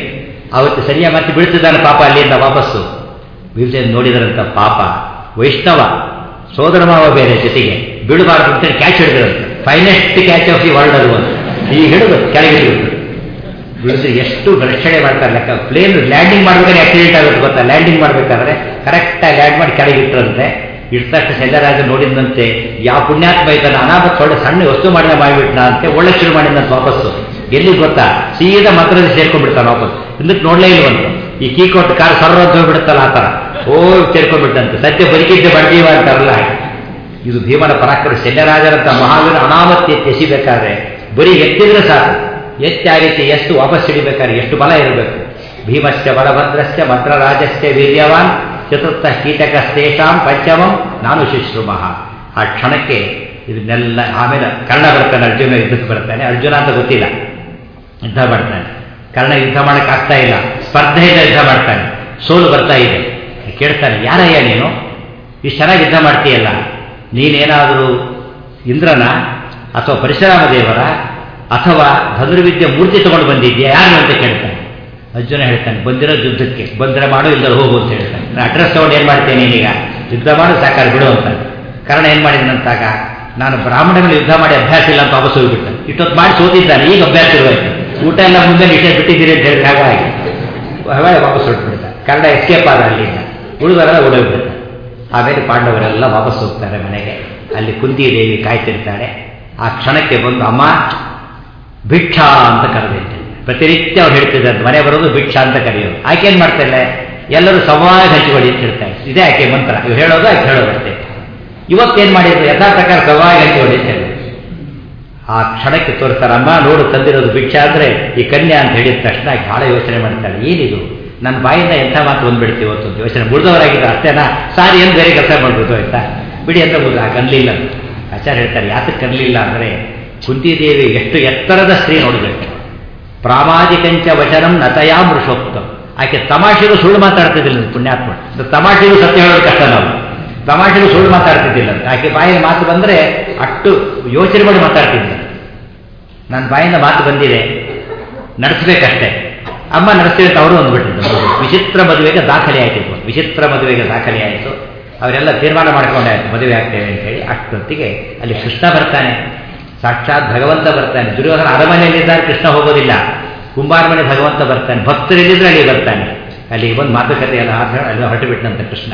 ಅವತ್ತು ಸರಿಯಾಗಿ ಮತ್ತೆ ಬೀಳ್ತಿದ್ದಾನೆ ಪಾಪ ಅಲ್ಲಿಂದ ವಾಪಸ್ಸು ಭೀಮಸೇನ ನೋಡಿದ್ರಂತ ಪಾಪ ವೈಷ್ಣವ ಸೋದರ ಮಾವ ಬೇರೆ ಜೊತೆಗೆ ಬೀಳಬಾರ್ದು ಅಂತ ಕ್ಯಾಚ್ ಹಿಡಿದ್ರಂತೆ finest catch of the world ಅದು ಅಂತ ಈಗ ಹಿಡಿದು ಕೆಳಗೆ ಬಿಟ್ಟು ಬಿಡಿಸಿ ಎಷ್ಟು ರಕ್ಷಣೆ ಮಾಡ್ತಾರೆ ಲೆಕ್ಕ ಪ್ಲೇನ್ ಲ್ಯಾಂಡಿಂಗ್ ಮಾಡ್ಬೇಕಾದ್ರೆ ಆಕ್ಸಿಡೆಂಟ್ ಆಗುತ್ತೆ ಗೊತ್ತಾ ಲ್ಯಾಂಡಿಂಗ್ ಮಾಡ್ಬೇಕಾದ್ರೆ ಕರೆಕ್ಟಾಗಿ ಲ್ಯಾಂಡ್ ಮಾಡಿ ಕೆಳಗೆ ಇಟ್ಟರಂತೆ ಇರ್ತಕ್ಕ ಶಲ್ಯರಾಜ ನೋಡಿದಂತೆ ಯಾವ ಪುಣ್ಯಾತ್ಮ ಇದ್ದಾನೆ ಅನಾಮತ್ ಒಳ್ಳೆ ಸಣ್ಣ ವಸ್ತು ಮಾಡಿದ ಮಾಡಿಬಿಟ್ನ ಅಂತೆ ಒಳ್ಳೆ ಶುರು ಮಾಡಿದಂತ ವಾಪಸ್ಸು ಎಲ್ಲಿ ಗೊತ್ತಾ ಸೀದಾ ಮಾತ್ರದಲ್ಲಿ ಸೇರ್ಕೊಂಡ್ಬಿಡ್ತಾನೆ ವಾಪಸ್ ಹಿಂದಕ್ಕೆ ನೋಡ್ಲೇ ಇಲ್ವಂತೆ ಈ ಕೀ ಕೊಟ್ಟು ಕಾರ್ ಸರ್ವ ಅಂತ ಹೋಗ್ಬಿಡುತ್ತಲ್ಲ ಆ ಥರ ಓ ಸೇರ್ಕೊಂಡ್ಬಿಟ್ಟಂತೆ ಸದ್ಯ ಬದುಕಿದ್ದೆ ಬಡ್ದೀವ ಅಂತಾರಲ್ಲ ಹಾಗೆ. ಇದು ಭೀಮನ ಪರಾಕ್ರಮ ಶಲ್ಯರಾಜರಂತ ಮಹಾವೀರ ಅನಾಮತ್ ಎತ್ತಿ ಎಸಿಬೇಕಾದ್ರೆ ಬರೀ ಎತ್ತಿದ್ರೆ ಸಾಕು ಎತ್ತಿ ಆ ರೀತಿ ಎಷ್ಟು ವಾಪಸ್ ಹಿಡಿಬೇಕಾದ್ರೆ ಎಷ್ಟು ಬಲ ಇರಬೇಕು ಭೀಮಶ್ಚ ಬಲಭದ್ರಶ್ಚ ಮಂತ್ರರಾಜಶ್ಚ ವೀರ್ಯವಾನ್ ಚತುರ್ಥ ಕೀಟಕಸ್ತೇಷಾಂ ಪಂಚಮಂ ನಾನು ಶುಶ್ರೂಮಃ ಆ ಕ್ಷಣಕ್ಕೆ ಇದನ್ನೆಲ್ಲ ಆಮೇಲೆ ಕರ್ಣ ಬರ್ತಾನೆ ಅರ್ಜುನ ಯುದ್ಧಕ್ಕೆ ಬರ್ತಾನೆ ಅರ್ಜುನ ಅಂತ ಗೊತ್ತಿಲ್ಲ ಯುದ್ಧ ಮಾಡ್ತಾನೆ ಕರ್ಣ ಯುದ್ಧ ಮಾಡಕ್ಕೆ ಆಗ್ತಾ ಇಲ್ಲ ಸ್ಪರ್ಧೆಯಿಂದ ಯುದ್ಧ ಮಾಡ್ತಾನೆ ಸೋಲು ಬರ್ತಾ ಇದೆ ಕೇಳ್ತಾನೆ ಯಾರಯ್ಯ ನೀನು ಇಷ್ಟು ಚೆನ್ನಾಗಿ ಯುದ್ಧ ಮಾಡ್ತೀಯಲ್ಲ ನೀನೇನಾದರೂ ಇಂದ್ರನ ಅಥವಾ ಪರಶುರಾಮ ದೇವರ ಅಥವಾ ಧನುರ್ವಿದ್ಯೆ ಮೂರ್ತಿ ತಗೊಂಡು ಬಂದಿದ್ಯಾ ಯಾರು ಅಂತ ಕೇಳ್ತಾನೆ ಅರ್ಜುನ ಹೇಳ್ತಾನೆ ಬಂದಿರೋ ಯುದ್ಧಕ್ಕೆ ಬಂದರೆ ಮಾಡು ಇಲ್ಲದ ಹೋಗು ಅಂತ ಹೇಳ್ತಾನೆ ನಾನು ಅಡ್ರೆಸ್ ತಗೊಂಡು ಏನು ಮಾಡ್ತೇನೆ ನೀನೀಗ ಯುದ್ಧ ಮಾಡು ಸಾಕಾರ ಬಿಡು ಅಂತ ಕಾರಣ ಏನು ಮಾಡಿದನಂತಾಗ ನಾನು ಬ್ರಾಹ್ಮಣ ಮೇಲೆ ಯುದ್ಧ ಮಾಡಿ ಅಭ್ಯಾಸ ಇಲ್ಲ ಅಂತ ವಾಪಸ್ ಹೋಗ್ಬಿಟ್ಟೆ ಇಷ್ಟೊತ್ತು ಮಾಡಿ ಸೋತಿದ್ದಾನೆ ಈಗ ಅಭ್ಯಾಸ ಇರುವಾಯ್ತು ಊಟ ಎಲ್ಲ ಮುಂದೆ ನಿಷೇಧ ಬಿಟ್ಟಿದ್ದೀರಿ ಅಂತ ಹೇಳಿ ಹಾಗಾಗಿ ಹಾಗಾಗಿ ವಾಪಸ್ ಹೊರಟ್ಬಿಡ್ತಾರೆ ಕನ್ನಡ ಎಸ್ಕೇಪ್ ಆದ ಅಲ್ಲಿಂದ ಉಳಿದವರೆಲ್ಲ ಓಡೋಗ್ಬಿಡ್ತಾರೆ ಆಮೇಲೆ ಪಾಂಡವರೆಲ್ಲ ವಾಪಸ್ ಹೋಗ್ತಾರೆ ಮನೆಗೆ ಅಲ್ಲಿ ಕುಂತಿ ದೇವಿ ಕಾಯ್ತಿರ್ತಾಳೆ ಆ ಕ್ಷಣಕ್ಕೆ ಬಂದು ಅಮ್ಮ ಭಿಕ್ಷಾ ಅಂತ ಕರೆದಿರ್ತೇನೆ ಪ್ರತಿನಿತ್ಯ ಅವ್ರು ಹೇಳ್ತಿದ್ದಾರೆ ಮನೆ ಬರೋದು ಭಿಕ್ಷಾ ಅಂತ ಕರೆಯೋದು ಆಕೆ ಏನು ಮಾಡ್ತಾಳೆ ಎಲ್ಲರೂ ಸಮವಾಗಿ ಹಂಚಿಕೊಳ್ಳಿ ಅಂತ ಹೇಳ್ತಾರೆ ಇದೇ ಆಕೆ ಮಂತ್ರ ಇವ್ರು ಹೇಳೋದು ಆಕೆ ಹೇಳೋದು ಅಷ್ಟೇ ಇವತ್ತೇನು ಮಾಡಿದ್ರು ಯಥಾ ಪ್ರಕಾರ ಸಮವಾಗಿ ಹಂಚಿಕೊಳ್ಳಿ ಅಂತ ಹೇಳಿ ಆ ಕ್ಷಣಕ್ಕೆ ತೋರಿಸ್ತಾರೆ ಅಮ್ಮ ನೋಡು ತಂದಿರೋದು ಭಿಕ್ಷಾ ಅಂದರೆ ಈ ಕನ್ಯಾ ಅಂತ ಹೇಳಿದ ತಕ್ಷಣ ಆಕೆ ಭಾಳ ಯೋಚನೆ ಮಾಡ್ತಾಳೆ ಏನಿದು ನನ್ನ ಬಾಯಿಂದ ಎಂಥ ಮಾತು ಬಂದ್ಬಿಡ್ತೀವಿ ಇವತ್ತು ಅಂತ ಯೋಚನೆ ಮುರಿದವರಾಗಿದ್ದ ಅಷ್ಟೇನಾ ಸಾರಿ ಏನು ಬೇರೆ ಕೆಲಸ ಮಾಡ್ಬೋದು ಆಯ್ತಾ ಬಿಡಿ ಅಂತ ಮುಗಿದ ಕನ್ನಲಿಲ್ಲ ಆಚಾರ್ಯ ಹೇಳ್ತಾರೆ ಯಾತಕ್ಕೆ ಕನ್ನಲಿಲ್ಲ ಅಂದರೆ ಕುಂತಿದೇವಿ ಎಷ್ಟು ಎತ್ತರದ ಸ್ತ್ರೀ ನೋಡಬೇಕು ಪ್ರಾಮಾದಿಕಂಚ ವಚನಂ ನತಯಾ ಮೃಷೋಕ್ತಂ ಆಕೆ ತಮಾಷೆಗೂ ಸುಳ್ಳು ಮಾತಾಡ್ತಿದ್ದಿಲ್ಲ ಪುಣ್ಯಾತ್ಮ ತಮಾಷೆಗೂ ಸತ್ಯ ಹೇಳೋದು ಕಷ್ಟ ನಾವು ತಮಾಷೆಗೂ ಸುಳ್ಳು ಮಾತಾಡ್ತಿದ್ದಿಲ್ಲ ಆಕೆ ಬಾಯಿನ ಮಾತು ಬಂದರೆ ಅಷ್ಟು ಯೋಚನೆ ಮಾಡಿ ಮಾತಾಡ್ತಿದ್ದ ನನ್ನ ಬಾಯಿಂದ ಮಾತು ಬಂದಿದೆ ನಡೆಸಬೇಕಷ್ಟೇ ಅಮ್ಮ ನಡೆಸ್ತೀವಿ ಅಂತ ಅವರು ಅಂದ್ಬಿಟ್ಟಿದ್ದು ವಿಚಿತ್ರ ಮದುವೆಗೆ ದಾಖಲೆ ಆಯ್ತಿತ್ತು ವಿಚಿತ್ರ ಮದುವೆಗೆ ದಾಖಲೆ ಆಯಿತು ಅವರೆಲ್ಲ ತೀರ್ಮಾನ ಮಾಡ್ಕೊಂಡಾಯ್ತು ಮದುವೆ ಆಗ್ತೇವೆ ಅಂತ ಹೇಳಿ ಅಷ್ಟೊತ್ತಿಗೆ ಅಲ್ಲಿ ಕೃಷ್ಣ ಬರ್ತಾನೆ ಸಾಕ್ಷಾತ್ ಭಗವಂತ ಬರ್ತಾನೆ ದುರ್ಯೋಧನ ಅರಮನೆಯಲ್ಲಿದ್ದಾಗ ಕೃಷ್ಣ ಹೋಗೋದಿಲ್ಲ ಕುಂಬಾರ ಮನೆ ಭಗವಂತ ಬರ್ತಾನೆ ಭಕ್ತರಿಲ್ಲಿದ್ರೆ ಅಲ್ಲಿ ಬರ್ತಾನೆ ಅಲ್ಲಿ ಒಂದು ಮಾತುಕತೆ ಎಲ್ಲ ಆದ ಅಲ್ಲಿ ಹೊರಟು ಬಿಟ್ಟಂತ ಕೃಷ್ಣ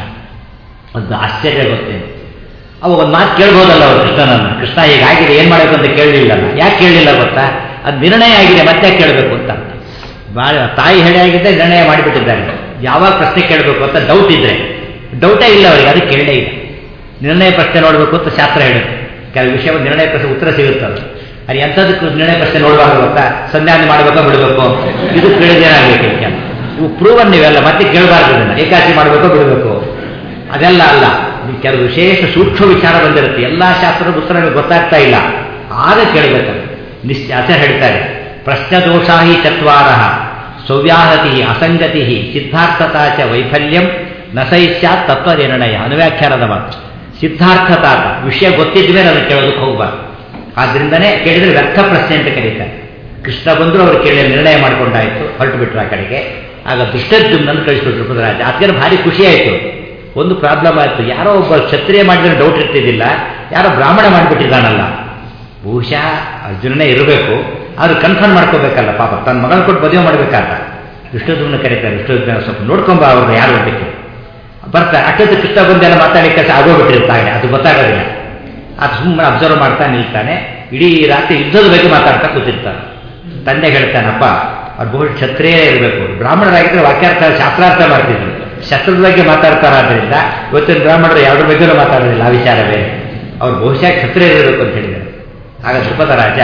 ಒಂದು ಆಶ್ಚರ್ಯ ಗೊತ್ತೇನು ಅವಾಗ ಒಂದು ಮಾತು ಕೇಳ್ಬೋದಲ್ಲ ಅವರು ಕೃಷ್ಣನನ್ನು ಕೃಷ್ಣ ಹೀಗಾಗಿದೆ ಏನು ಮಾಡಬೇಕು ಅಂತ ಕೇಳಲಿಲ್ಲಲ್ಲ ಯಾಕೆ ಕೇಳಲಿಲ್ಲ ಗೊತ್ತಾ ಅದು ನಿರ್ಣಯ ಆಗಿದೆ ಮತ್ತೆ ಕೇಳಬೇಕು ಅಂತ ಭಾಳ ತಾಯಿ ಹೇಳಿ ಆಗಿದ್ದೆ ನಿರ್ಣಯ ಮಾಡಿಬಿಟ್ಟಿದ್ದಾರೆ ಯಾವಾಗ ಪ್ರಶ್ನೆ ಕೇಳಬೇಕು ಅಂತ ಡೌಟ್ ಇದ್ರೆ ಡೌಟೇ ಇಲ್ಲ ಅವರಿಗೆ ಅದಕ್ಕೆ ಕೇಳಲೇ ಇಲ್ಲ ನಿರ್ಣಯ ಪ್ರಶ್ನೆ ನೋಡಬೇಕು ಅಂತ ಶಾಸ್ತ್ರ ಹೇಳುತ್ತೆ ಕೆಲವು ವಿಷಯ ನಿರ್ಣಯ ಪ್ರಶ್ನೆ ಉತ್ತರ ಸಿಗುತ್ತೆ ಅದು ಅದು ಎಂಥದಕ್ಕೆ ನಿರ್ಣಯ ಪ್ರಶ್ನೆ ನೋಡಬಾರ್ದು ಗೊತ್ತಾ ಸಂಧ್ಯಾನ ಮಾಡಬೇಕೋ ಬಿಡಬೇಕು ಇದು ಕೇಳಿದೇನಾಗಬೇಕು ಕೆಲವು ಇವು ಪ್ರೂವನ್ ನೀವೆಲ್ಲ ಮತ್ತೆ ಕೇಳಬಾರ್ದು ಇದನ್ನು ಏಕಾಸಿ ಮಾಡಬೇಕೋ ಬಿಡಬೇಕು ಅದೆಲ್ಲ ಅಲ್ಲ ಇದು ಕೆಲವು ವಿಶೇಷ ಸೂಕ್ಷ್ಮ ವಿಚಾರ ಬಂದಿರುತ್ತೆ ಎಲ್ಲ ಶಾಸ್ತ್ರದ ಉತ್ತರ ನಮಗೆ ಗೊತ್ತಾಗ್ತಾ ಇಲ್ಲ ಆಗ ಕೇಳಬೇಕು ನಿಶ್ಚ ಆಚಾರ್ಯ ಹೇಳ್ತಾರೆ ಪ್ರಶ್ನದೋಷಾ ಹಿ ಚತ್ವಾರ ಸೌವ್ಯಾಹತಿ ಅಸಂಗತಿ ಸಿದ್ಧಾರ್ಥತಾ ಚ ವೈಫಲ್ಯಂ ನಸೈಸ್ಯಾತ್ ತತ್ವ ನಿರ್ಣಯ ಅನುವ್ಯಾಖ್ಯಾನದ ಮಾತು ಸಿದ್ಧಾರ್ಥತಾತ ವಿಷಯ ಗೊತ್ತಿದ್ದ ಮೇಲೆ ಅದನ್ನು ಕೇಳೋದಕ್ಕೆ ಹೋಗಬಾರ್ದು ಆದ್ರಿಂದನೇ ಕೇಳಿದ್ರೆ ವ್ಯರ್ಥ ಪ್ರಶ್ನೆ ಅಂತ ಕರೀತಾರೆ ಕೃಷ್ಣ ಬಂದರೂ ಅವರು ಕೇಳಿ ನಿರ್ಣಯ ಮಾಡ್ಕೊಂಡಾಯ್ತು ಹೊರಟು ಬಿಟ್ರು ಆ ಕಡೆಗೆ ಆಗ ದುಷ್ಟದ್ಯುಮ್ನನ್ನು ಕಳಿಸ್ಬಿಟ್ರು ಪುದರಾಜ ಅದಕ್ಕೆ ಭಾರಿ ಖುಷಿ ಆಯಿತು ಒಂದು ಪ್ರಾಬ್ಲಮ್ ಆಯಿತು ಯಾರೋ ಒಬ್ಬ ಕ್ಷತ್ರಿಯ ಮಾಡಿದ್ರೆ ಡೌಟ್ ಇರ್ತಿದ್ದಿಲ್ಲ ಯಾರೋ ಬ್ರಾಹ್ಮಣ ಮಾಡಿಬಿಟ್ಟಿದ್ದಾನಲ್ಲ ಬಹುಶಃ ಅರ್ಜುನನೇ ಇರಬೇಕು ಆದ್ರೂ ಕನ್ಫರ್ಮ್ ಮಾಡ್ಕೋಬೇಕಲ್ಲ ಪಾಪ ತನ್ನ ಮಗನ ಕೊಟ್ಟು ಮದುವೆ ಮಾಡಬೇಕಾದ ದುಷ್ಟದ್ಯುಮ್ನ ಕರೀತಾರೆ ದುಷ್ಟದ್ಯುಮ್ನ ಸ್ವಲ್ಪ ನೋಡ್ಕೊಂಬ ಅವ್ರನ್ನ ಯಾರು ಅಂತಕ್ಕೆ ಬರ್ತಾರೆ ಅಟ್ಟದ ಕೃಷ್ಣ ಬಂದೆಲ್ಲ ಮಾತಾಡಲಿಕ್ಕೆ ಆಗೋಗ್ಬಿಟ್ಟಿರ್ತಾನೆ ಅದು ಗೊತ್ತಾಗೋದಿಲ್ಲ ಅದು ಸುಮ್ಮನೆ ಅಬ್ಸರ್ವ್ ಮಾಡ್ತಾ ನಿಲ್ತಾನೆ ಇಡೀ ರಾತ್ರಿ ಯುದ್ಧದ ಬಗ್ಗೆ ಮಾತಾಡ್ತಾ ಕೂತಿರ್ತಾನೆ ತಂದೆ ಹೇಳ್ತಾನಪ್ಪ ಅವ್ರು ಬಹು ಕ್ಷತ್ರಿಯೇ ಇರಬೇಕು ಬ್ರಾಹ್ಮಣರಾಗಿದ್ದರೆ ವಾಕ್ಯಾರ್ಥ ಶಾಸ್ತ್ರಾರ್ಥ ಮಾಡ್ತಿದ್ರು ಶಸ್ತ್ರದ ಬಗ್ಗೆ ಮಾತಾಡ್ತಾರಾದ್ರಿಂದ ಇವತ್ತಿನ ಬ್ರಾಹ್ಮಣರು ಯಾವುದ್ರ ಬಗ್ಗೆನೂ ಮಾತಾಡೋದಿಲ್ಲ ಆ ವಿಚಾರವೇ ಅವ್ರು ಬಹುಶಃ ಕ್ಷತ್ರಿಯ ಇರಬೇಕು ಅಂತ ಹೇಳಿದರು ಆಗ ಧ್ರುಪದ ರಾಜ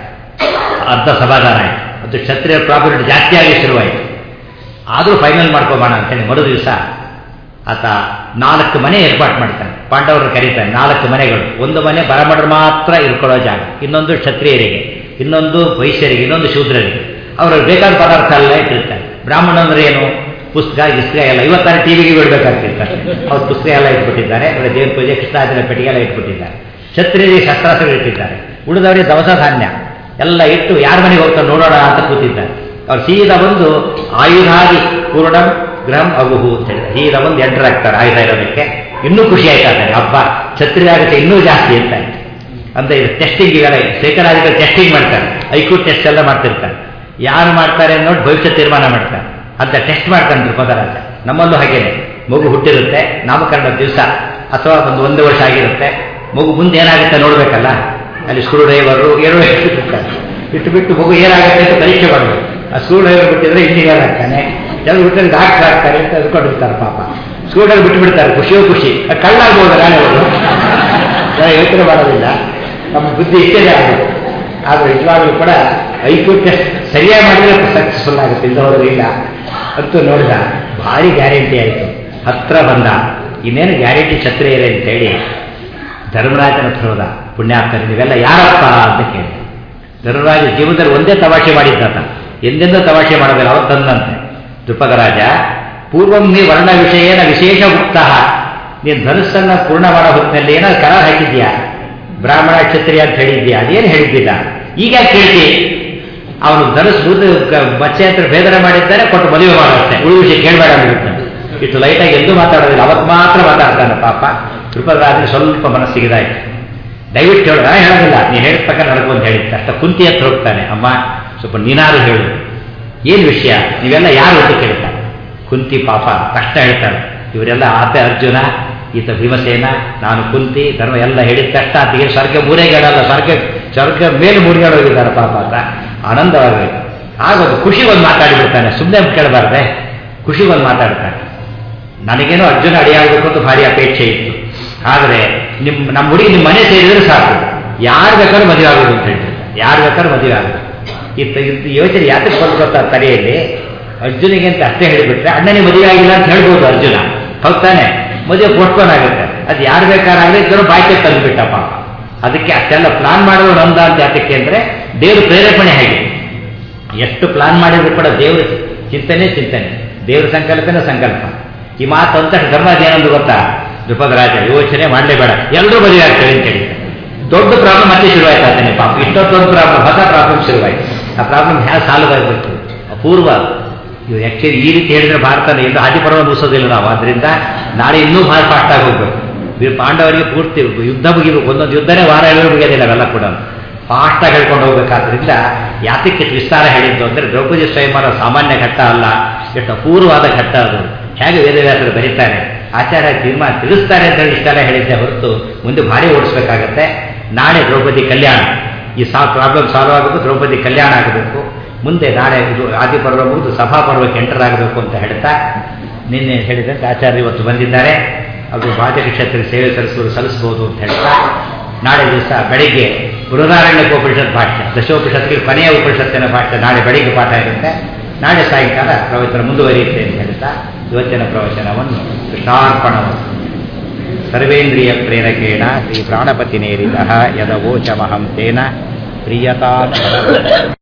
ಅರ್ಧ ಸಮಾಧಾನ ಆಯಿತು ಮತ್ತು ಕ್ಷತ್ರಿಯ ಪ್ರಾಫಿಟ್ ಜಾಸ್ತಿ ಆಗಿ ಶುರುವಾಯಿತು ಆದರೂ ಫೈನಲ್ ಮಾಡ್ಕೋಬೋಣ ಅಂತೇಳಿ ಮರು ದಿವಸ ಆತ ನಾಲ್ಕು ಮನೆ ಏರ್ಪಾಟ್ ಮಾಡ್ತಾನೆ ಪಾಂಡವರು ಕರೀತಾನೆ ನಾಲ್ಕು ಮನೆಗಳು ಒಂದು ಮನೆ ಬ್ರಾಹ್ಮಣರು ಮಾತ್ರ ಇರ್ಕೊಳ್ಳೋ ಜಾಗ ಇನ್ನೊಂದು ಕ್ಷತ್ರಿಯರಿಗೆ ಇನ್ನೊಂದು ವೈಶ್ಯರಿಗೆ ಇನ್ನೊಂದು ಶೂದ್ರರಿಗೆ ಅವರು ಬೇಕಾದ ಪದಾರ್ಥ ಎಲ್ಲ ಇಟ್ಟಿರ್ತಾರೆ ಬ್ರಾಹ್ಮಣ ಅಂದ್ರೆ ಏನು ಪುಸ್ತಕ ಗಿಸ್ಕ ಎಲ್ಲ ಇವತ್ತಾರು ಟಿವಿಗೆ ಬಿಡಬೇಕಾಗ್ತಿರ್ತಾರೆ ಅವ್ರು ಪುಸ್ತಕ ಎಲ್ಲ ಇಟ್ಬಿಟ್ಟಿದ್ದಾರೆ ಅವರ ದೇವ್ರ ಪೂಜೆ ಕೃಷ್ಣಾರ್ಜುನ ಪೆಟ್ಟಿಗೆ ಎಲ್ಲ ಇಟ್ಬಿಟ್ಟಿದ್ದಾರೆ ಕ್ಷತ್ರಿಯರಿಗೆ ಶಸ್ತ್ರಾಸ್ತ್ರಗಳು ಇಟ್ಟಿದ್ದಾರೆ ಉಳಿದವರಿಗೆ ದವಸ ಧಾನ್ಯ ಎಲ್ಲ ಇಟ್ಟು ಯಾರ ಮನೆಗೆ ಹೋಗ್ತಾರೆ ನೋಡೋಣ ಅಂತ ಕೂತಿದ್ದಾರೆ ಅವ್ರು ಸೀದಾ ಬಂದು ಆಯುಧಾದಿ ಪೂರ್ಣಂ ಗೃಹಂ ಅಗುಹು ಅಂತ ಹೇಳಿದ ಸೀದಾ ಬಂದು ಎಂಟರ್ ಆಗ್ತಾರೆ ಆಯುಧ ಇರೋದಕ್ಕೆ ಇನ್ನೂ ಖುಷಿ ಆಯ್ತಾನೆ ಹಬ್ಬ ಛತ್ರಿ ಆಗುತ್ತೆ ಇನ್ನೂ ಜಾಸ್ತಿ ಅಂತ ಆಯ್ತು ಅಂದ್ರೆ ಇದು ಟೆಸ್ಟಿಂಗ್ ಇವೆಲ್ಲ ಸೈಕಲಾಜಿಕಲ್ ಟೆಸ್ಟಿಂಗ್ ಮಾಡ್ತಾರೆ ಐಕ್ಯೂ ಟೆಸ್ಟ್ ಎಲ್ಲ ಮಾಡ್ತಿರ್ತಾರೆ ಯಾರು ಮಾಡ್ತಾರೆ ನೋಡಿ ಭವಿಷ್ಯ ತೀರ್ಮಾನ ಮಾಡ್ತಾರೆ ಅಂತ ಟೆಸ್ಟ್ ಮಾಡ್ತಾನೆ ಧ್ರುಪದರಾಜ ನಮ್ಮಲ್ಲೂ ಹಾಗೇನೆ ಮಗು ಹುಟ್ಟಿರುತ್ತೆ ನಾಮಕರಣದ ದಿವಸ ಅಥವಾ ಒಂದು ಒಂದು ವರ್ಷ ಆಗಿರುತ್ತೆ ಮಗು ಮುಂದೆ ಏನಾಗುತ್ತೆ ನೋಡ್ಬೇಕಲ್ಲ ಅಲ್ಲಿ ಸ್ಕ್ರೂ ಡ್ರೈವರು ಏನೋ ಇಟ್ಟಿರ್ತಾರೆ ಇಟ್ಟು ಬಿಟ್ಟು ಮಗು ಏನಾಗುತ್ತೆ ಅಂತ ಪರೀಕ್ಷೆ ಮಾಡಬೇಕು ಆ ಸ್ಕ್ರೂ ಡ್ರೈವರ್ ಬಿಟ್ಟಿದ್ರೆ ಇಂಜಿನಿಯರ್ ಆಗ್ತಾನೆ ಕೆಲವು ಬಿಟ್ಟರೆ ಡಾಕ್ಟರ್ ಆಗ್ತಾರೆ ಅಂತ ಅಂದ್ಕೊಂಡಿರ್ತಾರೆ ಪಾಪ ಸ್ಕ್ರೂ ಡ್ರೈವರ್ ಬಿಟ್ಟು ಬಿಡ್ತಾರೆ ಖುಷಿಯೋ ಖುಷಿ ಅದು ಕಳ್ಳಾಗ್ಬೋದು ನಾಳೆ ಅವರು ಯೋಚನೆ ಮಾಡೋದಿಲ್ಲ ನಮ್ಮ ಬುದ್ಧಿ ಇಷ್ಟೇ ಆಗುತ್ತೆ ಆದರೆ ನಿಜವಾಗ್ಲೂ ಕೂಡ ಐಕ್ಯೂ ಟೆಸ್ಟ್ ಸರಿಯಾಗಿ ಮಾಡಿದ್ರೆ ಸಕ್ಸಸ್ಫುಲ್ ಆಗುತ್ತೆ ಇಲ್ಲದವರು ಇಲ್ಲ ಅಂತೂ ನೋಡಿದ ಭಾರಿ ಗ್ಯಾರಂಟಿ ಆಯಿತು ಹತ್ರ ಬಂದ ಇನ್ನೇನು ಗ್ಯಾರಂಟಿ ಛತ್ರಿ ಇದೆ ಅಂತೇಳಿ ಧರ್ಮರಾಜನ ಹತ್ರ ಹೋದ ಪುಣ್ಯಾತ್ಮರು ನೀವೆಲ್ಲ ಯಾರಪ್ಪ ಅಂತ ಕೇಳಿ ಧರ್ಮರಾಜ ಜೀವನದಲ್ಲಿ ಒಂದೇ ತಮಾಷೆ ಮಾಡಿದ್ದಾತ ಎಂದೆಂದೂ ತಮಾಷೆ ಮಾಡೋದಿಲ್ಲ ಅವತ್ತು ತಂದಂತೆ ದೃಪದರಾಜ ಪೂರ್ವಂ ನೀ ವರ್ಣ ವಿಷಯೇನ ವಿಶೇಷ ಮುಕ್ತ ನೀನು ಧನುಸ್ಸನ್ನ ಪೂರ್ಣ ಮಾಡೋ ಹೊತ್ತಿನಲ್ಲಿ ಏನೋ ಕರ ಹಾಕಿದ್ಯಾ ಬ್ರಾಹ್ಮಣ ಕ್ಷತ್ರಿಯ ಅಂತ ಹೇಳಿದ್ಯಾ ಅದೇನು ಹೇಳಿದ್ದಿಲ್ಲ ಈಗ ಕೇಳ್ತಿ ಅವನು ಧನುಸ್ ಬುದ್ಧ ಬಚ್ಚೆ ಹತ್ರ ಭೇದನ ಮಾಡಿದ್ದಾರೆ ಕೊಟ್ಟು ಮದುವೆ ಮಾಡುತ್ತೆ ಉಳಿ ವಿಷಯ ಕೇಳಬೇಡ ಅಂದ್ಬಿಡ್ತಾನೆ ಇಷ್ಟು ಲೈಟಾಗಿ ಎಂದೂ ಮಾತಾಡೋದಿಲ್ಲ ಅವತ್ತು ಮಾತ್ರ ಮಾತಾಡ್ತಾನೆ ಪಾಪ ಕೃಪರಾದ್ರೆ ಸ್ವಲ್ಪ ಮನಸ್ಸಿಗಿದಾಯ್ತು ದಯವಿಟ್ಟು ಹೇಳು ನಾ ಹೇಳೋದಿಲ್ಲ ನೀ ಹೇಳಿದ ಪ್ರಕಾರ ನಡ್ಕೊ ಅಂತ ಹೇಳಿದ್ದ ಅಷ್ಟ ಕುಂತಿ ಹತ್ರ ಹೋಗ್ತಾನೆ ಅಮ್ಮ ಸ್ವಲ್ಪ ನೀನಾರು ಹೇಳು ಏನು ವಿಷಯ ನೀವೆಲ್ಲ ಯಾರು ಅಂತ ಕೇಳ್ತಾನೆ ಕುಂತಿ ಪಾಪ ಕಷ್ಟ ಹೇಳ್ತಾಳೆ ಇವರೆಲ್ಲ ಆತ ಅರ್ಜುನ ಈತ ಭೀಮಸೇನ ನಾನು ಕುಂತಿ ಧರ್ಮ ಎಲ್ಲ ಹೇಳಿದ ಕಷ್ಟ ಆತಿಗೆ ಸ್ವರ್ಗ ಮೂರೇಗಾಡಲ್ಲ ಸ್ವರ್ಗ ಸ್ವರ್ಗ ಮೇಲೆ ಮೂರ್ಗಾಡ್ ಹೋಗಿದ್ದಾರೆ ಪಾಪ ಅಂತ ಆನಂದವಾಗಬೇಕು ಆಗ ಒಂದು ಖುಷಿ ಒಂದು ಮಾತಾಡಿಬಿಡ್ತಾನೆ ಸುಮ್ಮನೆ ಕೇಳಬಾರ್ದೆ ಖುಷಿ ಒಂದು ಮಾತಾಡ್ತಾನೆ ನನಗೇನೋ ಅರ್ಜುನ ಅಡಿಯಾಗಬೇಕು ಅಂತ ಭಾರಿ ಅಪೇಕ್ಷೆ ಇತ್ತು ಆದರೆ ನಿಮ್ಮ ನಮ್ಮ ಹುಡುಗಿ ನಿಮ್ಮ ಮನೆ ಸೇರಿದ್ರೆ ಸಾಕು ಯಾರು ಬೇಕಾದ್ರೂ ಮದುವೆ ಆಗೋದು ಅಂತ ಹೇಳ್ತಾರೆ ಯಾರು ಬೇಕಾದ್ರೂ ಮದುವೆ ಆಗೋದು ಇತ್ತು ಇದು ಯೋಚನೆ ಯಾತಕ್ಕೆ ಬಂದು ಗೊತ್ತಾ ತಲೆಯಲ್ಲಿ ಅರ್ಜುನಿಗೆ ಅಂತ ಅಷ್ಟೇ ಹೇಳಿಬಿಟ್ರೆ ಅಣ್ಣನಿಗೆ ಮದುವೆ ಆಗಿಲ್ಲ ಅಂತ ಹೇಳ್ಬೋದು ಅರ್ಜುನ ಹೌದಾನೆ ಮದುವೆ ಪೋಸ್ಟ್ಪೋನ್ ಆಗುತ್ತೆ ಅದು ಯಾರು ಬೇಕಾರಾಗಲಿ ಇದ್ದರೂ ಬಾಯ್ಕೆ ತಂದುಬಿಟ್ಟ ಪಾಪ ಅದಕ್ಕೆ ಅಷ್ಟೆಲ್ಲ ಪ್ಲಾನ್ ಮಾಡೋದು ನಂದ ಅಂತ ಯಾತಕ್ಕೆ ಅಂದರೆ ದೇವ್ರ ಪ್ರೇರೇಪಣೆ ಹೇಗೆ ಎಷ್ಟು ಪ್ಲಾನ್ ಮಾಡಿದ್ರು ಕೂಡ ದೇವ್ರ ಚಿಂತನೆ ಚಿಂತನೆ ದೇವ್ರ ಸಂಕಲ್ಪನೇ ಸಂಕಲ್ಪ ಈ ಮಾತು ಅಂತ ಧರ್ಮದ ಏನಂದು ಗೊತ್ತಾ ದ್ರುಪದರಾಜ ಯೋಚನೆ ಮಾಡಲೇಬೇಡ ಎಲ್ಲರೂ ಮದುವೆ ಆಗ್ತೇವೆ ಅಂತ ಹೇಳಿ ದೊಡ್ಡ ಪ್ರಾಬ್ಲಮ್ ಮತ್ತೆ ಶುರುವಾಯ್ತು ಅದನ್ನೇ ಪಾಪ ಇಷ್ಟೊಂದು ದೊಡ್ಡ ಪ್ರಾಬ್ಲಮ್ ಹೊಸ ಪ್ರಾಬ್ಲಮ್ ಶುರುವಾಯಿತು ಆ ಪ್ರಾಬ್ಲಮ್ ಹ್ಯಾ ಸಾಲ್ವ್ ಆಗಬೇಕು ಅಪೂರ್ವ ಇವು ಆ್ಯಕ್ಚುಲಿ ಈ ರೀತಿ ಹೇಳಿದ್ರೆ ಭಾರತನ ಎಂದು ಆದಿಪರ್ವ ಮುಗಿಸೋದಿಲ್ಲ ನಾವು ಅದರಿಂದ ನಾಳೆ ಇನ್ನೂ ಭಾಳ ಫಾಸ್ಟ್ ಆಗಿ ಹೋಗ್ಬೇಕು ವೀರ ಪಾಂಡವರಿಗೆ ಪೂರ್ತಿ ಯುದ್ಧ ಮುಗಿಬೇಕು ಒಂದೊಂದು ಯುದ್ಧನೇ ವಾರ ಹೇಳಿ ಮುಗಿಯೋದಿಲ್ಲ ಅವೆಲ್ಲ ಕೂಡ ಫಾಸ್ಟಾಗಿ ಹೇಳ್ಕೊಂಡು ಹೋಗ್ಬೇಕಾದ್ರಿಂದ ಯಾತಕ್ಕೆ ಇಷ್ಟು ವಿಸ್ತಾರ ಹೇಳಿದ್ದು ಅಂದರೆ ದ್ರೌಪದಿ ಸ್ವಯಂವರ ಸಾಮಾನ್ಯ ಘಟ್ಟ ಅಲ್ಲ ಎಷ್ಟು ಅಪೂರ್ವವಾದ ಘಟ್ಟ ಅದು ಹೇಗೆ ವೇದವ್ಯಾಸರು ಬರೀತಾರೆ ಆಚಾರ್ಯ ತೀರ್ಮಾನ ತಿಳಿಸ್ತಾರೆ ಅಂತ ಹೇಳಿ ಇಷ್ಟೆಲ್ಲ ಹೇಳಿದ್ದೆ ಹೊರತು ಮುಂದೆ ಭಾರಿ ಓಡಿಸ್ಬೇಕಾಗತ್ತೆ ನಾಳೆ ದ್ರೌಪದಿ ಕಲ್ಯಾಣ ಈ ಸಾ ಪ್ರಾಬ್ಲಮ್ ಸಾಲ್ವ್ ಆಗಬೇಕು ದ್ರೌಪದಿ ಕಲ್ಯಾಣ ಆಗಬೇಕು ಮುಂದೆ ನಾಳೆ ಇದು ಆದಿಪರ್ವ ಮುಗಿದು ಸಭಾಪರ್ವಕ್ಕೆ ಎಂಟರ್ ಆಗಬೇಕು ಅಂತ ಹೇಳ್ತಾ ನಿನ್ನೆ ಹೇಳಿದಂತೆ ಆಚಾರ್ಯ ಇವತ್ತು ಬಂದಿದ್ದಾರೆ ಅದು ಬಾಜಕ ಕ್ಷೇತ್ರ ಸೇವೆ ಸಲ್ಲಿಸುವುದು ಸಲ್ಲಿಸ್ಬೋದು ಅಂತ ಹೇಳ್ತಾ ನಾಳೆ ದಿವಸ ಬೆಳಿಗ್ಗೆ ಬೃಹದಾರಣ್ಯಕೋಪನಿಷತ್ ಭಾಷ್ಯ ದಶೋಪನಿಷತ್ತಿಗೆ ಕೊನೆಯ ಉಪನಿಷತ್ತಿನ ಭಾಷ್ಯ ನಾಳೆ ಬೆಳಿಗ್ಗೆ ಪಾಠ ಇರುತ್ತೆ ನಾಳೆ ಸಾಯಂಕಾಲ ಪ್ರವಚನ ಮುಂದುವರಿಯುತ್ತೆ ಅಂತ ಹೇಳ್ತಾ ಇವತ್ತಿನ ಪ್ರವಚನವನ್ನು ಕೃಷ್ಣಾರ್ಪಣವನ್ನು ಸರ್ವೇಂದ್ರಿಯ ಪ್ರೇರಕೇಣ ಶ್ರೀ ಪ್ರಾಣಪತಿ ನೇರಿದ ಯದವೋಚಮಹಂ ತೇನ ಪ್ರಿಯತಾ